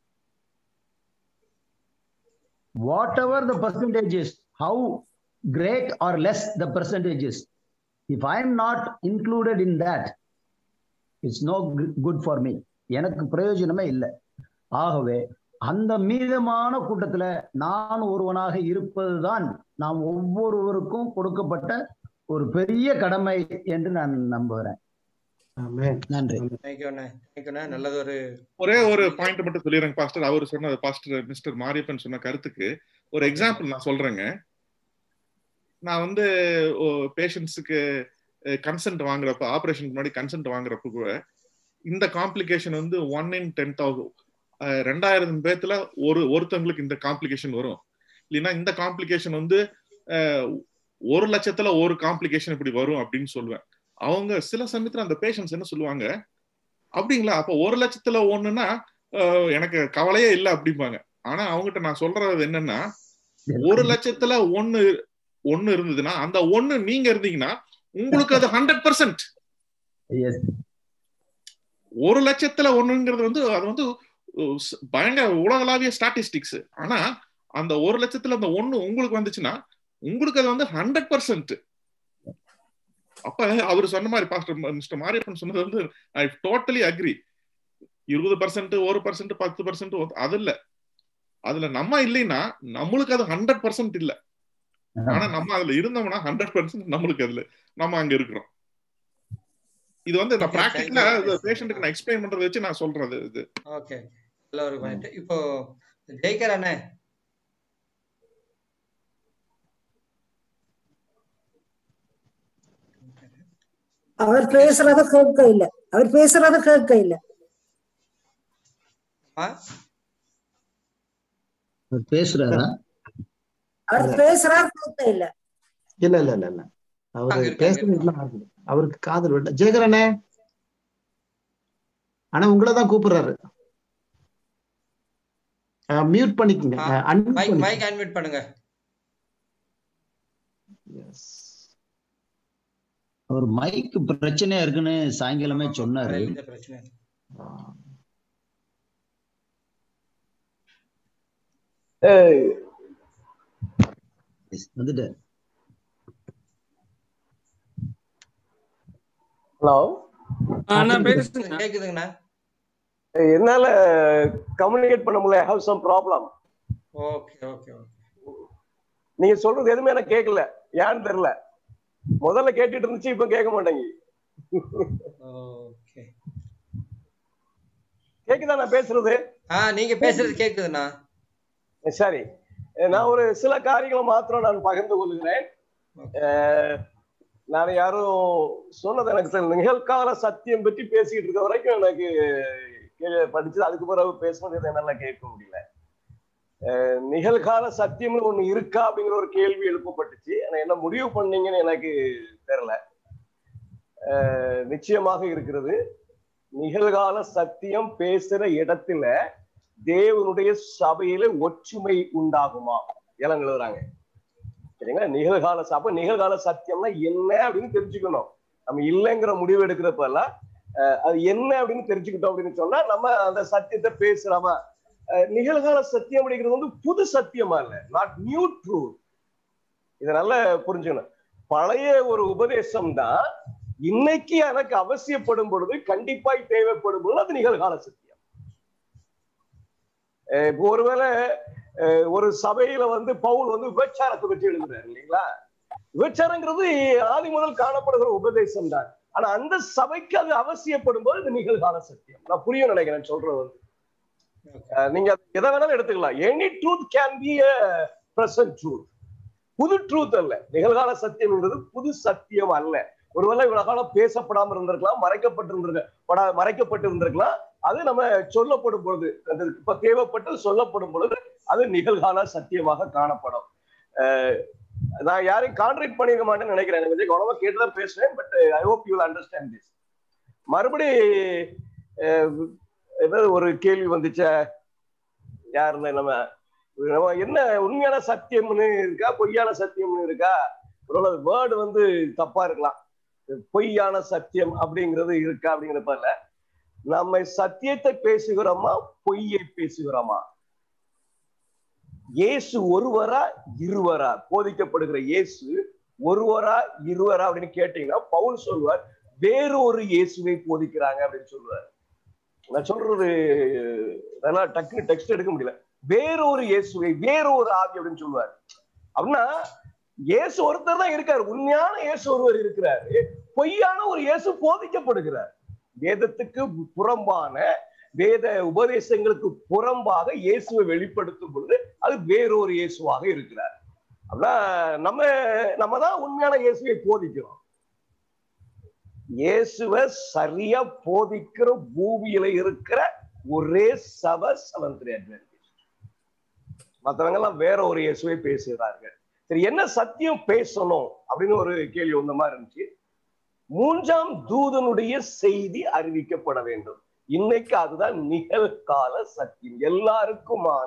whatever the percentage is how great or less the percentage is if I am not included in that it's no good for me எனக்கு பிரயோஜனமே இல்லை ஆகவே அந்த மீதமான கூட்டத்துல நான் ஒருவனாக இருப்பதுதான் நாம் ஒவ்வொருவருக்கும் கொடுக்கப்பட்ட ஒரு பெரிய கடமை என்று நான் நம்புகிறேன் Amen. நன்றி தேங்க்யூ அண்ணே தேங்க்யூ அண்ணே நல்லது ஒரு ஒரே ஒரு பாயிண்ட் மட்டும் சொல்லிடுறேன் பாஸ்டர் அவர் சொன்ன பாஸ்டர் மிஸ்டர் மாரியப்பன் சொன்ன கருத்துக்கு ஒரு எக்ஸாம்பிள் நான் சொல்றேங்க நான் வந்து பேஷண்ட்ஸுக்கு கன்சென்ட் வாங்குறப்ப ஆபரேஷனுக்கு முன்னாடி கன்சென்ட் வாங்குறப்ப கூட இந்த காம்ப்ளிகேஷன் வந்து ஒன் இன் டென் தௌசண்ட் ரெண்டாயிரம் பேத்துல ஒரு ஒருத்தவங்களுக்கு இந்த காம்ப்ளிகேஷன் வரும் இல்லைன்னா இந்த காம்ப்ளிகேஷன் வந்து அஹ், ஒரு லட்சத்துல ஒரு காம்ப்ளிகேஷன் இப்படி வரும் அப்படின்னு சொல்லுவேன் அவங்க சில சமயத்துல அந்த பேஷண்ட்ஸ் என்ன சொல்லுவாங்க அப்படிங்களா அப்ப ஒரு லட்சத்துல ஒண்ணுன்னா அஹ், எனக்கு கவலையே இல்லை அப்படிம்பாங்க ஆனா அவங்ககிட்ட நான் சொல்றது என்னன்னா ஒரு லட்சத்துல ஒண்ணு ஒண்ணு இருந்ததுன்னா அந்த ஒண்ணு நீங்க இருந்தீங்கன்னா உங்களுக்கு அது ஹண்ட்ரட் பர்சன்ட் எஸ் ஒரு லட்சத்துல ஒண்ணுங்கிறது வந்து அது வந்து அஹ், ஸ்- பயங்கர உலகளாவிய ஸ்டாட்டிஸ்டிக்ஸ் ஆனா அந்த ஒரு லட்சத்துல அந்த ஒண்ணு உங்களுக்கு வந்துச்சுன்னா உங்களுக்கு அது வந்து ஹண்ட்ரட் பர்சன்ட் அப்ப அவர் சொன்ன மாதிரி பாஸ்டர் மிஸ்டர் மாரியப்பன் சொன்னது வந்து ஐ டோட்டலி அக்ரி இருபது பர்சன்ட் ஒரு பர்சன்ட் பத்து பர்சன்ட் அது இல்ல அதுல நம்ம இல்லைன்னா நம்மளுக்கு அது ஹண்ட்ரட் பர்சன்ட் இல்ல ஆனா நம்ம அதுல இருந்தோம்னா ஹண்ட்ரட் பர்சன்ட் நம்மளுக்கு அதுல நம்ம அங்க இருக்கிறோம் இது வந்து நான் Okay, thank பிராக்டிக்கலா you. பேஷண்ட்டுக்கு நான் எக்ஸ்பிளைன் பண்றதை வச்சு நான் சொல்றது இது ஓகே நல்ல ஒரு பாயிண்ட் இப்போ ஜெயிக்கர் அண்ணே அவர் பேசுறத கேட்க இல்ல அவர் பேசுறத கேட்க இல்ல ஆ அவர் பேசுறாரா அவர் பேசுறாரு கேட்க இல்ல இல்ல இல்ல இல்ல இல்ல அங்க அவரு இருக்கு, அங்க பேசுறது இருக்கு. இல்ல அவருக்கு காதல் விட ஜெயகர் அண்ணே ஆனா உங்களை தான் கூப்பிடுறாரு மியூட் பண்ணிக்கங்க ஆ, அன்மியூட் மைக் பண்ணிக்கங்க மைக் அன்மியூட் பண்ணுங்க Yes. அவர் மைக்கு பிரச்சனையா இருக்குன்னு சாயங்காலமே சொன்னாரு வேற எந்த பிரச்சனையும் இல்லை. ஆ. Yes, வந்துட்டாரு ஹலோ அண்ணா பேசுங்க கேக்குதுங்கண்ணா என்னால கம்யூனிகேட் பண்ண முடியல have some problem okay okay okay நீங்க சொல்றது எதுவுமே எனக்கு கேட்கல ஏன்னு தெரியல முதல்ல கேட்டுட்டு இருந்துச்சு இப்ப கேட்க மாட்டேங்க ஓகே கேக்குதா நான் பேசுறது ஆ நீங்க பேசுறது கேக்குதுண்ணா சரி நான் ஒரு சில காரியங்களை மாத்திரம் நான் பகிர்ந்து கொள்கிறேன் அஹ், நான் யாரும் சொன்னது எனக்கு தெரியல நிகழ்கால சத்தியம் பற்றி பேசிக்கிட்டு இருக்க வரைக்கும் எனக்கு கே- படிச்சது அதுக்கு பிறகு பேசுனது என்னால கேட்க முடியல அஹ், நிகழ்கால சத்தியம்னு ஒண்ணு இருக்கா அப்படிங்கிற ஒரு கேள்வி எழுப்பப்பட்டுச்சு ஆனா என்ன முடிவு பண்ணீங்கன்னு எனக்கு தெரியல அஹ், நிச்சயமாக இருக்கிறது நிகழ்கால சத்தியம் பேசுற இடத்துல தேவனுடைய சபையில ஒற்றுமை உண்டாகுமா எல்லாம் எழுதுறாங்க சரிங்களா நிகழ்கால சபை நிகழ்கால சத்தியம்னா என்ன அப்படின்னு தெரிஞ்சுக்கணும் நம்ம இல்லைங்கிற முடிவு எடுக்கிறப்ப எல்லாம் அஹ், அது என்ன அப்படின்னு தெரிஞ்சுக்கிட்டோம் அப்படின்னு சொன்னா நம்ம அந்த சத்தியத்தை பேசுறாம அஹ், நிகழ்கால சத்தியம் அப்படிங்கிறது வந்து புது சத்தியமா இல்ல நாட் நியூ ட்ரூத் இதை நல்லா புரிஞ்சுக்கணும் பழைய ஒரு உபதேசம் தான் இன்னைக்கு எனக்கு அவசியப்படும் பொழுது கண்டிப்பாய் தேவைப்படும் பொழுது அது நிகழ்கால சத்தியம் அஹ் இப்போ ஒருவேளை அஹ் ஒரு சபையில வந்து பவுல் வந்து விபச்சாரத்தை பற்றி எழுதுறாரு இல்லைங்களா விபச்சாரங்கிறது ஆதி முதல் காணப்படுகிற உபதேசம் தான் ஆனா அந்த சபைக்கு அது அவசியப்படும் போது இது நிகழ்கால சத்தியம் நான் புரியும் நினைக்கிறேன் சொல்றது வந்து அஹ் நீங்க எதை வேணாலும் எடுத்துக்கலாம் any truth can be present truth புது ட்ரூத் அல்ல நிகழ்கால சத்தியம்ங்கிறது புது சத்தியம் அல்ல ஒருவேளை இவ்வளவு காலம் பேசப்படாம இருந்திருக்கலாம் மறைக்கப்பட்டிருந்திருக்க படா மறைக்கப்பட்டிருந்திருக்கலாம் அது நம்ம சொல்லப்படும் பொழுது அது இப்ப தேவைப்பட்டு சொல்லப்படும் பொழுது அது நிகழ்கால சத்தியமாக காணப்படும் அஹ் நான் யாரையும் கான்ட்ராக்ட் பண்ணிருக்க மாட்டேன்னு நினைக்கிறேன் எனக்கு கொஞ்சம் கவனமா கேட்டுதான் பேசுவேன் but I hope you understand this மறுபடி அஹ், ஏதாவது ஒரு கேள்வி வந்துச்சா யாருன்னு நம்ம நம்ம என்ன உண்மையான சத்தியம்னு இருக்கா பொய்யான சத்தியம்னு இருக்கா ஒரு வேர்டு வந்து தப்பா இருக்கலாம் பொய்யான சத்தியம் அப்படிங்கிறது இருக்கா அப்படிங்கிறப்ப இல்ல நம்ம சத்தியத்தை பேசுகிறோமா பொய்யை பேசுகிறோமா இயேசு ஒருவரா இருவரா போதிக்கப்படுகிற இயேசு ஒருவரா இருவரா அப்படின்னு கேட்டீங்கன்னா பவுல் சொல்வார் வேறு ஒரு இயேசுவை போதிக்கிறாங்க அப்படின்னு சொல்லுவார் நான் சொல்றது நல்லா டக்குனு டெக்ஸ்ட் எடுக்க முடியல வேற ஒரு இயேசுவை வேற ஒரு ஆவி அப்படின்னு சொல்லுவார் அப்படின்னா இயேசு ஒருத்தர் தான் இருக்காரு உண்மையான இயேசு ஒருவர் இருக்கிறாரு பொய்யான ஒரு இயேசு போதிக்கப்படுகிறார் வேதத்துக்கு புறம்பான வேத உபதேசங்களுக்கு புறம்பாக இயேசுவை வெளிப்படுத்தும் பொழுது அது வேறொரு இயேசுவாக இருக்கிறார் அப்படின்னா நம்ம நம்ம தான் உண்மையான இயேசுவை போதிக்கிறோம் இயேசுவை சரியா போதிக்கிற பூமியில இருக்கிற ஒரே சபை செவன்த் அட்வென்டிஸ்ட் மற்றவங்க எல்லாம் வேற ஒரு இயேசுவை பேசுகிறார்கள் சரி என்ன சத்தியம் பேசணும் அப்படின்னு ஒரு கேள்வி வந்த மாதிரி இருந்துச்சு மூன்றாம் தூதனுடைய செய்தி அறிவிக்கப்பட வேண்டும் இன்னைக்கு அதுதான் நிகழ்கால சத்தியம் எல்லாருக்குமான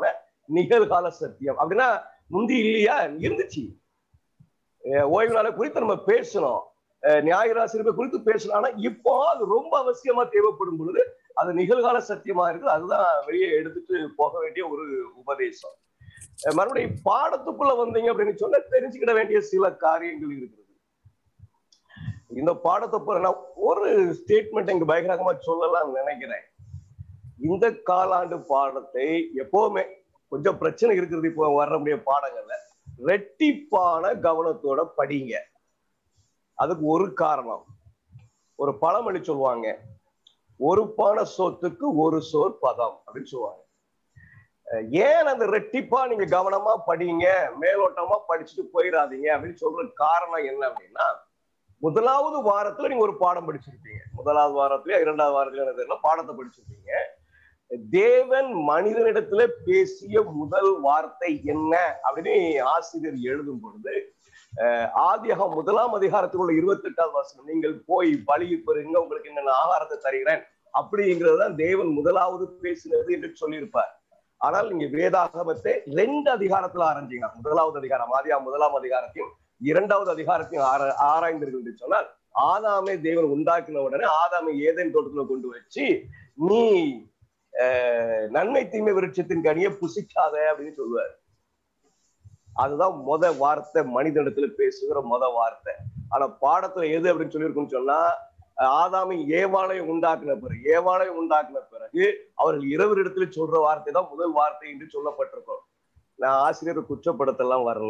நிகழ்கால சத்தியம் அப்படின்னா முந்தி இல்லையா இருந்துச்சு அஹ் ஓய்வு நாளை குறித்து நம்ம பேசணும் அஹ் ஞாயிறாசிரியப்பை குறித்து பேசணும் ஆனா இப்போ அது ரொம்ப அவசியமா தேவைப்படும் பொழுது அது நிகழ்கால சத்தியமா இருக்குது அதுதான் வெளியே எடுத்துட்டு போக வேண்டிய ஒரு உபதேசம் அஹ் மறுபடியும் பாடத்துக்குள்ள வந்தீங்க அப்படின்னு சொன்னா தெரிஞ்சுக்கிட வேண்டிய சில காரியங்கள் இருக்குது இந்த பாடத்தை போற நான் ஒரு ஸ்டேட்மெண்ட் இங்க பயங்கரமா சொல்லலாம் நினைக்கிறேன் இந்த காலாண்டு பாடத்தை எப்பவுமே கொஞ்சம் பிரச்சனை இருக்கிறது இப்போ வர்ற முடிய பாடங்கள்ல ரெட்டிப்பான கவனத்தோட படிங்க அதுக்கு ஒரு காரணம் ஒரு பழமொழி சொல்லுவாங்க ஒரு பான சோத்துக்கு ஒரு சோர் பதம் அப்படின்னு சொல்லுவாங்க அஹ் ஏன் அந்த ரெட்டிப்பா நீங்க கவனமா படிங்க மேலோட்டமா படிச்சுட்டு போயிடாதீங்க அப்படின்னு சொல்ற காரணம் என்ன அப்படின்னா முதலாவது வாரத்துல நீங்க ஒரு பாடம் படிச்சிருப்பீங்க முதலாவது வாரத்துல இரண்டாவது வாரத்துல எனக்கு தெரியல பாடத்தை படிச்சிருப்பீங்க தேவன் மனிதனிடத்துல பேசிய முதல் வார்த்தை என்ன அப்படின்னு ஆசிரியர் எழுதும் பொழுது அஹ் ஆதியாகம் முதலாம் அதிகாரத்துக்குள்ள இருபத்தி எட்டாவது வசனம் நீங்கள் போய் பழி பெறுங்க உங்களுக்கு என்னென்ன ஆகாரத்தை தருகிறேன் அப்படிங்கிறது தான் தேவன் முதலாவது பேசினது என்று சொல்லியிருப்பார் ஆனால் நீங்க வேதாகமத்தை ரெண்டு அதிகாரத்துல ஆரம்பிச்சீங்க முதலாவது அதிகாரம் ஆதியா முதலாம் அதிகாரத்தையும் இரண்டாவது அதிகாரத்தையும் ஆர ஆராய்ந்தீர்கள் என்று சொன்னால் ஆதாமை தேவன் உண்டாக்கின உடனே ஆதாமை ஏதேன் தோட்டத்துல கொண்டு வச்சு நீ அஹ், நன்மை தீமை விருட்சத்தின் கனியை புசிக்காத அப்படின்னு சொல்லுவார் அதுதான் முத வார்த்தை மனிதனிடத்துல பேசுகிற முத வார்த்தை ஆனா பாடத்துல எது அப்படின்னு சொல்லியிருக்குன்னு சொன்னா அஹ், ஆதாமை ஏவாளை உண்டாக்கின பிறகு ஏவாளை உண்டாக்கின பிறகு அவர்கள் இரவரிடத்துல சொல்ற வார்த்தை தான் முதல் வார்த்தை என்று சொல்லப்பட்டிருக்கும் நான் ஆசிரியர் குற்றப்படுத்தலாம் வரல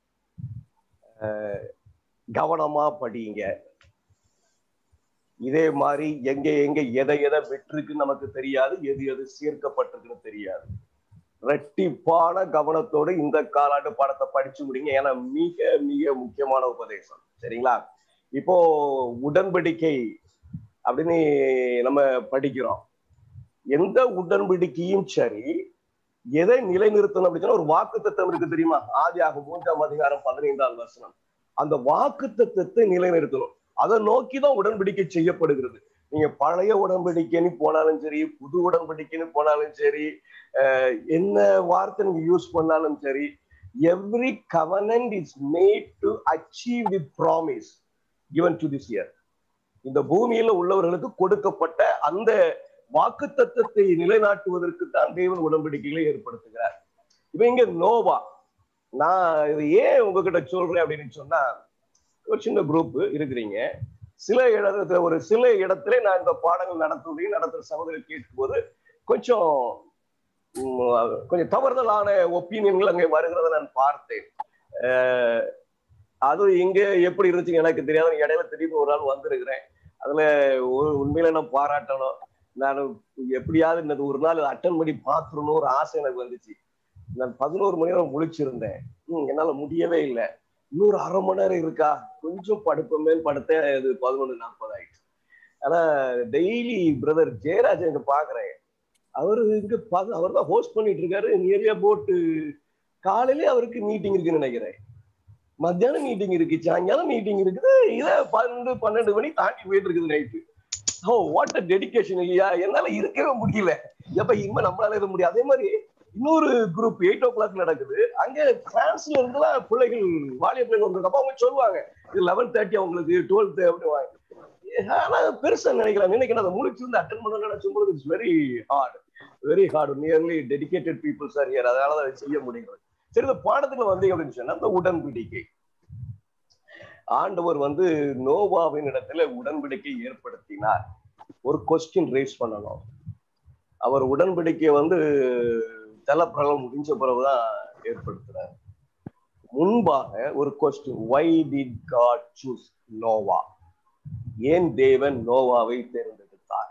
அஹ், கவனமா படிங்க இதே மாதிரி எங்க எங்க எதை எதை விட்டுருக்குன்னு நமக்கு தெரியாது எது எது சேர்க்கப்பட்டிருக்குன்னு தெரியாது ரெட்டிப்பான கவனத்தோடு இந்த காலாண்டு பாடத்தை படிச்சு முடிங்க ஏன்னா மிக மிக முக்கியமான உபதேசம் சரிங்களா இப்போ உடன்படிக்கை அப்படின்னு நம்ம படிக்கிறோம் எந்த உடன்படிக்கையும் சரி எதை நிலைநிறுத்தணும் அப்படின்னு சொன்னா ஒரு வாக்கு தத்துவம் இருக்கு தெரியுமா ஆதியாக மூன்றாம் அதிகாரம் பதினைந்தாம் வசனம் அந்த வாக்கு தத்துவத்தை நிலைநிறுத்தணும் அதை நோக்கி தான் உடன்படிக்கை செய்யப்படுகிறது நீங்க பழைய உடன்படிக்கைன்னு போனாலும் சரி புது உடன்படிக்கைன்னு போனாலும் சரி அஹ் என்ன வார்த்தை நீங்க யூஸ் பண்ணாலும் சரி every covenant is made to achieve the promise given to this year இந்த பூமியில உள்ளவர்களுக்கு கொடுக்கப்பட்ட அந்த வாக்கு தத்துவத்தை நிலைநாட்டுவதற்கு தான் தேவன் உடன்படிக்கைகளை ஏற்படுத்துகிறார் இப்ப இங்க நோவா நான் இது ஏன் உங்ககிட்ட சொல்றேன் அப்படின்னு சொன்னா ஒரு சின்ன குரூப் இருக்கிறீங்க சில இடத்துல ஒரு சில இடத்துல நான் இந்த பாடங்கள் நடத்துவதையும் நடத்துற சகோதரர் கேட்கும்போது கொஞ்சம் உம், கொஞ்சம் தவறுதலான ஒப்பீனியன்கள் அங்கே வருகிறத நான் பார்த்தேன் அஹ், அது இங்க எப்படி இருந்துச்சு எனக்கு தெரியாது இடையில திடீர்னு ஒரு நாள் வந்திருக்கிறேன் அதுல ஒரு உண்மையில நான் பாராட்டணும் நான் எப்படியாவது இந்த ஒரு நாள் அட்டன் பண்ணி பார்த்துடணும் ஒரு ஆசை எனக்கு வந்துச்சு நான் பதினோரு மணி நேரம் முழிச்சிருந்தேன் ஹம், என்னால முடியவே இல்லை இன்னொரு அரை மணி நேரம் இருக்கா கொஞ்சம் படுப்பமேல் படுத்தேன் இது பதினொன்று நாற்பது ஆயிடுச்சு ஆனா டெய்லி பிரதர் ஜெயராஜ் இங்க பாக்குறேன் அவரு இங்க அவர் தான் ஹோஸ்ட் பண்ணிட்டு இருக்காரு நியர்லி அபவுட் காலையிலே அவருக்கு மீட்டிங் இருக்குன்னு நினைக்கிறேன் மத்தியானம் மீட்டிங் இருக்கு சாயங்காலம் மீட்டிங் இருக்குது இத பன்னெண்டு பன்னெண்டு மணி தாண்டி போயிட்டு இருக்குது night oh what a dedication இல்லையா என்னால இருக்கவே முடியல எப்ப இனிமே நம்மளால இருக்க முடியும் அதே மாதிரி இன்னொரு குரூப் எயிட் ஓ கிளாக் நடக்குது அங்க பிரான்ஸ்ல இருந்துலாம் பிள்ளைகள் வாலிய பிள்ளைகள் வந்திருக்கப்ப அவங்க சொல்லுவாங்க இது லெவன் தேர்ட்டி அவங்களுக்கு டுவெல்த் அப்படின்னு ஆனா பெருசா நினைக்கலாம் இன்னைக்கு நான் முடிச்சு வந்து அட்டன் பண்ண நினைச்சும் போது it's very hard very hard nearly dedicated peoples are here அதனால அதை செய்ய முடியும் சரி இந்த பாடத்துல வந்தீங்க அப்படின்னு சொன்னா இந்த உடன்படிக்கை ஆண்டவர் வந்து நோவாவின் இடத்துல உடன்படிக்கை ஏற்படுத்தினார் ஒரு கொஸ்டின் ரைஸ் பண்ணணும் அவர் உடன்படிக்கை வந்து ஜலப்பிரளம் முடிஞ்ச பிறகுதான் ஏற்படுத்துறார் முன்பாக ஒரு question why did God choose Noah ஏன் தேவன் நோவாவை தேர்ந்தெடுத்தார்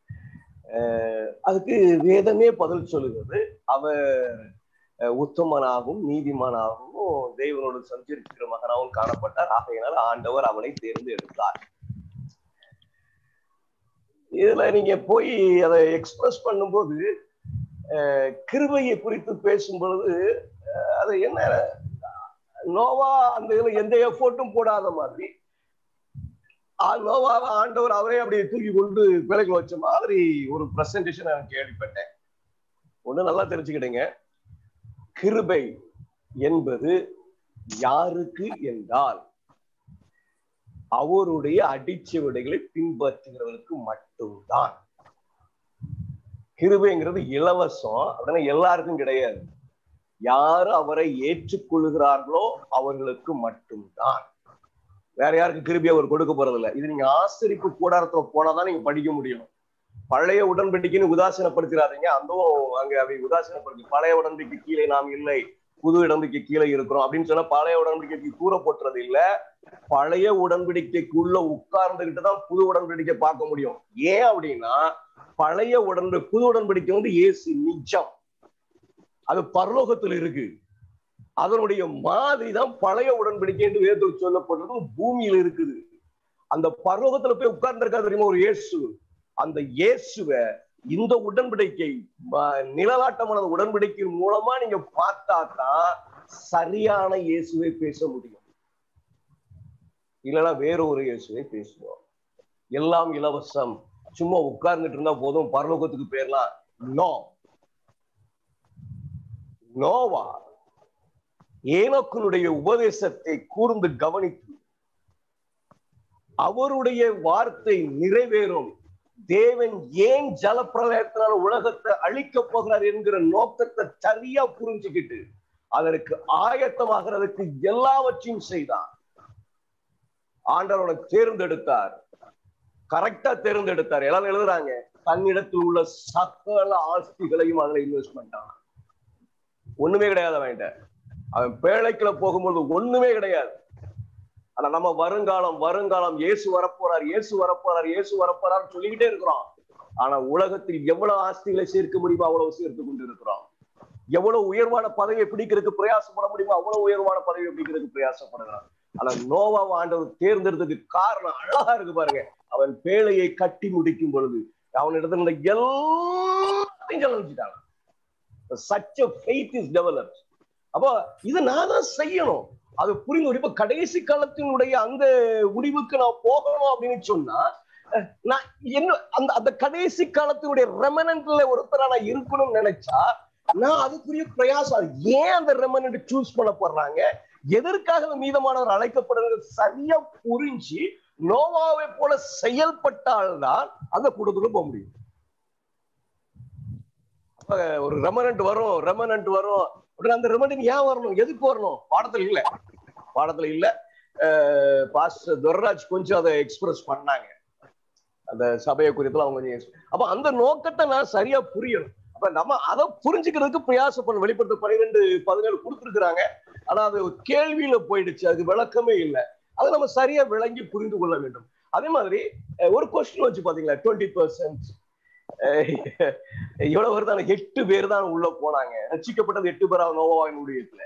அஹ் அதுக்கு வேதமே பதில் சொல்லுகிறது அவர் அஹ் உத்தமனாகவும் நீதிமானாகவும் தேவனோடு சஞ்சரிக்கிற மகனாகவும் காணப்பட்டார் ஆகையினால் ஆண்டவர் அவனை தேர்ந்தெடுத்தார் இதுல நீங்க போய் அதை எக்ஸ்பிரஸ் பண்ணும்போது அஹ் கிருபையை குறித்து பேசும் பொழுது அஹ் அது என்ன நோவா அந்த இதுல எந்த எஃபோர்ட்டும் போடாத மாதிரி ஆ- நோவாவை ஆண்டவர் அவரே அப்படியே தூக்கி கொண்டு பிழைக்கு வச்ச மாதிரி ஒரு பிரசன்டேஷன் நான் கேள்விப்பட்டேன் ஒண்ணு நல்லா தெரிஞ்சுக்கிடுங்க கிருபை என்பது யாருக்கு என்றால் அவருடைய அடிச்சுவடைகளை பின்பற்றுகிறவர்களுக்கு மட்டும்தான் கிருபைங்கிறது இலவசம் அதனால எல்லாருக்கும் கிடையாது யாரு அவரை ஏற்றுக்கொள்கிறார்களோ அவர்களுக்கு மட்டும்தான் வேற யாருக்கு கிருபி அவர் கொடுக்க போறதில்ல இது நீங்க ஆசிரிப்பு கூடாரத்துல போனாதான் நீங்க படிக்க முடியும் பழைய உடன்படிக்கைன்னு உதாசீனப்படுத்திடாதீங்க அதுவும் அங்க அதை உதாசீனப்படுத்தி பழைய உடன்படிக்கை கீழே நாம் இல்லை புது உடன்படிக்கை கீழே இருக்கிறோம் அப்படின்னு சொன்னா பழைய உடன்படிக்கைக்கு கூற போட்டுறது இல்ல பழைய உடன்படிக்கைக்குள்ள உட்கார்ந்துகிட்டு தான் புது உடன்படிக்கை பார்க்க முடியும் ஏன் அப்படின்னா பழைய உடன்படி புது உடன்படிக்கை வந்து இயேசு நிஜம் அது பரலோகத்தில் இருக்கு அதனுடைய மாதிரி தான் பழைய உடன்படிக்கை என்று வேதத்தில் சொல்லப்படுறது பூமியில இருக்குது அந்த பரலோகத்துல போய் உட்கார்ந்துருக்கா தெரியுமா ஒரு இயேசு அந்த இயேசுவ இந்த உடன்படிக்கை ம- நிழலாட்டமான உடன்படிக்கையின் மூலமா நீங்க பார்த்தா தான் சரியான இயேசுவை பேச முடியும் இல்லைன்னா வேற ஒரு இயேசுவை பேசுவோம் எல்லாம் இலவசம் சும்மா உட்கார்ந்துட்டு இருந்தா போதும் பரலோகத்துக்கு போயிடலாம் நோ நோவா ஏனோக்கனுடைய உபதேசத்தை கூர்ந்து கவனித்து அவருடைய வார்த்தை நிறைவேறும் தேவன் ஏன் ஜலப்பிரளயத்தினால உலகத்தை அழிக்க போகிறார் என்கிற நோக்கத்தை சரியா புரிஞ்சுக்கிட்டு அதற்கு ஆயத்தமாகிறதுக்கு எல்லாவற்றையும் செய்தான் ஆண்டவரை தேர்ந்தெடுத்தார் கரெக்டா தேர்ந்தெடுத்தார் எல்லாரும் எழுதுறாங்க தன்னிடத்தில் உள்ள சகல ஆஸ்திகளையும் அதுல இன்வெஸ்ட் பண்ணிட்டான் ஒண்ணுமே கிடையாது அவன்கிட்ட அவன் பேழைக்குள்ள போகும்போது ஒண்ணுமே கிடையாது ஆனா நம்ம வருங்காலம் வருங்காலம் இயேசு வரப்போறார் இயேசு வரப்போறார் இயேசு வரப்போறார் சொல்லிக்கிட்டே இருக்கிறோம் ஆனா உலகத்தில் எவ்வளவு ஆஸ்திகளை சேர்க்க முடியுமோ அவ்வளவு சேர்த்து கொண்டு இருக்கிறோம் எவ்வளவு உயர்வான பதவியை பிடிக்கிறதுக்கு பிரயாசப்பட முடியுமோ அவ்வளவு உயர்வான பதவியை பிடிக்கிறதுக்கு பிரயாசப்படுகிறான் ஆனா நோவா ஆண்டவர் தேர்ந்தெடுத்ததுக்கு காரணம் அழகா இருக்கு பாருங்க அவன் பேழையை கட்டி முடிக்கும் பொழுது அவனிடத்துல இருந்த எல்லாத்தையும் செலவழிச்சிட்டாங்க சச் ஃபெய்த் இஸ் டெவலப்ட் அப்போ இதை நான் தான் செய்யணும் அது புரிந்து இப்ப கடைசி காலத்தினுடைய அந்த முடிவுக்கு நான் போகணும் அப்படின்னு சொன்னா அஹ், நான் என்ன அந்த அந்த கடைசி காலத்தினுடைய ரெமனன்ட்ல ஒருத்தரா நான் இருக்கணும்னு நினைச்சா நான் அதுக்குரிய பிரயாசம் அது ஏன் அந்த ரெமனன்ட் சூஸ் பண்ண போடுறாங்க எதற்காக அந்த மீதமானவர் அழைக்கப்படுறது சரியா புரிஞ்சு நோவாவை போல செயல்பட்டால்தான் அந்த கூட்டத்துக்கு போக முடியும் அப்ப ஒரு ரெமனன்ட் வரும் ரெமனன்ட் வரும் உடனே அந்த ரெமனன்ட் ஏன் வரணும் எதுக்கு வரணும் பாடத்துல இல்ல பாடத்துல இல்ல பாஸ்டர் துர்ராஜ் கொஞ்சம் அதை எக்ஸ்பிரஸ் பண்ணாங்க அந்த சபையை குறித்துல அவங்க கொஞ்சம் express- அப்ப அந்த நோக்கத்தை நான் சரியா புரியணும் அப்ப நம்ம அதை புரிஞ்சுக்கிறதுக்கு பிரயாசப்படணும் வெளிப்படுத்த பன்னிரெண்டு பதினேழு கொடுத்துருக்குறாங்க ஆனா அது ஒரு கேள்வியில போயிடுச்சு அது விளக்கமே இல்லை அதை நம்ம சரியா விளங்கி புரிந்து கொள்ள வேண்டும் அதே மாதிரி அஹ், ஒரு கொஸ்டின் வச்சு பாத்தீங்களா டுவெண்ட்டி பர்சன்ட் எவ்வளவு வருது ஆனா எட்டு பேர் தான் உள்ள போனாங்க ரட்சிக்கப்பட்டது எட்டு பேரா நோவாவின் ஊழியத்துல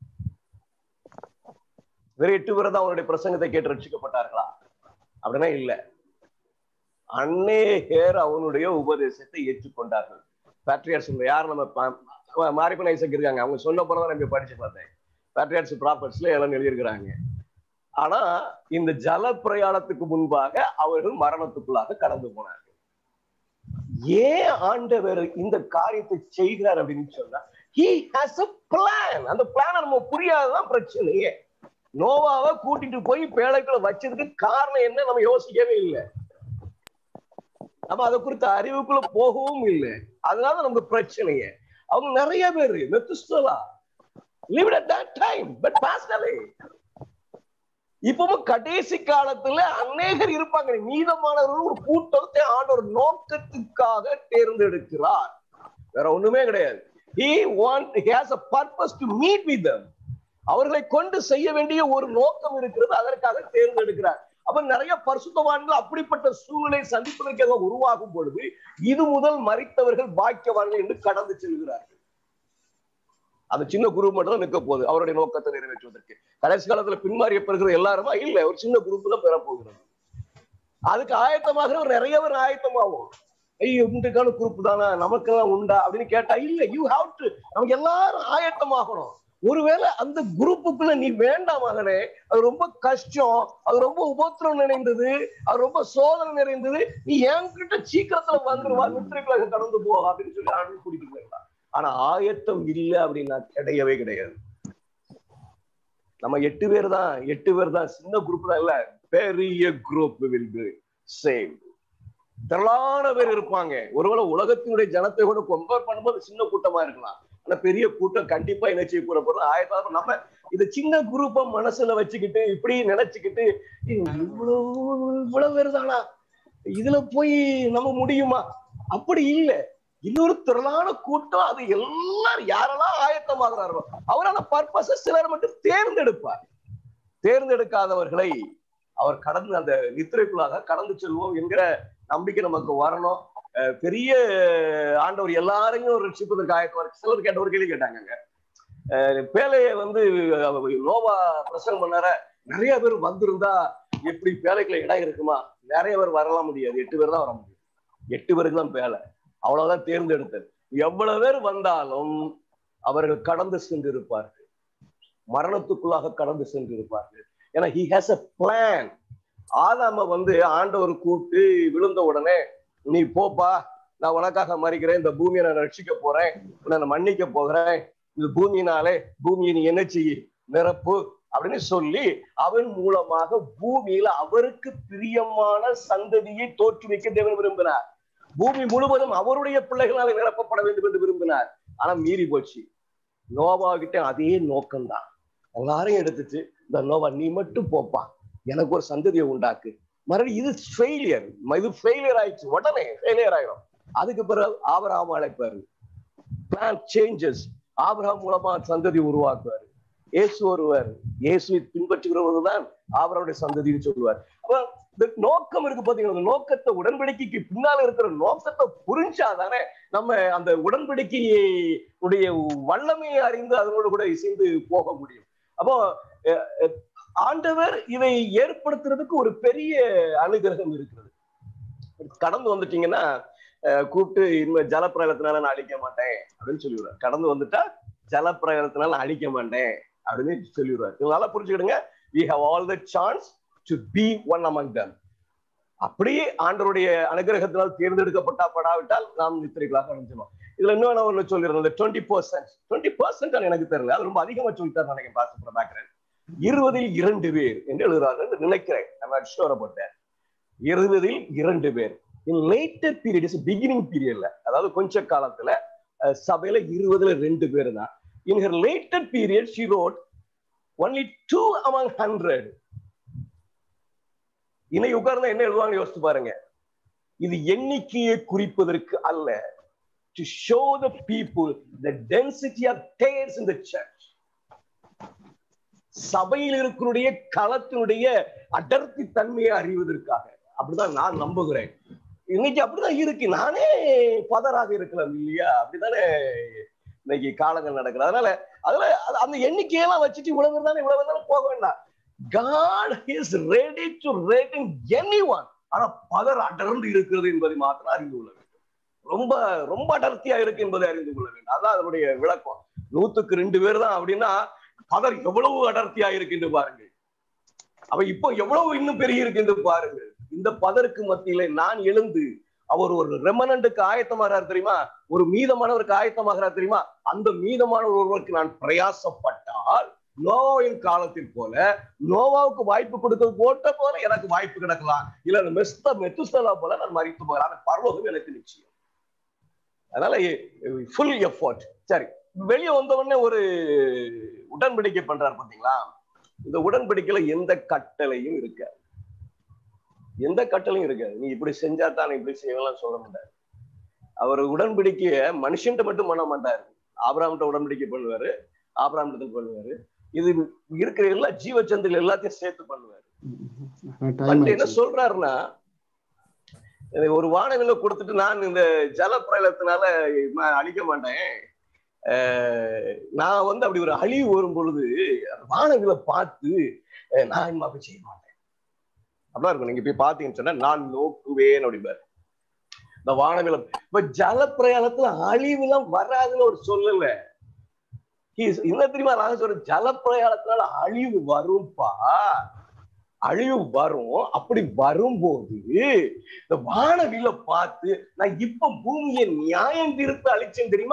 வெறும் எட்டு பேர் தான் அவருடைய பிரசங்கத்தை கேட்டு ரட்சிக்கப்பட்டார்களா அப்படின்னா இல்ல அநேகர் அவனுடைய உபதேசத்தை ஏற்றுக்கொண்டார்கள் பேட்ரியார்ஸ் யார் நம்ம ப- மாரிப்பன் ஐசக் இருக்காங்க அவங்க சொன்ன போறதான் நம்ம படிச்சு பார்த்தேன் பேட்ரியார்ஸ் ப்ராப்பர்ஸ்ல எல்லாம் எழுதியிருக்கிறாங்க ஆனா இந்த ஜல பிரயாணத்துக்கு முன்பாக அவர்கள் மரணத்துக்குள்ளாக கடந்து போனார்கள் ஏன் ஆண்டவர் இந்த காரியத்தை செய்கிறார் அப்படின்னு சொன்னா he has a plan அந்த பிளான் நம்ம புரியாததான் பிரச்சனையே நோவாவை கூட்டிட்டு போய் பேழைக்குள்ள வச்சதுக்கு காரணம் என்ன நம்ம யோசிக்கவே இல்லை நம்ம அதை குறித்த அறிவுக்குள்ள போகவும் இல்லை அதனால நமக்கு பிரச்சனையே அவங்க நிறைய பேரு Methuselah live at that time but passed away இப்பவும் கடைசி காலத்துல அநேகர் இருப்பாங்க மீதமானவர்கள் ஒரு கூட்டத்தை ஆண்டவர் நோக்கத்துக்காக தேர்ந்தெடுக்கிறார் வேற ஒண்ணுமே கிடையாது he want he has a purpose to meet with them அவர்களை கொண்டு செய்ய வேண்டிய ஒரு நோக்கம் இருக்கிறது அதற்காக தேர்ந்தெடுக்கிறார் அப்ப நிறைய பரிசுத்தவான்கள் அப்படிப்பட்ட சூழ்நிலை சந்திப்பதற்காக உருவாகும் பொழுது இது முதல் மறித்தவர்கள் பாக்கியவான்கள் என்று கடந்து செல்கிறார்கள் அந்த சின்ன குரூப் மட்டும் தான் நிற்க போகுது அவருடைய நோக்கத்தை நிறைவேற்றுவதற்கு கடைசி காலத்துல பின்மாறிய பெறுகிற எல்லாருமா இல்ல ஒரு சின்ன குரூப் தான் பெற போகிறது அதுக்கு ஆயத்தமாகிற ஒரு நிறைய பேர் ஆயத்தமாகும் ஐயோ இன்றைக்கான குரூப் தானே நமக்கெல்லாம் உண்டா அப்படின்னு கேட்டா இல்ல யூ ஹாவ் டு நமக்கு எல்லாரும் ஆயத்தமாகணும் ஒருவேளை அந்த குரூப்புக்குள்ள நீ வேண்டாம் மகனே அது ரொம்ப கஷ்டம் அது ரொம்ப உபத்திரம் நிறைந்தது அது ரொம்ப சோதனை நிறைந்தது நீ என்கிட்ட சீக்கிரத்துல வந்துருவா நித்திரைக்குள்ள கடந்து போ அப்படின்னு சொல்லி ஆண்டு குடிக்கிறீங்களா ஆனா ஆயத்தம் இல்லை அப்படின்னா கிடையவே கிடையாது நம்ம எட்டு பேர் தான் எட்டு பேர் தான் சின்ன குரூப் தான் இல்ல பெரிய குரூப் வில் பி சேம் திரளான பேர் இருப்பாங்க ஒருவேளை உலகத்தினுடைய ஜனத்தை கூட கம்பேர் பண்ணும்போது சின்ன கூட்டமா இருக்கலாம் ஆனா பெரிய கூட்டம் கண்டிப்பா என்ன செய்ய போற போறது ஆயிரத்தி நம்ம இந்த சின்ன குரூப்ப மனசுல வச்சுக்கிட்டு இப்படி நினைச்சுக்கிட்டு "ஏய், இவ்வளவு இவ்வளவு பேர் தானா இதுல போய் நம்ம முடியுமா அப்படி இல்ல இன்னொரு திரளான கூட்டம் அது எல்லாரும் யாரெல்லாம் ஆயத்தமாகிறாரோ அவரான பர்பஸ் சிலர் மட்டும் தேர்ந்தெடுப்பார் தேர்ந்தெடுக்காதவர்களை அவர் கடந்து அந்த நித்திரைக்குள்ளாக கடந்து செல்வோம் என்கிற நம்பிக்கை நமக்கு வரணும் அஹ் பெரிய ஆண்டவர் எல்லாரையும் ரட்சிப்பதற்கு ஆயத்தம் சிலர் கேட்ட ஒரு கேள்வி கேட்டாங்க பேலையை வந்து அவர் நோவா பிரசங்கம் பண்ணார நிறைய பேர் வந்திருந்தா எப்படி பேலைக்குள்ள இடம் இருக்குமா நிறைய பேர் வரலாம் முடியாது எட்டு பேர் தான் வர முடியும் எட்டு பேருக்கு தான் பேலை அவ்வளவுதான் தேர்ந்தெடுத்தது எவ்வளவு பேர் வந்தாலும் அவர்கள் கடந்து சென்றிருப்பார்கள் மரணத்துக்குள்ளாக கடந்து சென்றிருப்பார்கள் ஏன்னா ஹி ஹேஸ் அ பிளான் ஆதாம வந்து ஆண்டவர் கூப்பிட்டு விழுந்த உடனே நீ போப்பா நான் உனக்காக மறிக்கிறேன் இந்த பூமியை நான் ரட்சிக்க போறேன் உன்னை நான் மன்னிக்க போகிறேன் இந்த பூமியினாலே பூமியை நீ என்ன செய்ய நிரப்பு அப்படின்னு சொல்லி அவன் மூலமாக பூமியில அவருக்கு பிரியமான சந்ததியை தோற்றுவிக்க தேவன் விரும்பினார் பூமி முழுவதும் அவருடைய பிள்ளைகளால் நிரப்பப்பட வேண்டும் என்று விரும்பினார் ஆனா மீறி போச்சு நோவா கிட்ட அதே நோக்கம்தான் எல்லாரையும் எடுத்துட்டு இந்த நோவா நீ மட்டும் போப்பா எனக்கு ஒரு சந்ததியை உண்டாக்கு மறுபடியும் இது ஃபெயிலியர் இது ஃபெயிலியர் ஆயிடுச்சு உடனே ஃபெயிலியர் ஆயிடும் அதுக்கு பிறகு ஆபராம் அழைப்பாரு பிளான் சேஞ்சஸ் ஆபிரகாம் மூலமா சந்ததி உருவாக்குவாரு இயேசு வருவார் இயேசுவை பின்பற்றுகிறவர்கள் தான் அவருடைய சந்ததின்னு சொல்லுவார் அப்ப இந்த நோக்கம் இருக்கு பாத்தீங்கன்னா அந்த நோக்கத்தை உடன்படிக்கைக்கு பின்னால இருக்கிற நோக்கத்தை புரிஞ்சாதானே நம்ம அந்த உடன்படிக்கையை உடைய வல்லமையை அறிந்து அதனோடு கூட இசைந்து போக முடியும் அப்போ அஹ், அஹ், ஆண்டவர் இதை ஏற்படுத்துறதுக்கு ஒரு பெரிய அனுகிரகம் இருக்கிறது கடந்து வந்துட்டீங்கன்னா அஹ், கூப்பிட்டு இனிமே ஜலப்பிரயத்தினால நான் அழிக்க மாட்டேன் அப்படின்னு சொல்லிவிடுவார் கடந்து வந்துட்டா ஜலப்பிரயத்தினால நான் அழிக்க மாட்டேன் அப்படின்னு சொல்லிடுவார் இது நல்லா புரிஞ்சுக்கிடுங்க we have all the chance to be one among them அப்படியே ஆண்டவருடைய அனுகிரகத்தினால் தேர்ந்தெடுக்கப்பட்டா படாவிட்டால் நாம் நித்திரைகளாக அடைஞ்சிடும் இதுல இன்னும் நான் ஒண்ணு சொல்லிடுறேன் இந்த டுவெண்ட்டி பர்சன்ட் டுவெண்ட்டி பர்சன்ட் எனக்கு தெரியல அது ரொம்ப அதிகமா சொல்லிட்டார் நினைக்கிறேன் பாஸ்டர் பிரபாகரன் இருபதில் இரண்டு பேர் என்று எழுதுறாரு என்று நினைக்கிறேன் நம்ம ஸ்டோர் போட்டேன் இருபதில் இரண்டு பேர் in later period is beginning பீரியட்ல அதாவது கொஞ்ச காலத்துல அஹ், சபையில இருபதுல ரெண்டு பேர் தான் in her later period she wrote only two among hundred இன்னைக்கு உட்கார்ந்தா என்ன எழுதுவாங்க யோசிச்சு பாருங்க இது எண்ணிக்கையை குறிப்பதற்கு அல்ல to show the people the density of tares in the church சபையில் இருக்கக்கூடிய களத்தினுடைய அடர்த்தி தன்மையை அறிவதற்காக அப்படிதான் நான் நம்புகிறேன் இன்னைக்கு அப்படிதான் இருக்கு நானே பதராக இருக்கலாம் இல்லையா அப்படிதானே இன்னைக்கு காலங்கள் நடக்குது அதனால அதுல அது- அந்த எண்ணிக்கையெல்லாம் வச்சுட்டு இவ்வளவு பேர் தானே இவ்வளவு பேர் தானே போக வேண்டாம் God is ready to rating any one ஆனா பதர் அடர்ந்து இருக்கிறது என்பதை மாத்திரம் அறிந்து கொள்ள வேண்டும் ரொம்ப ரொம்ப அடர்த்தியா இருக்கு என்பதை அறிந்து கொள்ள வேண்டும் அதான் அதனுடைய விளக்கம் நூத்துக்கு ரெண்டு பேர் தான் அப்படின்னா பதர் எவ்வளவு அடர்த்தியா இருக்கு என்று பாருங்கள் அவ இப்போ எவ்வளவு இன்னும் பெரிய இருக்கு என்று பாருங்கள் இந்த பதருக்கு மத்தியில நான் எழுந்து அவர் ஒரு ரெமனண்டுக்கு ஆயத்தமாகிறார் தெரியுமா ஒரு மீதமானவருக்கு ஆயத்தமாகிறார் தெரியுமா அந்த மீதமான ஒருவருக்கு நான் பிரயாசப்பட்டால் நோவாவின் காலத்தில் போல நோவாவுக்கு வாய்ப்பு கொடுக்கிறது போட்ட போல எனக்கு வாய்ப்பு கிடக்கலாம் இல்ல மெஸ்த மெத்துஸ்தலா போல நான் மறித்து போகிறேன் ஆனா பரலோகம் எனக்கு நிச்சயம் அதனால ஃபுல் எஃபோர்ட் சரி வெளியே வந்த உடனே ஒரு உடன்படிக்கை பண்றாரு பாத்தீங்களா இந்த உடன்படிக்கையில எந்த கட்டளையும் இருக்காது எந்த கட்டளையும் இருக்காது நீ இப்படி செஞ்சா தான் இப்படி செய்யலாம் சொல்ல மாட்டாரு அவர் உடன்படிக்கைய மனுஷன்ட்ட மட்டும் பண்ண மாட்டாரு ஆபிராம்கிட்ட உடன்படிக்கை பண்ணுவாரு ஆபிராம்கிட்ட பண்ணுவாரு இது இருக்கிற எல்லா ஜீவச்சந்தில் எல்லாத்தையும் சேர்த்து பண்ணுவாரு டைம் வந்து என்ன ஆயிடுச்சு சொல்றாருன்னா எனக்கு ஒரு வானவில கொடுத்துட்டு நான் இந்த ஜல பிரளயத்தினால ம- அழிக்க மாட்டேன் அஹ் நான் வந்து அப்படி ஒரு அழிவு வரும் பொழுது அந்த வானவில பார்த்து அஹ் நான் இனிமே அப்படி செய்ய மாட்டேன் அப்படிதான் இருக்கும் நீங்க போய் பாத்தீங்கன்னு சொன்னா நான் நோக்குவேன் அப்படிம்பாரு இந்த வானவில இப்ப ஜல பிரயாணத்துல அழிவுலாம் வராதுன்னு ஒரு சொல்லல He- என்ன தெரியுமா நான் சொல்றேன் ஜல பிரயாணத்தினால அழிவு வரும்பா அழிவு வரும் அப்படி வரும்போது இந்த வானவில பார்த்து நான் இப்ப பூமியை நியாயம் தீர்த்து அழிச்சேன் தெரியுமா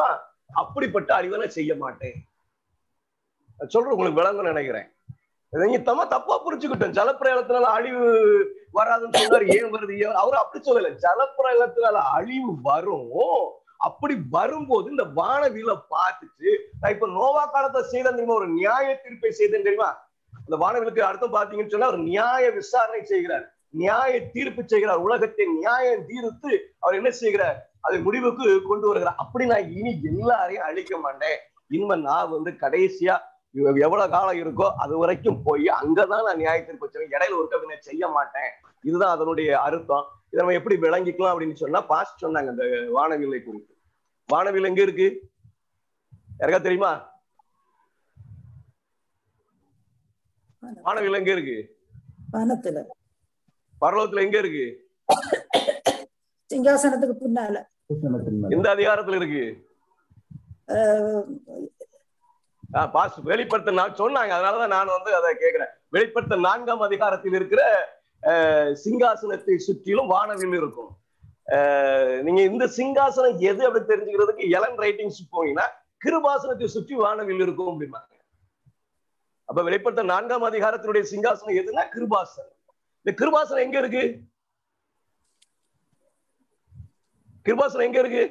அப்படிப்பட்ட அழிவை நான் செய்ய மாட்டேன் நான் சொல்றேன் உங்களுக்கு விளங்கும் நினைக்கிறேன் நீங்க தம்மா தப்பா புரிஞ்சுக்கிட்டோம் ஜலப்பிரயணத்தினால அழிவு வராதுன்னு சொன்னாரு ஏன் வருது ஏன் அவர் அப்படி சொல்லல ஜலப்பிரயணத்தினால அழிவு வரும் அப்படி வரும்போது இந்த வானவில பார்த்துட்டு நான் இப்ப நோவா காலத்தை செய்த தெரியுமா ஒரு நியாய தீர்ப்பை செய்தேன் தெரியுமா அந்த வானவிலுக்கு அர்த்தம் பாத்தீங்கன்னு சொன்னா ஒரு நியாய விசாரணை செய்கிறார் நியாய தீர்ப்பு செய்கிறார் உலகத்தை நியாயம் தீர்த்து அவர் என்ன செய்கிறார் அதை முடிவுக்கு கொண்டு வருகிறார் அப்படி நான் இனி எல்லாரையும் அழிக்க மாட்டேன் இனிமே நான் வந்து கடைசியா இவ- எவ்வளவு காலம் இருக்கோ அது வரைக்கும் போய் அங்கதான் நான் நியாய தீர்ப்பு வச்சிருக்கேன் இடையில ஒரு கவிதை செய்ய மாட்டேன் இதுதான் அதனுடைய அர்த்தம் இதை நம்ம எப்படி விளங்கிக்கலாம் அப்படின்னு சொன்னா பாஸ்ட் சொன்னாங்க அந்த வானவில்லை குறித்து வானவில் எங்க இருக்கு யாருக்கா தெரியுமா வானவில் எங்க இருக்கு வானத்துல பரலோகத்துல எங்க இருக்கு சிங்காசனத்துக்கு பின்னால எந்த அதிகாரத்துல இருக்கு அஹ், பாஸ் வெளிப்படுத்த நான் சொன்னாங்க அதனாலதான் நான் வந்து அதை கேக்குறேன் வெளிப்படுத்த நான்காம் அதிகாரத்தில் இருக்கிற அஹ், சிங்காசனத்தை சுற்றிலும் வானவில் இருக்கும் அஹ், நீங்க இந்த சிங்காசனம் எது அப்படி தெரிஞ்சுக்கிறதுக்கு எலன் ரைட்டிங்ஸ் போனீங்கன்னா கிருபாசனத்தை சுற்றி வானவில் இருக்கும் அப்படிம்பாங்க அப்ப வெளிப்படுத்த நான்காம் அதிகாரத்தினுடைய சிங்காசனம் எதுனா கிருபாசனம் இந்த கிருபாசனம் எங்க இருக்கு கிருபாசனம் எங்க இருக்கு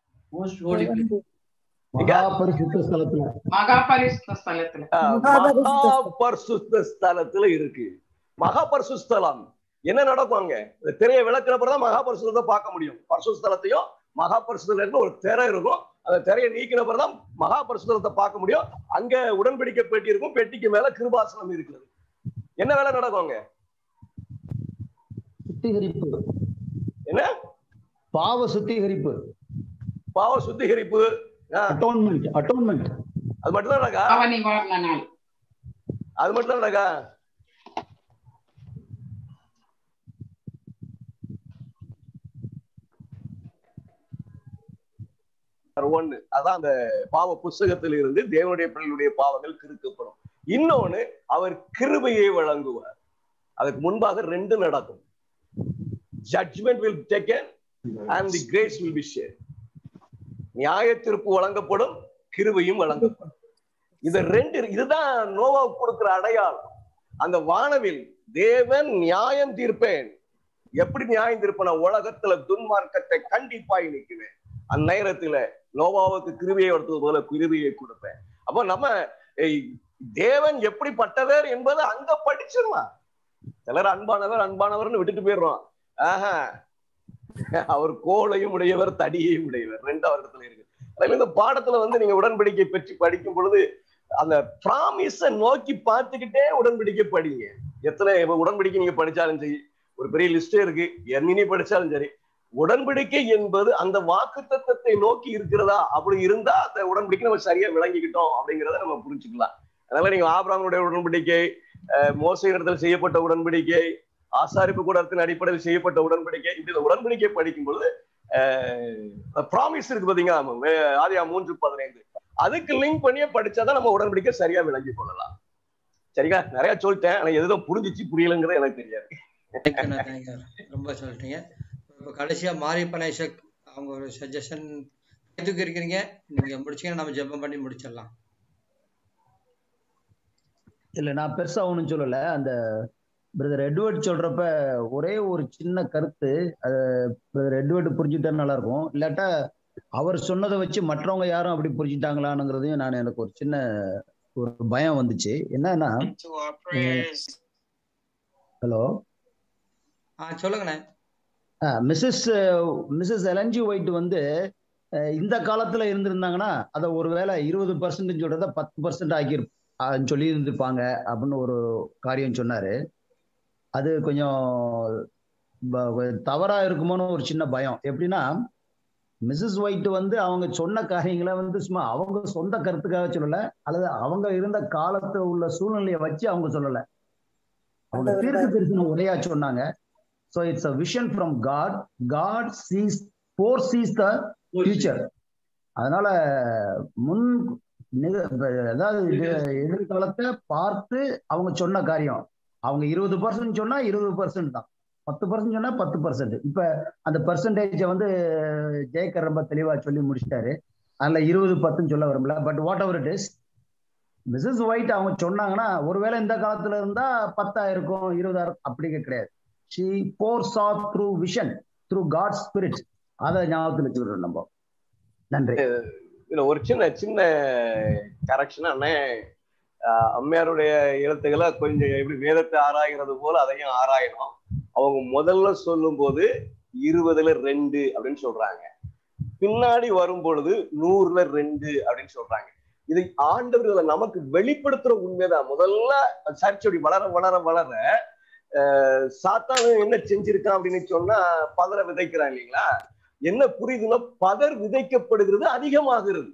மகாபரிசுத்த ஸ்தலத்துல மகாபரிசுத்த ஸ்தலத்துல ஆஹ், மகாபரிசுத்த ஸ்தலத்துல இருக்கு மகாபரிசுஸ்தலம் என்ன நடக்கும் அங்க இந்த திரையை விளக்குறப்பதான் மகாபரிசுத்தத்தை பார்க்க முடியும் பரிசுஸ்தலத்தையும் மகாபரிசுத்தல இருந்து ஒரு திரை இருக்கும் அந்த திரையை நீக்கினப்பதான் மகாபரிசுத்தலத்தை பார்க்க முடியும் அங்க உடன்படிக்கை பெட்டி இருக்கும் பெட்டிக்கு மேல கிருபாசனம் இருக்கிறது என்ன வேலை நடக்கும் அங்க சுத்திகரிப்பு என்ன பாவ சுத்திகரிப்பு பாவ சுத்திகரிப்பு அட்டோன்மெண்ட் அட்டோன்மெண்ட் அது மட்டும் தான் நடக்கா அவ நிவாரண நாள் அது மட்டும் தான் நடக்கா ஒண்ணு அதான் அந்த பாவ புஸ்தகத்தில் இருந்து தேவனுடைய பிள்ளைகளுடைய பாவங்கள் கிறுக்கப்படும் இன்னொன்னு அவர் கிருபையை வழங்குவார் அதுக்கு முன்பாக ரெண்டு நடக்கும் judgement will taken and the grace will be share நியாய தீர்ப்பு வழங்கப்படும் கிருபையும் வழங்கப்படும் இது ரெண்டு இதுதான் நோவாவுக்கு கொடுக்கிற அடையாளம் அந்த வானவில் தேவன் நியாயம் தீர்ப்பேன் எப்படி நியாயம் தீர்ப்பேன் உலகத்துல துன்மார்க்கத்தை கண்டிப்பாய் நிற்குவேன் அந்நேரத்துல நோவாவுக்கு கிருவியை எடுத்தது போல கிருவியை கொடுப்பேன் அப்போ நம்ம ஏய், தேவன் எப்படிப்பட்டவர் என்பது அங்க படிச்சிடலாம் சிலர் அன்பானவர் அன்பானவர்னு விட்டுட்டு போயிடுறோம் ஆஹா அவர் கோலையும் உடையவர் தடியையும் உடையவர் ரெண்டாவது இடத்துல இருக்கு அதனால இந்த பாடத்துல வந்து நீங்க உடன்படிக்கை பற்றி படிக்கும் பொழுது அந்த ப்ராமிஸ நோக்கி பார்த்துக்கிட்டே உடன்படிக்கை படிங்க எத்தனை இப்ப உடன்படிக்கை நீங்க படிச்சாலும் சரி ஒரு பெரிய லிஸ்டே இருக்கு எண்ணினி படிச்சாலும் சரி உடன்படிக்கை என்பது அந்த வாக்கு தத்துவத்தை நோக்கி இருக்கிறதா அப்படி இருந்தா அந்த உடன்படிக்கை நம்ம சரியா விளங்கிக்கிட்டோம் அப்படிங்கிறத நம்ம புரிஞ்சுக்கலாம் அதனால நீங்க ஆபிரகாமுடைய உடன்படிக்கை அஹ், மோசே இடத்துல செய்யப்பட்ட உடன்படிக்கை ஆசாரிப்பு கூடத்தின் அடிப்படையில் செய்யப்பட்ட உடன்படிக்கை இப்படி இந்த உடன்படிக்கை படிக்கும் பொழுது ப்ராமிஸ் இருக்கு பாத்தீங்களா வே- ஆதியா மூன்று பதினைந்து அதுக்கு லிங்க் பண்ணியே படிச்சாதான் நம்ம உடன்படிக்கை சரியா விளங்கி கொள்ளலாம் சரிங்களா நிறைய சொல்லிட்டேன் ஆனா எதுவும் புரிஞ்சிச்சு புரியலங்கிறது எனக்கு தெரியாது தேங்க்யூண்ணா தேங்க்யூ ரொம்ப சொல்லிட்டீங்க இப்போ கடைசியா மாரியப்பன் ஐசக் அவங்க ஒரு சஜஷன் எதுக்கு இருக்கிறீங்க நீங்க முடிச்சீங்கன்னா நம்ம ஜெபம் பண்ணி முடிச்சிடலாம் இல்ல நான் பெருசா ஒண்ணும் சொல்லல அந்த பிரதர் எட்வர்ட் சொல்றப்ப ஒரே ஒரு சின்ன கருத்து அது பிரதர் எட்வர்ட் புரிஞ்சுட்டா நல்லா இருக்கும் இல்லாட்டா அவர் சொன்னதை வச்சு மற்றவங்க யாரும் அப்படி புரிஞ்சுட்டாங்களானுங்கிறதையும் நான் எனக்கு ஒரு சின்ன ஒரு பயம் வந்துச்சு என்னன்னா ஹலோ ஆ சொல்லுங்கண்ணே மிஸ்ஸஸ் மிஸ்ஸஸ் எலன்ஜி ஒயிட் வந்து அஹ், இந்த காலத்துல இருந்திருந்தாங்கன்னா அதை ஒருவேளை இருபது பர்சன்ட் சொல்றத பத்து பர்சன்ட் ஆக்கி சொல்லி இருந்திருப்பாங்க அப்படின்னு ஒரு காரியம் சொன்னாரு அது கொஞ்சம் ப- கொஞ்சம் தவறா இருக்குமோன்னு ஒரு சின்ன பயம் எப்படின்னா மிஸ்ஸஸ் ஒயிட் வந்து அவங்க சொன்ன காரியங்களை வந்து சும்மா அவங்க சொந்த கருத்துக்காக சொல்லல அல்லது அவங்க இருந்த காலத்துல உள்ள சூழ்நிலையை வச்சு அவங்க சொல்லல அவங்க தீர்க்க தரிசன உரையா சொன்னாங்க so it's a vision from God God sees foresees the future அதனால முன் நிக- அதாவது இது எதிர்காலத்தை பார்த்து அவங்க சொன்ன காரியம் அவங்க இருபது பர்சன்ட் சொன்னா இருபது பர்சன்ட் தான் பத்து பர்சன்ட் சொன்னா பத்து பர்சன்ட் இப்ப அந்த பர்சன்டேஜை வந்து ஜெயக்கர் ரொம்ப தெளிவா சொல்லி முடிச்சிட்டாரு அதில் இருபது பத்துன்னு சொல்ல விரும்பல but whatever it is Mrs White அவங்க சொன்னாங்கன்னா ஒருவேளை இந்த காலத்துல இருந்தா பத்தாயிருக்கும் இருபதாயிரம் அப்படி கிடையாது she foresaw through vision through God spirit அதை ஞாபகத்தில் வச்சுக்கிறோம் நம்ம நன்றி இதுல ஒரு சின்ன சின்ன கரெக்ஷன் அண்ணே ஆஹ் அம்மையாருடைய எழுத்துக்களை கொஞ்சம் எப்படி வேதத்தை ஆராய்கிறது போல அதையும் ஆராயணும் அவங்க முதல்ல சொல்லும் போது இருபதுல ரெண்டு அப்படின்னு சொல்றாங்க பின்னாடி வரும் பொழுது நூறுல ரெண்டு அப்படின்னு சொல்றாங்க இதை ஆண்டவர்கள் நமக்கு வெளிப்படுத்துற உண்மைதான் முதல்ல சர்ச் அப்படி வளர வளர வளர ஆஹ் சாத்தானு என்ன செஞ்சிருக்கான் அப்படின்னு சொன்னா பதற விதைக்கிறான் இல்லைங்களா என்ன புரியுதுன்னா பதர் விதைக்கப்படுகிறது அதிகமாகிறது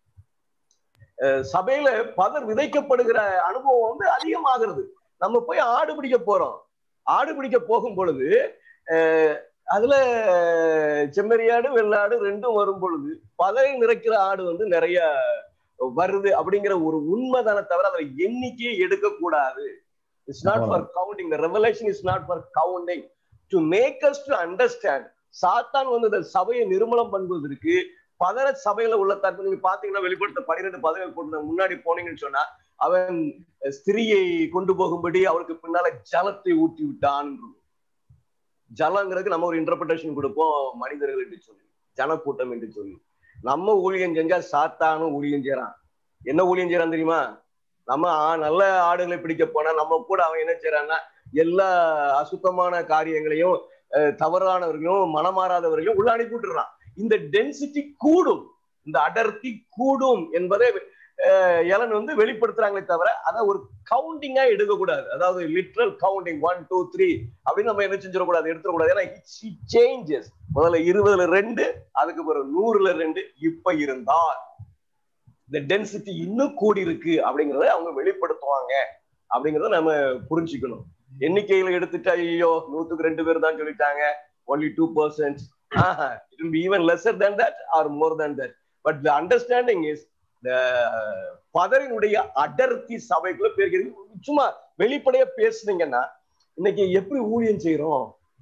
அஹ் சபையில பதர் விதைக்கப்படுகிற அனுபவம் வந்து அதிகமாகிறது நம்ம போய் ஆடு பிடிக்க போறோம் ஆடு பிடிக்க போகும் பொழுது அஹ் அதுல செம்மறியாடு வெள்ளாடு ரெண்டும் வரும் பொழுது பதரை நிறைக்கிற ஆடு வந்து நிறைய வருது அப்படிங்கிற ஒரு உண்மைதானே தவிர அதுல எண்ணிக்கையை எடுக்கக்கூடாது it's not for counting the revelation is not for counting to make us to understand சாத்தான் வந்து இந்த சபையை நிர்மலம் பண்ணுவதற்கு பதற சபையில உள்ள தன்மை நீங்க பாத்தீங்கன்னா வெளிப்படுத்த பன்னிரெண்டு பதவிகள் போட்டு முன்னாடி போனீங்கன்னு சொன்னா அவன் ஸ்திரியை கொண்டு போகும்படி அவருக்கு பின்னால ஜலத்தை ஊட்டி விட்டான் ஜலங்கிறதுக்கு நம்ம ஒரு இன்டர்பிரேஷன் கொடுப்போம் மனிதர்கள் என்று சொல்லி ஜனக்கூட்டம் என்று சொல்லி நம்ம ஊழியம் செஞ்சா சாத்தானும் ஊழியம் செய்யறான் என்ன ஊழியம் செய்யறான் தெரியுமா நம்ம ஆ- நல்ல ஆடுகளை பிடிக்க போனா நம்ம கூட அவன் என்ன செய்யறான்னா எல்லா அசுத்தமான காரியங்களையும் அஹ், தவறானவர்களையும் மனமாறாதவர்களையும் உள்ள அனுப்பி விட்டுறான் இந்த டென்சிட்டி கூடும் இந்த அடர்த்தி கூடும் என்பதை அஹ், எலன் வந்து வெளிப்படுத்துறாங்களே தவிர அதை ஒரு கவுண்டிங்கா எடுக்கக்கூடாது அதாவது literal counting one two three அப்படின்னு நம்ம என்ன செஞ்சிடக்கூடாது எடுத்துடக்கூடாது ஏன்னா சேஞ்சஸ் முதல்ல இருபதுல ரெண்டு அதுக்கு பிறகு நூறுல ரெண்டு இப்ப இருந்தால் இந்த டென்சிட்டி இன்னும் கூடி இருக்கு அப்படிங்கறத அவங்க வெளிப்படுத்துவாங்க அப்படிங்கறத நம்ம புரிஞ்சுக்கணும் எண்ணிக்கையில எடுத்துட்டா ஐயோ நூத்துக்கு ரெண்டு பேர் தான் சொல்லிட்டாங்க only two percent even lesser than that or more than that but the understanding is the பதரினுடைய அடர்த்தி சபைக்குள்ள பேருக்கு சும்மா வெளிப்படையா பேசுனீங்கன்னா இன்னைக்கு எப்படி ஊழியம் செய்யறோம்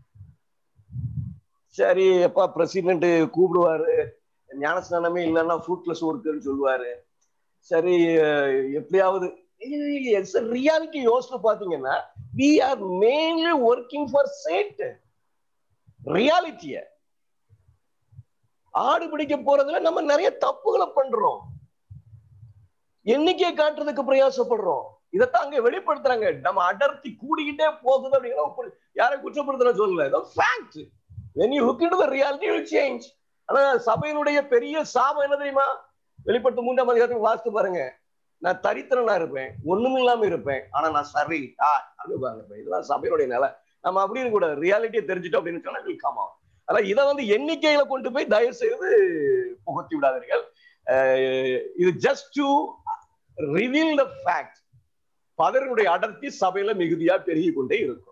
சரி எப்பா பிரசிடென்ட் கூப்பிடுவாரு ஞானஸ்நானமே இல்லைன்னா ஃப்ரூட்லெஸ் ஒர்க்குன்னு சொல்லுவாரு சரி அஹ் எப்படியாவது ரியாலிட்டி யோசிச்சு பாத்தீங்கன்னா we are mainly working for சேட் ரியாலிட்டிய ஆடு பிடிக்க போறதுல நம்ம நிறைய தப்புகளை பண்றோம் எண்ணிக்கையை காட்டுறதுக்கு பிரயாசப்படுறோம் இதைத்தான் அங்க வெளிப்படுத்துறாங்க நம்ம அடர்த்தி கூடிக்கிட்டே போகுது அப்படிங்கிற ஒரு- யாரை குற்றப்படுத்துற சொல்லல fact when you look into the reality will change ஆனா சபையினுடைய பெரிய சாபம் என்ன தெரியுமா வெளிப்படுத்த மூன்றாம் அதிகாரத்துக்கு வாசித்து பாருங்க நான் தரித்திரனா இருப்பேன் ஒண்ணும் இல்லாம இருப்பேன் ஆனா நான் சரி ஆ அப்படின்னு இருப்பேன் இதெல்லாம் சபையினுடைய நிலை நம்ம அப்படி இருக்க கூடாது ரியாலிட்டியை தெரிஞ்சுட்டோம் அப்படின்னு சொன்னா will come out அதான் இதை வந்து எண்ணிக்கையில கொண்டு போய் தயவு செய்து புகுத்தி விடாதீர்கள் அஹ் இது just to reveal the fact பதறினுடைய அடர்த்தி சபையில மிகுதியா பெருகி கொண்டே இருக்கும்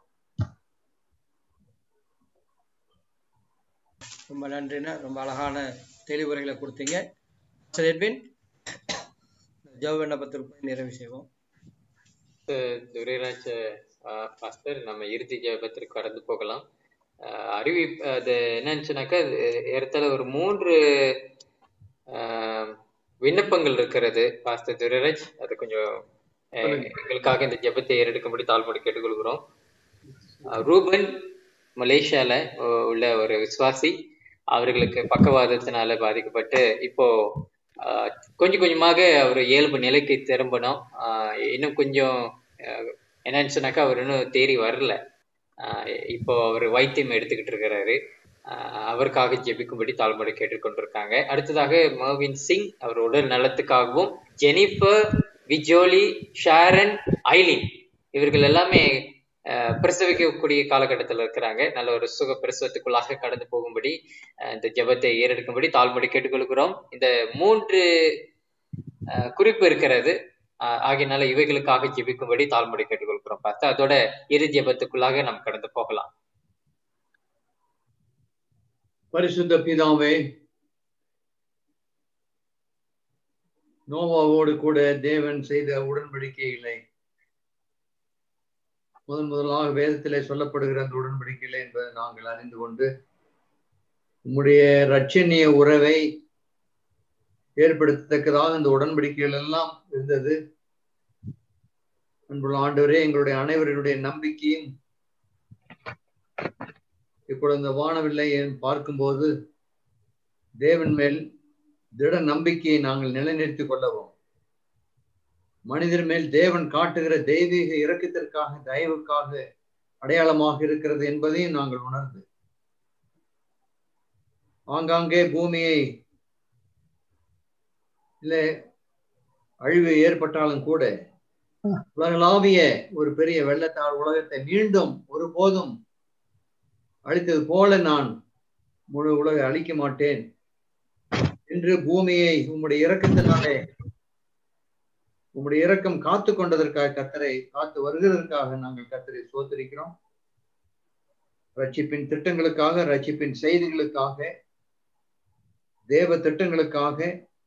ரொம்ப நன்றிண்ணா ரொம்ப அழகான தெளிவுரைகளை கொடுத்தீங்க சரி எட்வின் ஜவ் விண்ணப்பத்திற்கு போய் நிறைவு செய்வோம் துரைராஜ் பாஸ்டர் நம்ம இறுதி ஜெபத்திற்கு கடந்து போகலாம் அஹ் அறிவி அது என்னன்னு சொன்னாக்கா அது ஏறத்தாழ ஒரு மூன்று அஹ், விண்ணப்பங்கள் இருக்கிறது பாஸ்டர் துரைராஜ் அது கொஞ்சம் அஹ், எங்களுக்காக இந்த ஜெபத்தை ஏறெடுக்கும்படி தாழ்மொழி கேட்டுக்கொள்கிறோம் அஹ், ரூபன் மலேசியால அஹ், உள்ள ஒரு விசுவாசி அவர்களுக்கு பக்கவாதத்தினால பாதிக்கப்பட்டு இப்போ ஆஹ், கொஞ்சம் கொஞ்சமாக அவர் இயல்பு நிலைக்கு திரும்பணும் ஆஹ், இன்னும் கொஞ்சம் ஆஹ், என்னன்னு சொன்னாக்கா அவர் இன்னும் தேறி வரல ஆஹ், இப்போ அவர் வைத்தியம் எடுத்துக்கிட்டு இருக்கிறாரு ஆஹ், அவருக்காக ஜெபிக்கும்படி தாழ்மொழி கேட்டுக்கொண்டிருக்காங்க அடுத்ததாக மர்வின் சிங் அவர் உடல் நலத்துக்காகவும் ஜெனிஃபர் விஜோலி ஷாரன் ஐலின் இவர்கள் எல்லாமே ஆஹ், பிரசவிக்கக்கூடிய காலகட்டத்தில் இருக்கிறாங்க நல்ல ஒரு சுக பிரசவத்துக்குள்ளாக கடந்து போகும்படி ஆஹ், இந்த ஜெபத்தை ஏறெடுக்கும்படி தாழ்மொழி கேட்டுக்கொள்கிறோம் இந்த மூன்று ஆஹ், குறிப்பு இருக்கிறது ஆஹ், ஆகையினால இவைகளுக்காக ஜெபிக்கும்படி தாழ்மொழி கேட்டுக்கொள்கிறோம் பார்த்து அதோட இறுதி ஜெபத்துக்குள்ளாக நாம் கடந்து போகலாம் பரிசுத்த பிதாவே நோவாவோடு கூட தேவன் செய்த உடன்படிக்கைகளை முதன் முதலாக வேதத்திலே சொல்லப்படுகிற அந்த உடன்படிக்கைகளை என்பதை நாங்கள் அறிந்து கொண்டு உம்முடைய இரட்சணிய உறவை ஏற்படுத்தத்தக்கதாக அந்த உடன்படிக்கைகள் எல்லாம் இருந்தது அன்புள்ள ஆண்டவரே எங்களுடைய அனைவருடைய நம்பிக்கையும் இப்பொழுது இந்த வானவில்லை பார்க்கும்போது தேவன் மேல் திட நம்பிக்கையை நாங்கள் நிலைநிறுத்திக் கொள்ளவும் மனிதர் மேல் தேவன் காட்டுகிற தெய்வீக இரக்கத்திற்காக தயவுக்காக அடையாளமாக இருக்கிறது என்பதையும் நாங்கள் உணர்ந்து ஆங்காங்கே பூமியை இல்ல அழிவு ஏற்பட்டாலும் கூட உலகளாவிய ஒரு பெரிய வெள்ளத்தால் உலகத்தை மீண்டும் ஒருபோதும் அழித்தது போல நான் முழு உலகை அழிக்க மாட்டேன் என்று பூமியை உம்முடைய இரக்கத்தினாலே உம்முடைய இரக்கம் காத்து கொண்டதற்காக கத்தரை காத்து வருகிறதற்காக நாங்கள் கத்தரை சோதரிக்கிறோம் ரட்சிப்பின் திட்டங்களுக்காக ரட்சிப்பின் செய்திகளுக்காக தேவ திட்டங்களுக்காக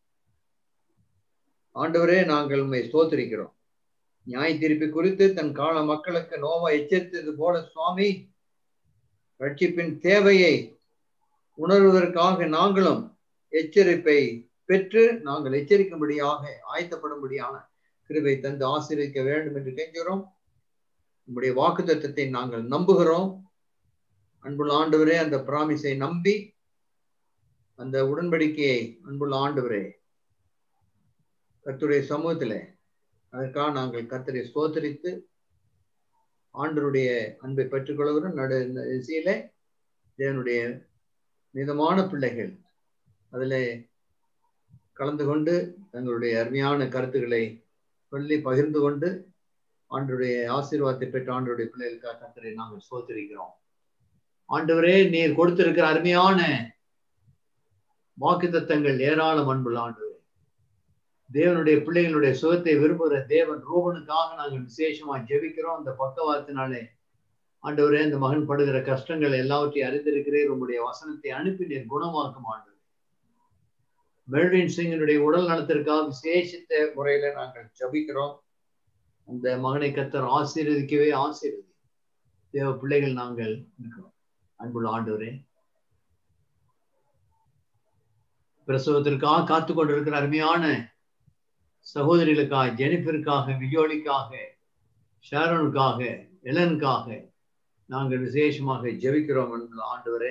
ஆண்டவரே நாங்கள் உண்மை ஸ்தோத்திரிக்கிறோம் நியாய தீர்ப்பு குறித்து தன் கால மக்களுக்கு நோவா எச்சரித்தது போல சுவாமி ரட்சிப்பின் தேவையை உணர்வதற்காக நாங்களும் எச்சரிப்பை பெற்று நாங்கள் எச்சரிக்கும்படியாக ஆயத்தப்படும்படியான கிருபை தந்து ஆசீர்வதிக்க வேண்டும் என்று கெஞ்சுகிறோம் உங்களுடைய வாக்கு தத்துவத்தை நாங்கள் நம்புகிறோம் அன்புள்ள ஆண்டவரே அந்த பிராமிஸை நம்பி அந்த உடன்படிக்கையை அன்புள்ள ஆண்டவரே கத்துடைய சமூகத்திலே அதற்காக நாங்கள் கத்தரை சோதரித்து ஆண்டருடைய அன்பை பெற்றுக்கொள்கிறோம் நடு திசையில தேவனுடைய மிதமான பிள்ளைகள் அதில் கலந்து கொண்டு தங்களுடைய அருமையான கருத்துக்களை சொல்லி பகிர்ந்து கொண்டு ஆண்டருடைய ஆசீர்வாதத்தை பெற்ற ஆண்டருடைய பிள்ளைகளுக்காக கத்தரை நாங்கள் சோதரிக்கிறோம் ஆண்டவரே நீர் கொடுத்திருக்கிற அருமையான வாக்கு தத்தங்கள் ஏராளம் அன்புள்ள ஆண்டவர் தேவனுடைய பிள்ளைகளுடைய சுகத்தை விரும்புகிற தேவன் ரூபனுக்காக நாங்கள் விசேஷமா ஜெபிக்கிறோம் அந்த பக்கவாத்தினாலே ஆண்டவரே இந்த மகன் படுகிற கஷ்டங்கள் எல்லாவற்றையும் அறிந்திருக்கிறீர் உங்களுடைய வசனத்தை அனுப்பி நீர் குணமாக்கும் ஆண்டு மெல்வின் சிங்கினுடைய உடல் நலத்திற்காக விசேஷித்த முறையில நாங்கள் ஜபிக்கிறோம் அந்த மகனை கத்தர் ஆசீர்வதிக்கவே ஆசீர்வதி தேவ பிள்ளைகள் நாங்கள் இருக்கிறோம் அன்புள்ள ஆண்டவரே பிரசவத்திற்காக காத்து கொண்டிருக்கிற அருமையான சகோதரிகளுக்காக ஜெனிஃபருக்காக விஜோலிக்காக ஷாரோனுக்காக எலனுக்காக நாங்கள் விசேஷமாக ஜெபிக்கிறோம் என்ற ஆண்டவரே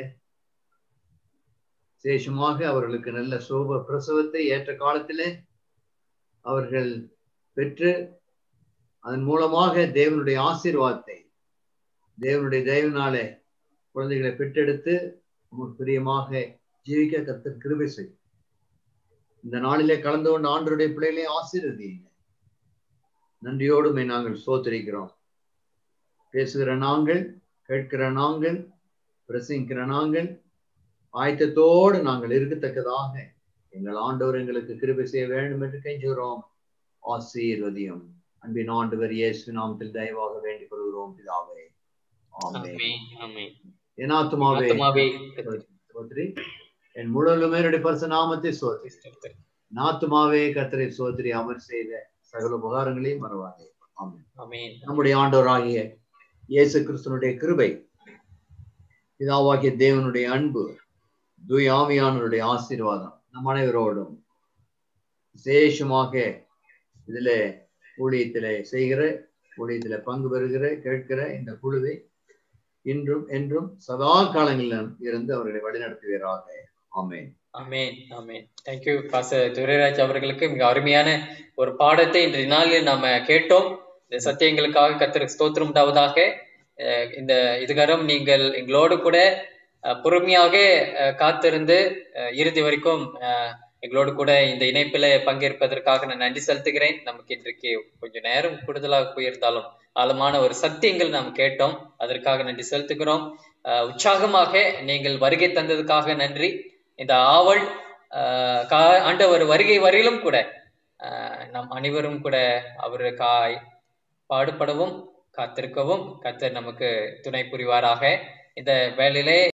விசேஷமாக அவர்களுக்கு நல்ல சோப பிரசவத்தை ஏற்ற காலத்திலே அவர்கள் பெற்று அதன் மூலமாக தேவனுடைய ஆசீர்வாதத்தை தேவனுடைய தயவினாலே குழந்தைகளை பெற்றெடுத்து உமக்கு பிரியமாக ஜீவிக்க கத்தர் கிருபை செய்யும் இந்த நாளிலே கலந்து கொண்ட ஆண்டருடைய பிள்ளைகளை ஆசீர்வதிங்க நன்றியோடுமை நாங்கள் சோத்தரிக்கிறோம் பேசுகிற நாங்கள் கேட்கிற நாங்கள் பிரசங்கிக்கிற நாங்கள் ஆயத்தத்தோடு நாங்கள் இருக்கத்தக்கதாக எங்கள் ஆண்டவர் எங்களுக்கு கிருபை செய்ய வேண்டும் என்று கெஞ்சுகிறோம் ஆசீர்வதியும் அன்பின் ஆண்டவர் இயேசு நாமத்தில் தயவாக வேண்டிக் கொள்கிறோம் பிதாவே ஆமென் என் ஆத்துமாவே சோத்ரி என் முழுவதுமே என்னுடைய பரிசு நாமத்தை சோத்ரி நாத்துமாவே கத்தரை சோத்ரி அமர் செய்த சகல உபகாரங்களையும் மறவாதே ஆமென் நம்முடைய ஆண்டவராகிய இயேசு கிறிஸ்தனுடைய கிருபை பிதாவாகிய தேவனுடைய அன்பு தூய் ஆவியானவருடைய ஆசீர்வாதம் நம் அனைவரோடும் விசேஷமாக இதுல ஊழியத்தில செய்கிற ஊழியத்தில பங்கு பெறுகிற கேட்கிற இந்த குழுவை இன்றும் என்றும் சதா காலங்களிலும் இருந்து அவர்களை வழிநடத்துவீராக ஆமேன் ஆமேன் ஆமேன் தேங்க்யூ பாச துரைராஜ் அவர்களுக்கு மிக அருமையான ஒரு பாடத்தை இன்றைய நாளில் நாம கேட்டோம் இந்த சத்தியங்களுக்காக கத்திர ஸ்தோத்திரம் உண்டாவதாக இந்த இதுகரம் நீங்கள் எங்களோடு கூட பொறுமையாக காத்திருந்து இறுதி வரைக்கும் எங்களோடு கூட இந்த இணைப்பில பங்கேற்பதற்காக நான் நன்றி செலுத்துகிறேன் நமக்கு இன்றைக்கு கொஞ்சம் நேரம் கூடுதலாக போயிருந்தாலும் ஆழமான ஒரு சத்தியங்கள் நாம் கேட்டோம் அதற்காக நன்றி செலுத்துகிறோம் உற்சாகமாக நீங்கள் வருகை தந்ததுக்காக நன்றி இந்த ஆவல் ஆண்டவர் வருகை வரையிலும் கூட நம் அனைவரும் கூட அவருக்காய் பாடுபடவும் காத்திருக்கவும் கத்தர் நமக்கு துணை புரிவாராக இந்த வேலையிலே